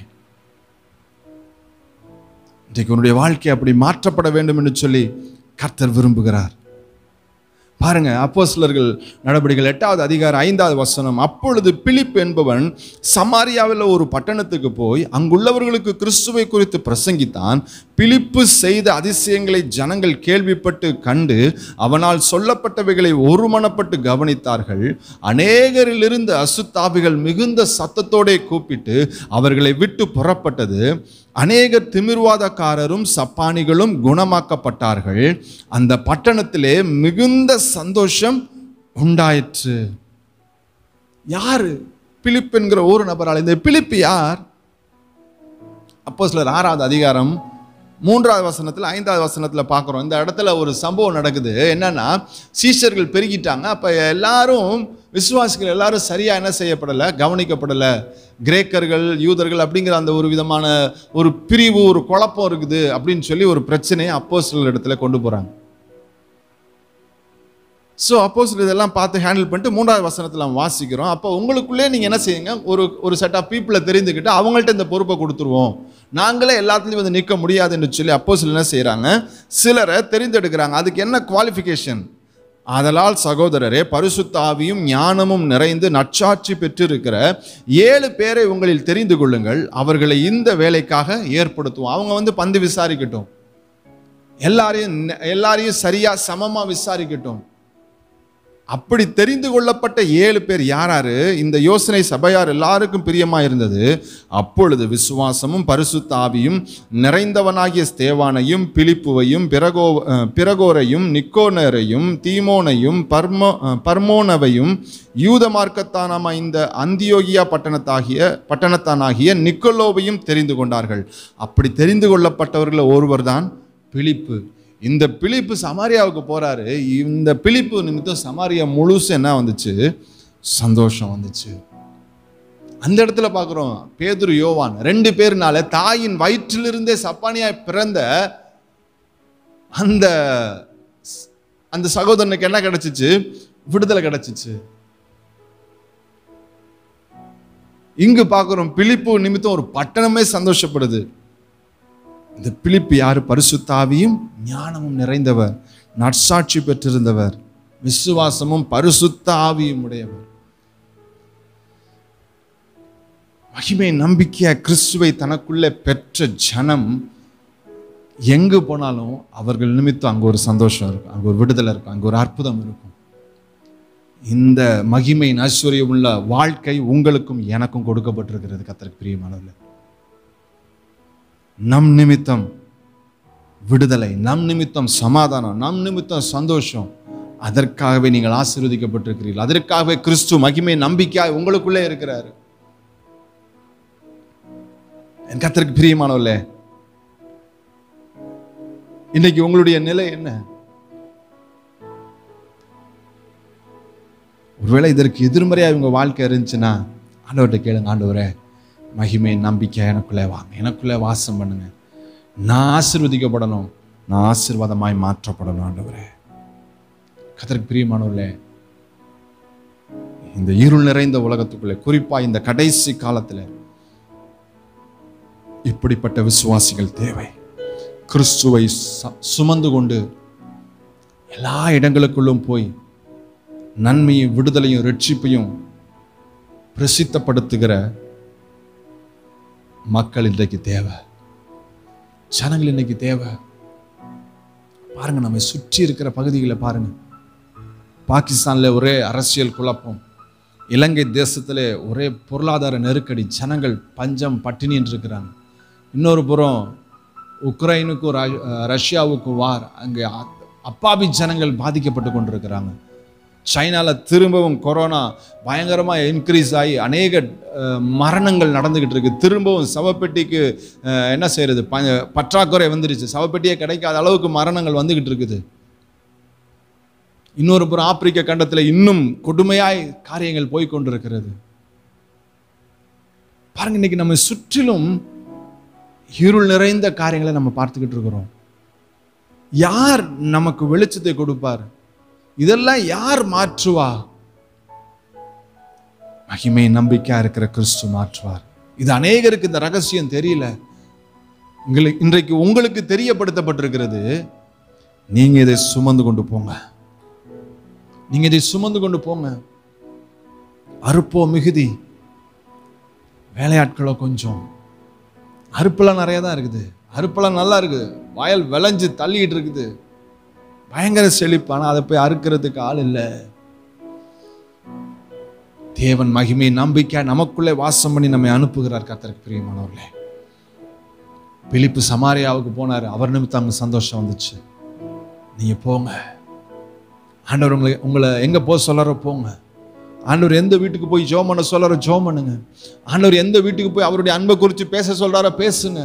S1: இன்றைக்கு உன்னுடைய வாழ்க்கை அப்படி மாற்றப்பட வேண்டும் என்று சொல்லி கர்த்தர் விரும்புகிறார் பாருங்க அப்போஸ்தலர்கள் நடவடிக்கைகள் எட்டாவது அதிகாரம் ஐந்தாவது வசனம் அப்பொழுது பிலிப் என்பவன் சமாரியாவில் ஒரு பட்டணத்துக்கு போய் அங்குள்ளவர்களுக்கு கிறிஸ்துவை குறித்து பிரசங்கித்தான் பிலிப்பு செய்த அதிசயங்களை ஜனங்கள் கேள்விப்பட்டு கண்டு அவனால் சொல்லப்பட்டவைகளை ஒருமனப்பட்டு கவனித்தார்கள் அநேகரிலிருந்து அசுத்தாவிகள் மிகுந்த சத்தத்தோடே கூப்பிட்டு அவர்களை விட்டு புறப்பட்டது அநேகர் திமிர்வாதக்காரரும் சப்பானிகளும் குணமாக்கப்பட்டார்கள் அந்த பட்டணத்திலே மிகுந்த சந்தோஷம் உண்டாயிற்று யாரு பிலிப் என்கிற ஒரு நபரால் இந்த பிலிப்பு யார் அப்போ சிலர் ஆறாவது அதிகாரம் மூன்றாவது வசனத்தில் ஐந்தாவது வசனத்தில் பார்க்குறோம் இந்த இடத்துல ஒரு சம்பவம் நடக்குது என்னன்னா சீஷர்கள் பெருகிட்டாங்க அப்போ எல்லாரும் விசுவாசிகள் எல்லாரும் சரியாக என்ன செய்யப்படலை கவனிக்கப்படலை கிரேக்கர்கள் யூதர்கள் அப்படிங்கிற அந்த ஒரு விதமான ஒரு பிரிவு ஒரு குழப்பம் இருக்குது அப்படின்னு சொல்லி ஒரு பிரச்சனையை அப்போ இடத்துல கொண்டு போகிறாங்க ஸோ அப்போஸ் இதெல்லாம் பார்த்து ஹேண்டில் பண்ணிட்டு மூன்றாவது வசனத்தில் நம்ம வாசிக்கிறோம் அப்போ உங்களுக்குள்ளே நீங்கள் என்ன செய்யுங்க ஒரு ஒரு செட் ஆஃப் பீப்புளை தெரிந்துக்கிட்டு அவங்கள்ட்ட இந்த பொறுப்பை கொடுத்துருவோம் நாங்களே எல்லாத்துலேயும் வந்து நிற்க முடியாதுன்னு சொல்லி அப்போஸ் என்ன செய்கிறாங்க சிலரை தெரிந்தெடுக்கிறாங்க அதுக்கு என்ன குவாலிஃபிகேஷன் ஆதலால் சகோதரரே பரிசுத்த ஆவியும் ஞானமும் நிறைந்து நற்சாட்சி பெற்றிருக்கிற ஏழு பேரை உங்களில் தெரிந்து கொள்ளுங்கள் அவர்களை இந்த வேலைக்காக ஏற்படுத்துவோம் அவங்க வந்து பந்து விசாரிக்கட்டும் எல்லாரையும் எல்லாரையும் சரியா சமமா விசாரிக்கட்டும் அப்படி தெரிந்து கொள்ளப்பட்ட ஏழு பேர் யாராரு இந்த யோசனை சபையார் எல்லாருக்கும் பிரியமா இருந்தது அப்பொழுது விசுவாசமும் பரிசுத்த ஆவியும் நிறைந்தவனாகிய ஸ்தேவானையும் பிலிப்புவையும் பிறகோ அஹ், பிறகோரையும் நிக்கோனரையும் தீமோனையும் பர்மோ அஹ், பர்மோனவையும் யூத மார்க்கத்தானாம இந்த அந்தியோகியா பட்டணத்தாகிய பட்டணத்தானாகிய நிக்கோலோவையும் தெரிந்து கொண்டார்கள் அப்படி தெரிந்து கொள்ளப்பட்டவர்கள் ஒருவர்தான் பிலிப்பு இந்த பிலிப்பு சமாரியாவுக்கு போறாரு இந்த பிலிப்பு நிமித்தம் சமாரியா முழுசு என்ன வந்துச்சு சந்தோஷம் வந்துச்சு அந்த இடத்துல பார்க்குறோம் பேதுரு யோவான் ரெண்டு பேர்னால தாயின் வயிற்றிலிருந்தே சப்பானியாய் பிறந்த அந்த அந்த சகோதரனுக்கு என்ன கிடைச்சிச்சு விடுதலை கிடைச்சிச்சு இங்கு பார்க்குறோம் பிலிப்பு நிமித்தம் ஒரு பட்டணமே சந்தோஷப்படுது இந்த பிலிப்பு யார் பரிசுத்தாவியும் ஞானமும் நிறைந்தவர் நற்சாட்சி பெற்றிருந்தவர் விசுவாசமும் பரிசுத்த ஆவியும் உடையவர் மகிமை நம்பிக்கைய கிறிஸ்துவை தனக்குள்ளே பெற்ற ஜனம் எங்கு போனாலும் அவர்கள் நிமித்தம் அங்க ஒரு சந்தோஷம் இருக்கும் அங்க ஒரு விடுதலை இருக்கும் அங்க ஒரு அற்புதம் இருக்கும் இந்த மகிமை ஐஸ்வர்யம் உள்ள வாழ்க்கை உங்களுக்கும் எனக்கும் கொடுக்கப்பட்டிருக்கிறது கத்தருக்கு பிரியமானவர்களே நம் நிமித்தம் விடுதலை நம் நிமித்தம் சமாதானம் நம் நிமித்தம் சந்தோஷம் அதற்காகவே நீங்கள் ஆசீர்வதிக்கப்பட்டிருக்கிறீர்கள் அதற்காகவே கிறிஸ்து மகிமை நம்பிக்கையாய் உங்களுக்குள்ளே இருக்கிறார் என் கத்தருக்கு பிரியமானவர்களே இன்னைக்கு உங்களுடைய நிலை என்ன ஒருவேளை இதற்கு எதிர்மறையா உங்க வாழ்க்கை இருந்துச்சுன்னா ஆண்டவர்கிட்ட கேளுங்க ஆண்டவரே மகிமை நம்பிக்கை எனக்குள்ளே வாங்க எனக்குள்ளே வாசம் பண்ணுங்க நான் ஆசீர்வதிக்கப்படணும் நான் ஆசீர்வாதமாய் மாற்றப்படணும் ஆண்டவரே கதற்கு பிரியமானவர்களே இந்த இருள் நிறைந்த உலகத்துக்குள்ளே குறிப்பா இந்த கடைசி காலத்துல இப்படிப்பட்ட விசுவாசிகள் தேவை கிறிஸ்துவை ச- சுமந்து கொண்டு எல்லா இடங்களுக்குள்ளும் போய் நன்மையும் விடுதலையும் ரட்சிப்பையும் பிரசித்தப்படுத்துகிற மக்கள் இன்றைக்கு தேவை ஜனங்கள் இன்னைக்கு தேவை பாருங்க நம்ம சுற்றி இருக்கிற பகுதிகளை பாருங்க பாகிஸ்தான்ல ஒரே அரசியல் குழப்பம் இலங்கை தேசத்திலே ஒரே பொருளாதார நெருக்கடி ஜனங்கள் பஞ்சம் பட்டினின்னு இருக்கிறாங்க இன்னொரு புறம் உக்ரைனுக்கும் ர- ரஷ்யாவுக்கும் வார் அங்கே அ- அப்பாவி ஜனங்கள் பாதிக்கப்பட்டு கொண்டிருக்கிறாங்க சைனால திரும்பவும் கொரோனா பயங்கரமாக இன்க்ரீஸ் ஆகி அநேக அஹ், மரணங்கள் நடந்துக்கிட்டு இருக்கு திரும்பவும் சவப்பெட்டிக்கு அஹ், என்ன செய்யறது ப பற்றாக்குறை வந்துருச்சு சவப்பெட்டியே கிடைக்காத அளவுக்கு மரணங்கள் வந்துக்கிட்டு இருக்குது இன்னொரு புறம் ஆப்பிரிக்க கண்டத்தில் இன்னும் கொடுமையாய் காரியங்கள் போய் கொண்டிருக்கிறது பாருங்க இன்னைக்கு நம்ம சுற்றிலும் இருள் நிறைந்த காரியங்களை நம்ம பார்த்துக்கிட்டு இருக்கிறோம் யார் நமக்கு வெளிச்சத்தை கொடுப்பார் இதெல்லாம் யார் மாற்றுவா மகிமை நம்பிக்கையா இருக்கிற கிறிஸ்து மாற்றுவார் இது அநேகருக்கு இந்த ரகசியம் தெரியல உங்களுக்கு இன்றைக்கு உங்களுக்கு தெரியப்படுத்தப்பட்டிருக்கிறது நீங்க இதை சுமந்து கொண்டு போங்க நீங்க இதை சுமந்து கொண்டு போங்க அறுப்போ மிகுதி வேலையாட்களோ கொஞ்சம் அறுப்பெல்லாம் நிறைய தான் இருக்குது அறுப்பெல்லாம் நல்லா இருக்குது வயல் விளைஞ்சு தள்ளிக்கிட்டு இருக்குது பயங்கர செழிப்பு ஆனால் அதை போய் அறுக்கிறதுக்கு ஆள் இல்லை தேவன் மகிமை நம்பிக்கை நமக்குள்ளே வாசம் பண்ணி நம்மை அனுப்புகிறார் கத்தருக்கு பிரியமானவர்களே பிலிப்பு சமாரியாவுக்கு போனார் அவர் நிமித்தம் அங்கே சந்தோஷம் வந்துச்சு நீங்க போங்க ஆண்டவர் உங்களை உங்களை எங்க போக சொல்லற போங்க ஆண்டவர் எந்த வீட்டுக்கு போய் ஜோம் பண்ண சொல்றாரோ ஜோம் பண்ணுங்க ஆண்டவர் எந்த வீட்டுக்கு போய் அவருடைய அன்பை குறித்து பேச சொல்றாரோ பேசுங்க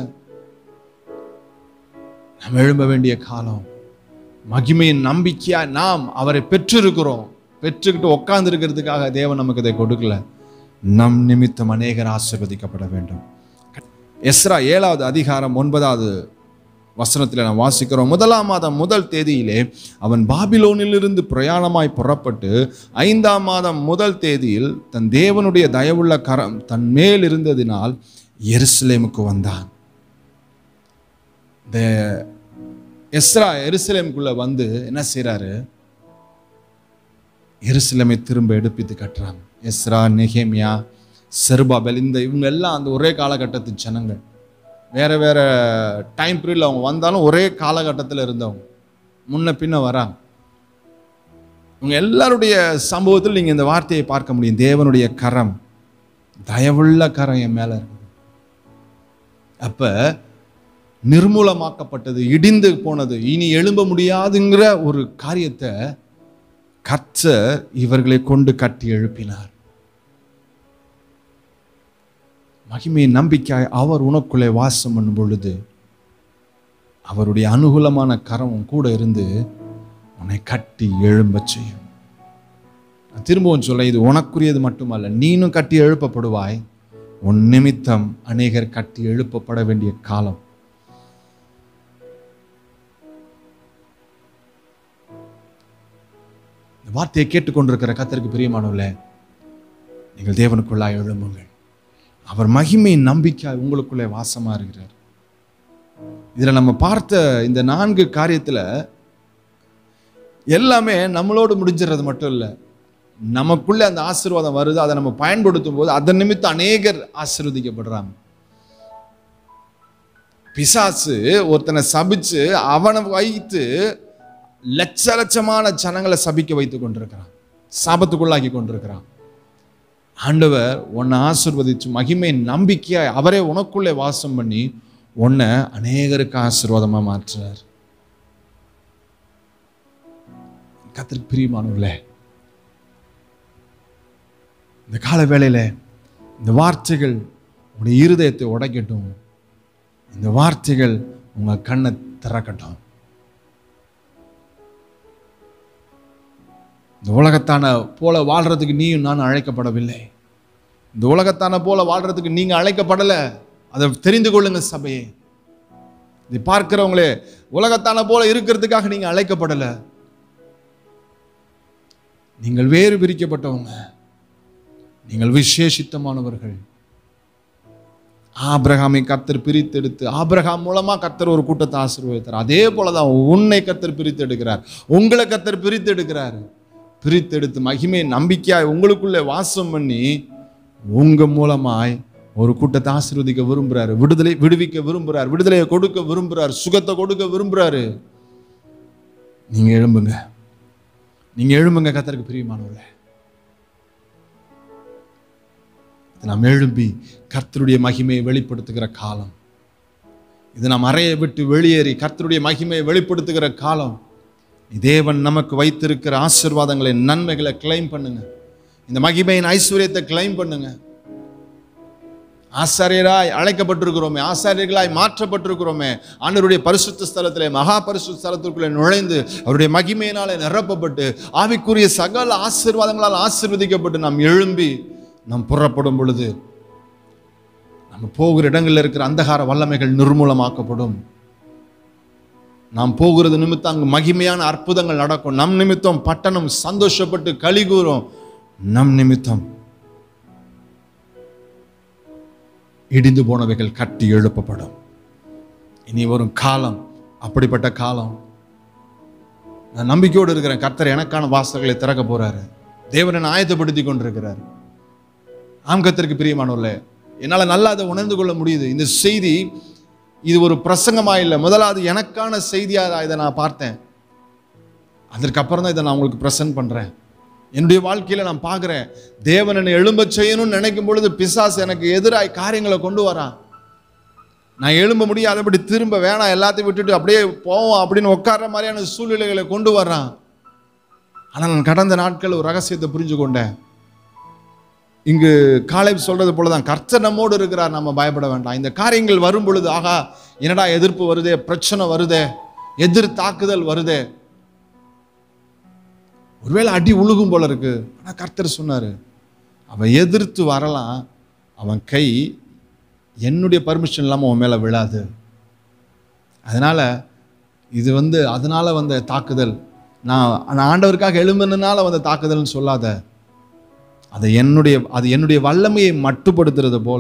S1: நாம் எழும்ப வேண்டிய காலம் மகிமையின் நம்பிக்கையா நாம் அவரை பெற்றிருக்கிறோம் பெற்றுக்கிட்டு உட்கார்ந்து இருக்கிறதுக்காக தேவன் நமக்கு இதை கொடுக்கல நம் நிமித்தம் அநேகர் ஆசீர்வதிக்கப்பட வேண்டும் எஸ்ரா ஏழாவது அதிகாரம் ஒன்பதாவது வசனத்தில் நாம் வாசிக்கிறோம் முதலாம் மாதம் முதல் தேதியிலே அவன் பாபிலோனிலிருந்து பிரயாணமாய் புறப்பட்டு ஐந்தாம் மாதம் முதல் தேதியில் தன் தேவனுடைய தயவுள்ள கரம் தன் மேல் இருந்ததினால் எருசலேமுக்கு வந்தான் இந்த எஸ்ரா எருசலேமுக்குள்ள வந்து என்ன செய்றாரு எருசலேமை திரும்ப எடுப்பித்து கட்டுறாங்க எஸ்ரா நெகேமியா செருபாபெல் இந்த இவங்க எல்லாம் அந்த ஒரே காலகட்டத்து ஜனங்கள் வேற வேற டைம் பீரியட்ல அவங்க வந்தாலும் ஒரே காலகட்டத்தில் இருந்தவங்க முன்ன பின்ன வராங்க இவங்க எல்லாருடைய சம்பவத்தில் நீங்க இந்த வார்த்தையை பார்க்க முடியும் தேவனுடைய கரம் தயவுள்ள கரம் என் மேல இருக்குது அப்ப நிர்மூலமாக்கப்பட்டது இடிந்து போனது இனி எழும்ப முடியாதுங்கிற ஒரு காரியத்தை கர்த்தர் இவர்களை கொண்டு கட்டி எழுப்பினார் மகிமையின் நம்பிக்கையாய் அவர் உனக்குள்ளே வாசம் பண்ணும் பொழுது அவருடைய அனுகூலமான கரம் உன் கூட இருந்து உன்னை கட்டி எழும்பச் செய்யும் நான் திரும்பவும் சொல்ல இது உனக்குரியது மட்டுமல்ல நீனும் கட்டி எழுப்பப்படுவாய் உன் நிமித்தம் அநேகர் கட்டி எழுப்பப்பட வேண்டிய காலம் இந்த வார்த்தையை கேட்டுக்கொண்டிருக்கிற கத்தருக்கு பிரியமானவர்களே நீங்கள் தேவனுக்குள்ளாய் எழும்புங்கள் அவர் மகிமையின் நம்பிக்கை உங்களுக்குள்ளே வாசமா இருக்கிறார் இதுல நம்ம பார்த்த இந்த நான்கு காரியத்துல எல்லாமே நம்மளோடு முடிஞ்சிடறது மட்டும் இல்லை நமக்குள்ள அந்த ஆசீர்வாதம் வருது அதை நம்ம பயன்படுத்தும் போது அதன் நிமித்தம் அநேகர் ஆசீர்வதிக்கப்படுறாங்க பிசாசு ஒருத்தனை சபிச்சு அவனை வைத்து லட்ச லட்சமான ஜனங்களை சபிக்க வைத்து கொண்டிருக்கிறான் சாபத்துக்குள்ளாக்கி கொண்டிருக்கிறான் ஆண்டவர் உன்னை ஆசிர்வதிச்சு மகிமை நம்பிக்கையாய் அவரே உனக்குள்ளே வாசம் பண்ணி உன்னை அநேகருக்கு ஆசீர்வாதமா மாற்றுறார் கத்திற்கு பிரியமானவர்களே இந்த கால வேளையில இந்த வார்த்தைகள் உங்களுடைய இருதயத்தை உடைக்கட்டும் இந்த வார்த்தைகள் உங்க கண்ணை திறக்கட்டும் இந்த உலகத்தான போல வாழ்றதுக்கு நீயும் நான் அழைக்கப்படவில்லை இந்த உலகத்தான போல வாழ்றதுக்கு நீங்க அழைக்கப்படலை அதை தெரிந்து கொள்ளுங்க சபையே இதை பார்க்கிறவங்களே உலகத்தான போல இருக்கிறதுக்காக நீங்க அழைக்கப்படலை நீங்கள் வேறு பிரிக்கப்பட்டவங்க நீங்கள் விசேஷித்தமானவர்கள் ஆபிரகாமை கர்த்தர் பிரித்தெடுத்து ஆபிரகாம் மூலமா கர்த்தர் ஒரு கூட்டத்தை ஆசீர்வதித்தார் அதே போலதான் உன்னை கர்த்தர் பிரித்தெடுக்கிறார் உங்களை கர்த்தர் பிரித்தெடுக்கிறார் பிரித்தெடுத்து மகிமை நம்பிக்கையாய் உங்களுக்குள்ளே வாசம் பண்ணி உங்க மூலமாய் ஒரு கூட்டத்தை ஆசீர்வதிக்க விரும்புறாரு விடுதலை விடுவிக்க விரும்புறார் விடுதலையை கொடுக்க விரும்புறார் சுகத்தை கொடுக்க விரும்புறாரு நீங்க எழும்புங்க நீங்க எழும்புங்க கத்தருக்கு பிரியமானவர்களே இது நாம் எழும்பி கர்த்தருடைய மகிமையை வெளிப்படுத்துகிற காலம் இது நாம் அறையை விட்டு வெளியேறி கர்த்தருடைய மகிமையை வெளிப்படுத்துகிற காலம் தேவன் நமக்கு வைத்திருக்கிற ஆசீர்வாதங்களை நன்மைகளை கிளைம் பண்ணுங்க இந்த மகிமையின் ஐஸ்வர்யத்தை கிளைம் பண்ணுங்க ஆசாரியராய் அழைக்கப்பட்டிருக்கிறோமே ஆசாரியர்களாய் மாற்றப்பட்டிருக்கிறோமே ஆண்டவருடைய பரிசுத்த ஸ்தலத்திலே மகா பரிசுத்த ஸ்தலத்திற்குள்ளே நுழைந்து அவருடைய மகிமையினாலே நிரப்பப்பட்டு ஆவிக்குரிய சகல ஆசீர்வாதங்களால் ஆசீர்வதிக்கப்பட்டு நாம் எழும்பி நாம் புறப்படும் பொழுது நம்ம போகிற இடங்களில் இருக்கிற அந்தகார வல்லமைகள் நிர்மூலமாக்கப்படும் நாம் போகிறது நிமித்தம் அங்கு மகிமையான அற்புதங்கள் நடக்கும் நம் நிமித்தம் பட்டணம் சந்தோஷப்பட்டு களி கூறும் நம் நிமித்தம் இடிந்து போனவைகள் கட்டி எழுப்பப்படும் இனி வரும் காலம் அப்படிப்பட்ட காலம் நான் நம்பிக்கையோடு இருக்கிறேன் கர்த்தர் எனக்கான வாசல்களை திறக்க போறாரு தேவனை ஆயத்தப்படுத்தி கொண்டிருக்கிறார் ஆம் கர்த்தருக்கு பிரியமானவர்களே என்னால் நல்லா அதை உணர்ந்து கொள்ள முடியுது இந்த செய்தி இது ஒரு பிரசங்கமா இல்லை முதலாவது எனக்கான செய்தியாக இதை நான் பார்த்தேன் அதற்கப்புறம் தான் இதை நான் உங்களுக்கு ப்ரெசென்ட் பண்றேன் என்னுடைய வாழ்க்கையில நான் பார்க்குறேன் தேவன் என்னை எழும்ப செய்யணும்னு நினைக்கும் பொழுது பிசாசு எனக்கு எதிராய் காரியங்களை கொண்டு வரான் நான் எழும்ப முடியாதபடி திரும்ப வேணாம் எல்லாத்தையும் விட்டுட்டு அப்படியே போவோம் அப்படின்னு உட்கார்ற மாதிரியான சூழ்நிலைகளை கொண்டு வர்றான் ஆனால் நான் கடந்த நாட்கள் ஒரு ரகசியத்தை புரிஞ்சு கொண்டேன் இங்கு காலை சொல்றது போல தான் கர்த்தர் நம்மோடு இருக்கிறார் நம்ம பயப்பட வேண்டாம் இந்த காரியங்கள் வரும் பொழுது ஆகா என்னடா எதிர்ப்பு வருதே பிரச்சனை வருதே எதிர் தாக்குதல் வருதே ஒருவேளை அடி உழுகும் போல இருக்கு ஆனா கர்த்தர் சொன்னாரு அவன் எதிர்த்து வரலாம் அவன் கை என்னுடைய பர்மிஷன் இல்லாமல் உன் மேலே விழாது அதனால இது வந்து அதனால வந்த தாக்குதல் நான் நான் ஆண்டவருக்காக எழும்பினால வந்த தாக்குதல்னு சொல்லாத அது என்னுடைய அது என்னுடைய வல்லமையை மட்டுப்படுத்துறது போல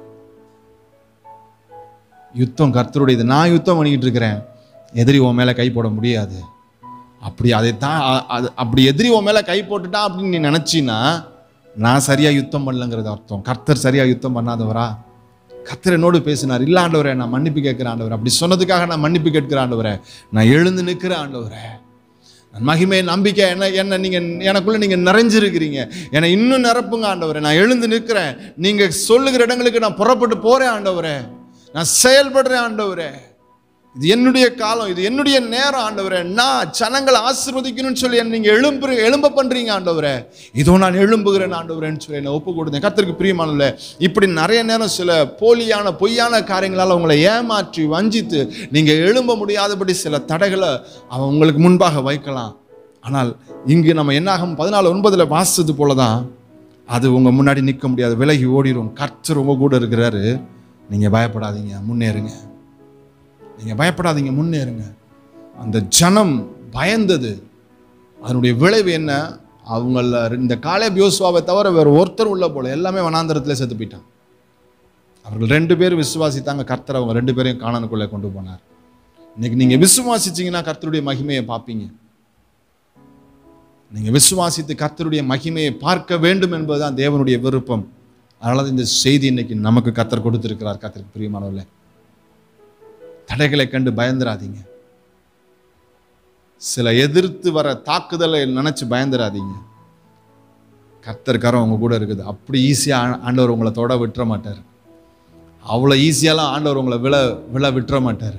S1: யுத்தம் கர்த்தருடையது நான் யுத்தம் பண்ணிக்கிட்டு இருக்கிறேன் எதிரி உன் மேலே கை போட முடியாது அப்படி அதைத்தான் அ- அது அப்படி எதிரி உன் மேலே கை போட்டுட்டான் அப்படின்னு நீ நினச்சின்னா நான் சரியா யுத்தம் பண்ணலங்கிறது அர்த்தம் கர்த்தர் சரியா யுத்தம் பண்ணாதவரா கர்த்தர் என்னோடு பேசினார் இல்ல ஆண்டவரே நான் மன்னிப்பு கேட்கிறேன் ஆண்டவரே அப்படி சொன்னதுக்காக நான் மன்னிப்பு கேட்கிறேன் ஆண்டவரே நான் எழுந்து நிற்கிறேன் ஆண்டவரே நான் மகிமை நம்பிக்கை என்ன என்ன நீங்க எனக்குள்ள நீங்க நிறைஞ்சிருக்கிறீங்க என்னை இன்னும் நிரப்புங்க ஆண்டவரே நான் எழுந்து நிற்கிறேன் நீங்க சொல்லுகிற இடங்களுக்கு நான் புறப்பட்டு போறேன் ஆண்டவரே நான் செயல்படுறேன் ஆண்டவரே இது என்னுடைய காலம் இது என்னுடைய நேரம் ஆண்டவரே நான் ஜனங்களை ஆசீர்வதிக்கணும்னு சொல்லி என்னை நீங்க எழும்பு எழும்ப பண்றீங்க ஆண்டவரே இதோ நான் எழும்புகிறேன் ஆண்டவரேன்னு சொல்லி என்னை ஒப்பு கொடுத்தேன் கர்த்தருக்கு பிரியமானல இப்படி நிறைய நேரம் சில போலியான பொய்யான காரியங்களால் உங்களை ஏமாற்றி வஞ்சித்து நீங்க எழும்ப முடியாதபடி சில தடைகளை அவன் உங்களுக்கு முன்பாக வைக்கலாம் ஆனால் இங்கு நம்ம என்னாகும் பதினாலு ஒன்பதுல வாசிச்சது போல தான் அது உங்க முன்னாடி நிற்க முடியாது விலகி ஓடிடும் கர்த்தர் உங்க கூட இருக்கிறாரு நீங்க பயப்படாதீங்க முன்னேறுங்க நீங்க பயப்படாதீங்க முன்னேறுங்க அந்த ஜனம் பயந்தது அதனுடைய விளைவு என்ன அவங்கள இந்த காலே யோசுவாவை தவிர வேற ஒருத்தர் உள்ள போல எல்லாமே வனாந்தரத்தில் செத்து போயிட்டான் அவர்கள் ரெண்டு பேரும் விசுவாசித்தாங்க கர்த்தர் அவங்க ரெண்டு பேரையும் காணனுக்குள்ளே கொண்டு போனார் இன்னைக்கு நீங்க விசுவாசிச்சீங்கன்னா கர்த்தருடைய மகிமையை பார்ப்பீங்க நீங்க விசுவாசித்து கர்த்தருடைய மகிமையை பார்க்க வேண்டும் என்பதுதான் தேவனுடைய விருப்பம் அதனால தான் இந்த செய்தி இன்னைக்கு நமக்கு கர்த்தர் கொடுத்திருக்கிறார் கர்த்தருக்கு பிரியமானவர்களே தடைகளை கண்டு பயந்துராதீங்க சில எதிர்த்து வர தாக்குதலை நினைச்சு பயந்துராதீங்க கர்த்தர் கரம் உங்க கூட இருக்குது அப்படி ஈஸியா ஆண்டவர் உங்களை தொட விட்டுற மாட்டார் அவ்வளோ ஈஸியாலாம் ஆண்டவர் உங்களை விழ விழ விட்டுற மாட்டார்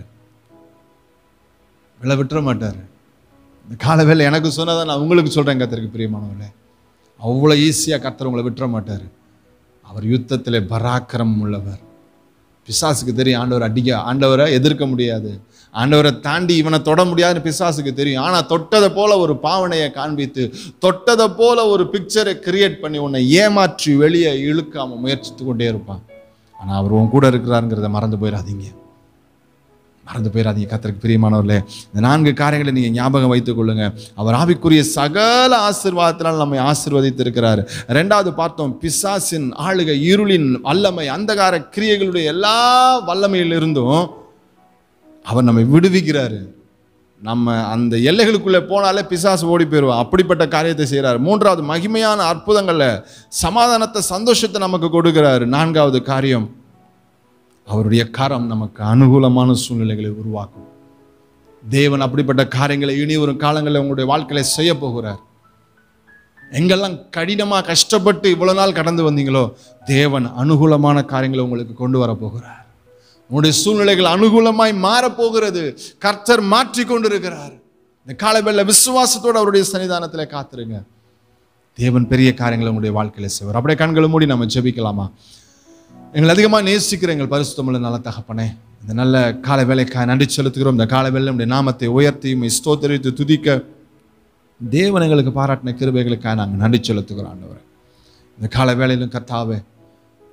S1: விழ விட்டுற மாட்டார் இந்த காலவேளை எனக்கு சொன்னதை நான் உங்களுக்கு சொல்றேன் கர்த்தருக்கு பிரியமானவர்களே அவ்வளோ ஈஸியாக கர்த்தர் உங்களை விட்டுற மாட்டார் அவர் யுத்தத்திலே பராக்கிரமம் உள்ளவர் பிசாசுக்கு தெரியும் ஆண்டவர் அடிக்க ஆண்டவரை எதிர்க்க முடியாது ஆண்டவரை தாண்டி இவனை தொட முடியாதுன்னு பிசாசுக்கு தெரியும் ஆனால் தொட்டதை போல ஒரு பாவனையை காண்பித்து தொட்டதை போல ஒரு பிக்சரை கிரியேட் பண்ணி உன்னை ஏமாற்றி வெளியே இழுக்காம முயற்சித்து கொண்டே இருப்பான் ஆனால் அவர் உன் கூட இருக்கிறாருங்கிறத மறந்து போயிடாதீங்க மறந்து போயிடாதீங்க கத்தருக்கு பிரியமானவர்களே இந்த நான்கு காரியங்களை நீங்க ஞாபகம் வைத்துக் கொள்ளுங்க அவர் ஆவிக்குரிய சகல ஆசீர்வாதத்தினால் நம்மை ஆசீர்வதித்திருக்கிறார் ரெண்டாவது பார்த்தோம் பிசாசின் ஆளுகை இருளின் வல்லமை அந்தகார கிரியைகளுடைய எல்லா வல்லமையிலிருந்தும் அவர் நம்மை விடுவிக்கிறாரு நம்ம அந்த எல்லைகளுக்குள்ளே போனாலே பிசாசு ஓடி போயிடுவோம் அப்படிப்பட்ட காரியத்தை செய்கிறார் மூன்றாவது மகிமையான அற்புதங்கள்ல சமாதானத்தை சந்தோஷத்தை நமக்கு கொடுக்கிறாரு நான்காவது காரியம் அவருடைய கரம் நமக்கு அனுகூலமான சூழ்நிலைகளை உருவாக்கும் தேவன் அப்படிப்பட்ட காரியங்களை இனி வரும் காலங்களில் உங்களுடைய வாழ்க்கையில செய்ய போகிறார் எங்கெல்லாம் கடினமா கஷ்டப்பட்டு இவ்வளவு நாள் கடந்து வந்தீங்களோ தேவன் அனுகூலமான காரியங்களை உங்களுக்கு கொண்டு வர போகிறார் உங்களுடைய சூழ்நிலைகள் அனுகூலமாய் மாறப்போகிறது கர்த்தர் மாற்றி கொண்டிருக்கிறார் இந்த காலவேளை விசுவாசத்தோடு அவருடைய சன்னிதானத்தில் காத்திருங்க தேவன் பெரிய காரியங்களை உங்களுடைய வாழ்க்கையில செய்வார் அப்படியே கண்களை மூடி நம்ம ஜெபிக்கலாமா எங்களை அதிகமாக நேசிக்கிற எங்கள் பரிசுத்தமுள்ள நல்ல தகப்பனே இந்த நல்ல கால வேலைக்காக நன்றி செலுத்துகிறோம் இந்த கால வேலை நம்முடைய நாமத்தை உயர்த்தி உம்மை ஸ்தோத்தரித்து துதிக்க தேவன் எங்களுக்கு பாராட்டின கிருபைகளுக்காக நாங்கள் நன்றி செலுத்துகிறோம் ஆண்டவரே இந்த கால வேலையிலும் கர்த்தாவே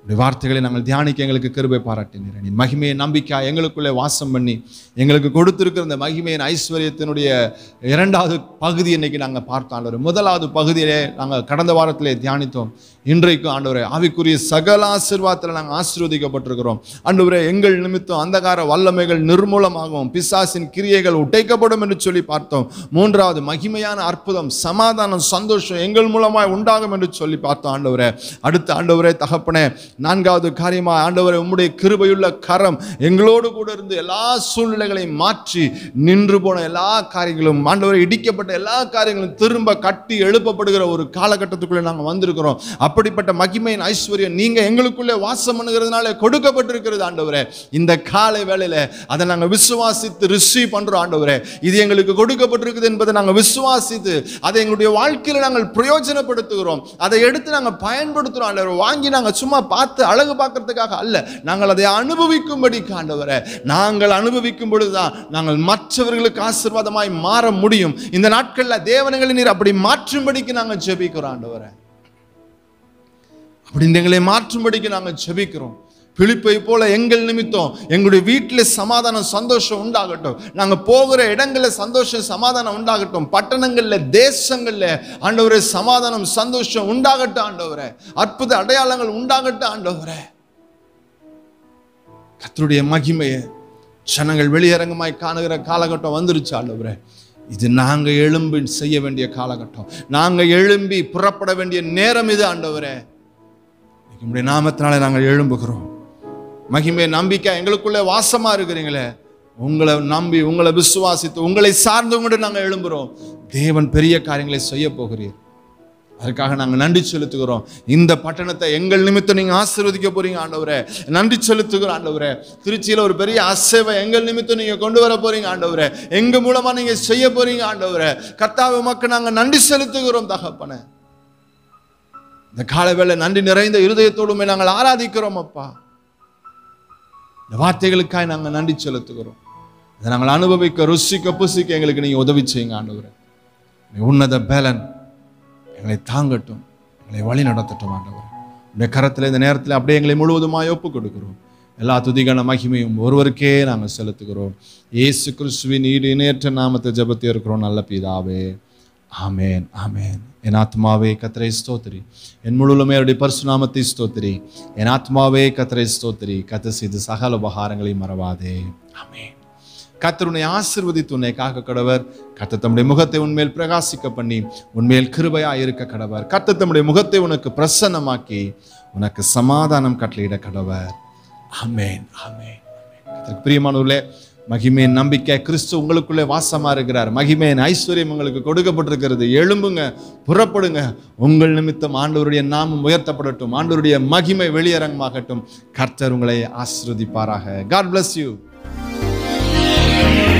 S1: உடைய வார்த்தைகளை நாங்கள் தியானிக்க எங்களுக்கு கிருபை பாராட்டினீர் நீ மகிமையை நம்பிக்கை எங்களுக்குள்ளே வாசம் பண்ணி எங்களுக்கு கொடுத்திருக்கிற இந்த மகிமையின் ஐஸ்வர்யத்தினுடைய இரண்டாவது பகுதி இன்னைக்கு நாங்கள் பார்த்தோம் ஆண்டவரே முதலாவது பகுதியிலே நாங்கள் கடந்த வாரத்திலே தியானித்தோம் இன்றைக்கும் ஆண்டவரே ஆவிக்குரிய சகல ஆசீர்வாதத்தில் நாங்கள் ஆசீர்வதிக்கப்பட்டிருக்கிறோம் ஆண்டவரே எங்கள் நிமித்தம் அந்தகார வல்லமைகள் நிர்மூலமாகும் பிசாசின் கிரியைகள் உடைக்கப்படும் என்று சொல்லி பார்த்தோம் மூன்றாவது மகிமையான அற்புதம் சமாதானம் சந்தோஷம் எங்கள் மூலமாய் உண்டாகும் என்று சொல்லி பார்த்தோம் ஆண்டவரே அடுத்த ஆண்டவரே தகப்பனே நான்காவது காரியமா ஆண்டவரே உம்முடைய கிருபையுள்ள கரம் எங்களோடு கூட இருந்து எல்லா சூழ்நிலைகளையும் மாற்றி நின்று போன எல்லா காரியங்களும் ஆண்டவரை இடிக்கப்பட்ட எல்லா காரியங்களும் திரும்ப கட்டி எழுப்பப்படுகிற ஒரு காலகட்டத்துக்குள்ளே நாங்கள் வந்திருக்கிறோம் அப்படிப்பட்ட மகிமையின் ஐஸ்வர்யம் நீங்க எங்களுக்குள்ளே வாசம் பண்ணுகிறதுனால கொடுக்கப்பட்டிருக்கிறது ஆண்டவரே இந்த காலை வேளையில அதை நாங்கள் விசுவாசித்து ரிசீவ் பண்றோம் ஆண்டவரே இது எங்களுக்கு கொடுக்கப்பட்டிருக்குது என்பதை நாங்கள் விசுவாசித்து அதை எங்களுடைய வாழ்க்கையில நாங்கள் பிரயோஜனப்படுத்துகிறோம் அதை எடுத்து நாங்கள் பயன்படுத்துகிறோம் ஆண்டவரை வாங்கி நாங்கள் சும்மா பார்த்து அழகு பார்க்கறதுக்காக அல்ல நாங்கள் அதை அனுபவிக்கும்படி ஆண்டவரை நாங்கள் அனுபவிக்கும் பொழுதுதான் நாங்கள் மற்றவர்களுக்கு ஆசீர்வாதமாய் மாற முடியும் இந்த நாட்களில் தேவனங்களை நீர் அப்படி மாற்றும்படிக்கு நாங்கள் ஜெபிக்கிறோம் ஆண்டவரை அப்படி எங்களை மாற்றும்படிக்கு நாங்கள் ஜெபிக்கிறோம் பிலிப்பை போல எங்கள் நிமித்தம் எங்களுடைய வீட்டில் சமாதானம் சந்தோஷம் உண்டாகட்டும் நாங்கள் போகிற இடங்களில் சந்தோஷம் சமாதானம் உண்டாகட்டும் பட்டணங்களில் தேசங்களில் ஆண்டவரே சமாதானம் சந்தோஷம் உண்டாகட்டும் ஆண்டவரே அற்புத அடையாளங்கள் உண்டாகட்டும் ஆண்டவரே கர்த்தருடைய மகிமையை ஜனங்கள் வெளியரங்கமாய் காணுகிற காலகட்டம் வந்துருச்சு ஆண்டவரே இது நாங்க எழும்பி செய்ய வேண்டிய காலகட்டம் நாங்க எழும்பி புறப்பட வேண்டிய நேரம் இது ஆண்டவரே இன்னைக்கு உம்முடைய நாமத்தினால நாங்கள் எழும்புகிறோம் மகிமை நம்பிக்கை எங்களுக்குள்ளே வாசமா இருக்கிறீங்களே உங்களை நம்பி உங்களை விசுவாசித்து உங்களை சார்ந்தவங்க நாங்கள் எழும்புகிறோம் தேவன் பெரிய காரியங்களை செய்ய போகிறீர் அதுக்காக நாங்கள் நன்றி செலுத்துகிறோம் இந்த பட்டணத்தை எங்கள் நிமித்தம் நீங்கள் ஆசீர்வதிக்க போறீங்க ஆண்டவரே நன்றி செலுத்துகிறோம் ஆண்டவரே திருச்சியில் ஒரு பெரிய அசைவை எங்கள் நிமித்தம் நீங்கள் கொண்டு வர போறீங்க ஆண்டவரே எங்க மூலமா நீங்க செய்ய போறீங்க ஆண்டவரே கர்த்தாவை மக்கள் நாங்கள் நன்றி செலுத்துகிறோம் தகப்பனே இந்த காலவேளை நன்றி நிறைந்த இருதயத்தோடுமே நாங்கள் ஆராதிக்கிறோம் அப்பா இந்த வார்த்தைகளுக்காக நாங்கள் நன்றி செலுத்துகிறோம் இதை நாங்கள் அனுபவிக்க ருசிக்க புசிக்க எங்களுக்கு நீங்கள் உதவி செய்யுங்க ஆண்டவரே நீ உன்னத பேலன் எங்களை தாங்கட்டும் எங்களை வழி நடத்தட்டும் ஆண்டவர் உடைய கரத்தில் இந்த நேரத்தில் அப்படியே எங்களை முழுவதுமாய் ஒப்பு கொடுக்கிறோம் எல்லா துதிகான மகிமையும் ஒருவருக்கே நாங்கள் செலுத்துகிறோம் இயேசு கிறிஸ்துவின் ஈடு இணையற்ற நாமத்தை ஜெபத்தி இருக்கிறோம் நல்ல பிதாவே ஆமேன் ஆமேன் என் ஆத்மாவே கத்தரை ஸ்தோத்திரி என் முழுவதுமே அவருடைய பரிசுநாமத்தை ஸ்தோத்திரி என் ஆத்மாவே கத்தரை ஸ்தோத்திரி கத்த செய்து சகல உபகாரங்களையும் மறவாதே ஆமேன் கத்தர் உன்னை ஆசிர்வதித்து உன்னை காக்க கடவர் கத்த தம்முடைய முகத்தை உன்மேல் பிரகாசிக்க பண்ணி உன்மேல் கிருபையா இருக்க கடவர் கத்த தம்முடைய முகத்தை உனக்கு பிரசன்னமாக்கி உனக்கு சமாதானம் கட்டளையிட கடவர் ஆமேன் ஆமேன் கத்தருக்கு பிரியமானவர்களே மகிமையின் நம்பிக்கை கிறிஸ்து உங்களுக்குள்ளே வாசமா இருக்கிறார் மகிமையின் ஐஸ்வர்யம் உங்களுக்கு கொடுக்கப்பட்டிருக்கிறது எழும்புங்க புறப்படுங்க உங்கள் நிமித்தம் ஆண்டவருடைய நாமம் உயர்த்தப்படட்டும் ஆண்டவருடைய மகிமை வெளியரங்கமாகட்டும் கர்த்தர் உங்களை ஆசிர்வதிப்பாராக காட் bless யூ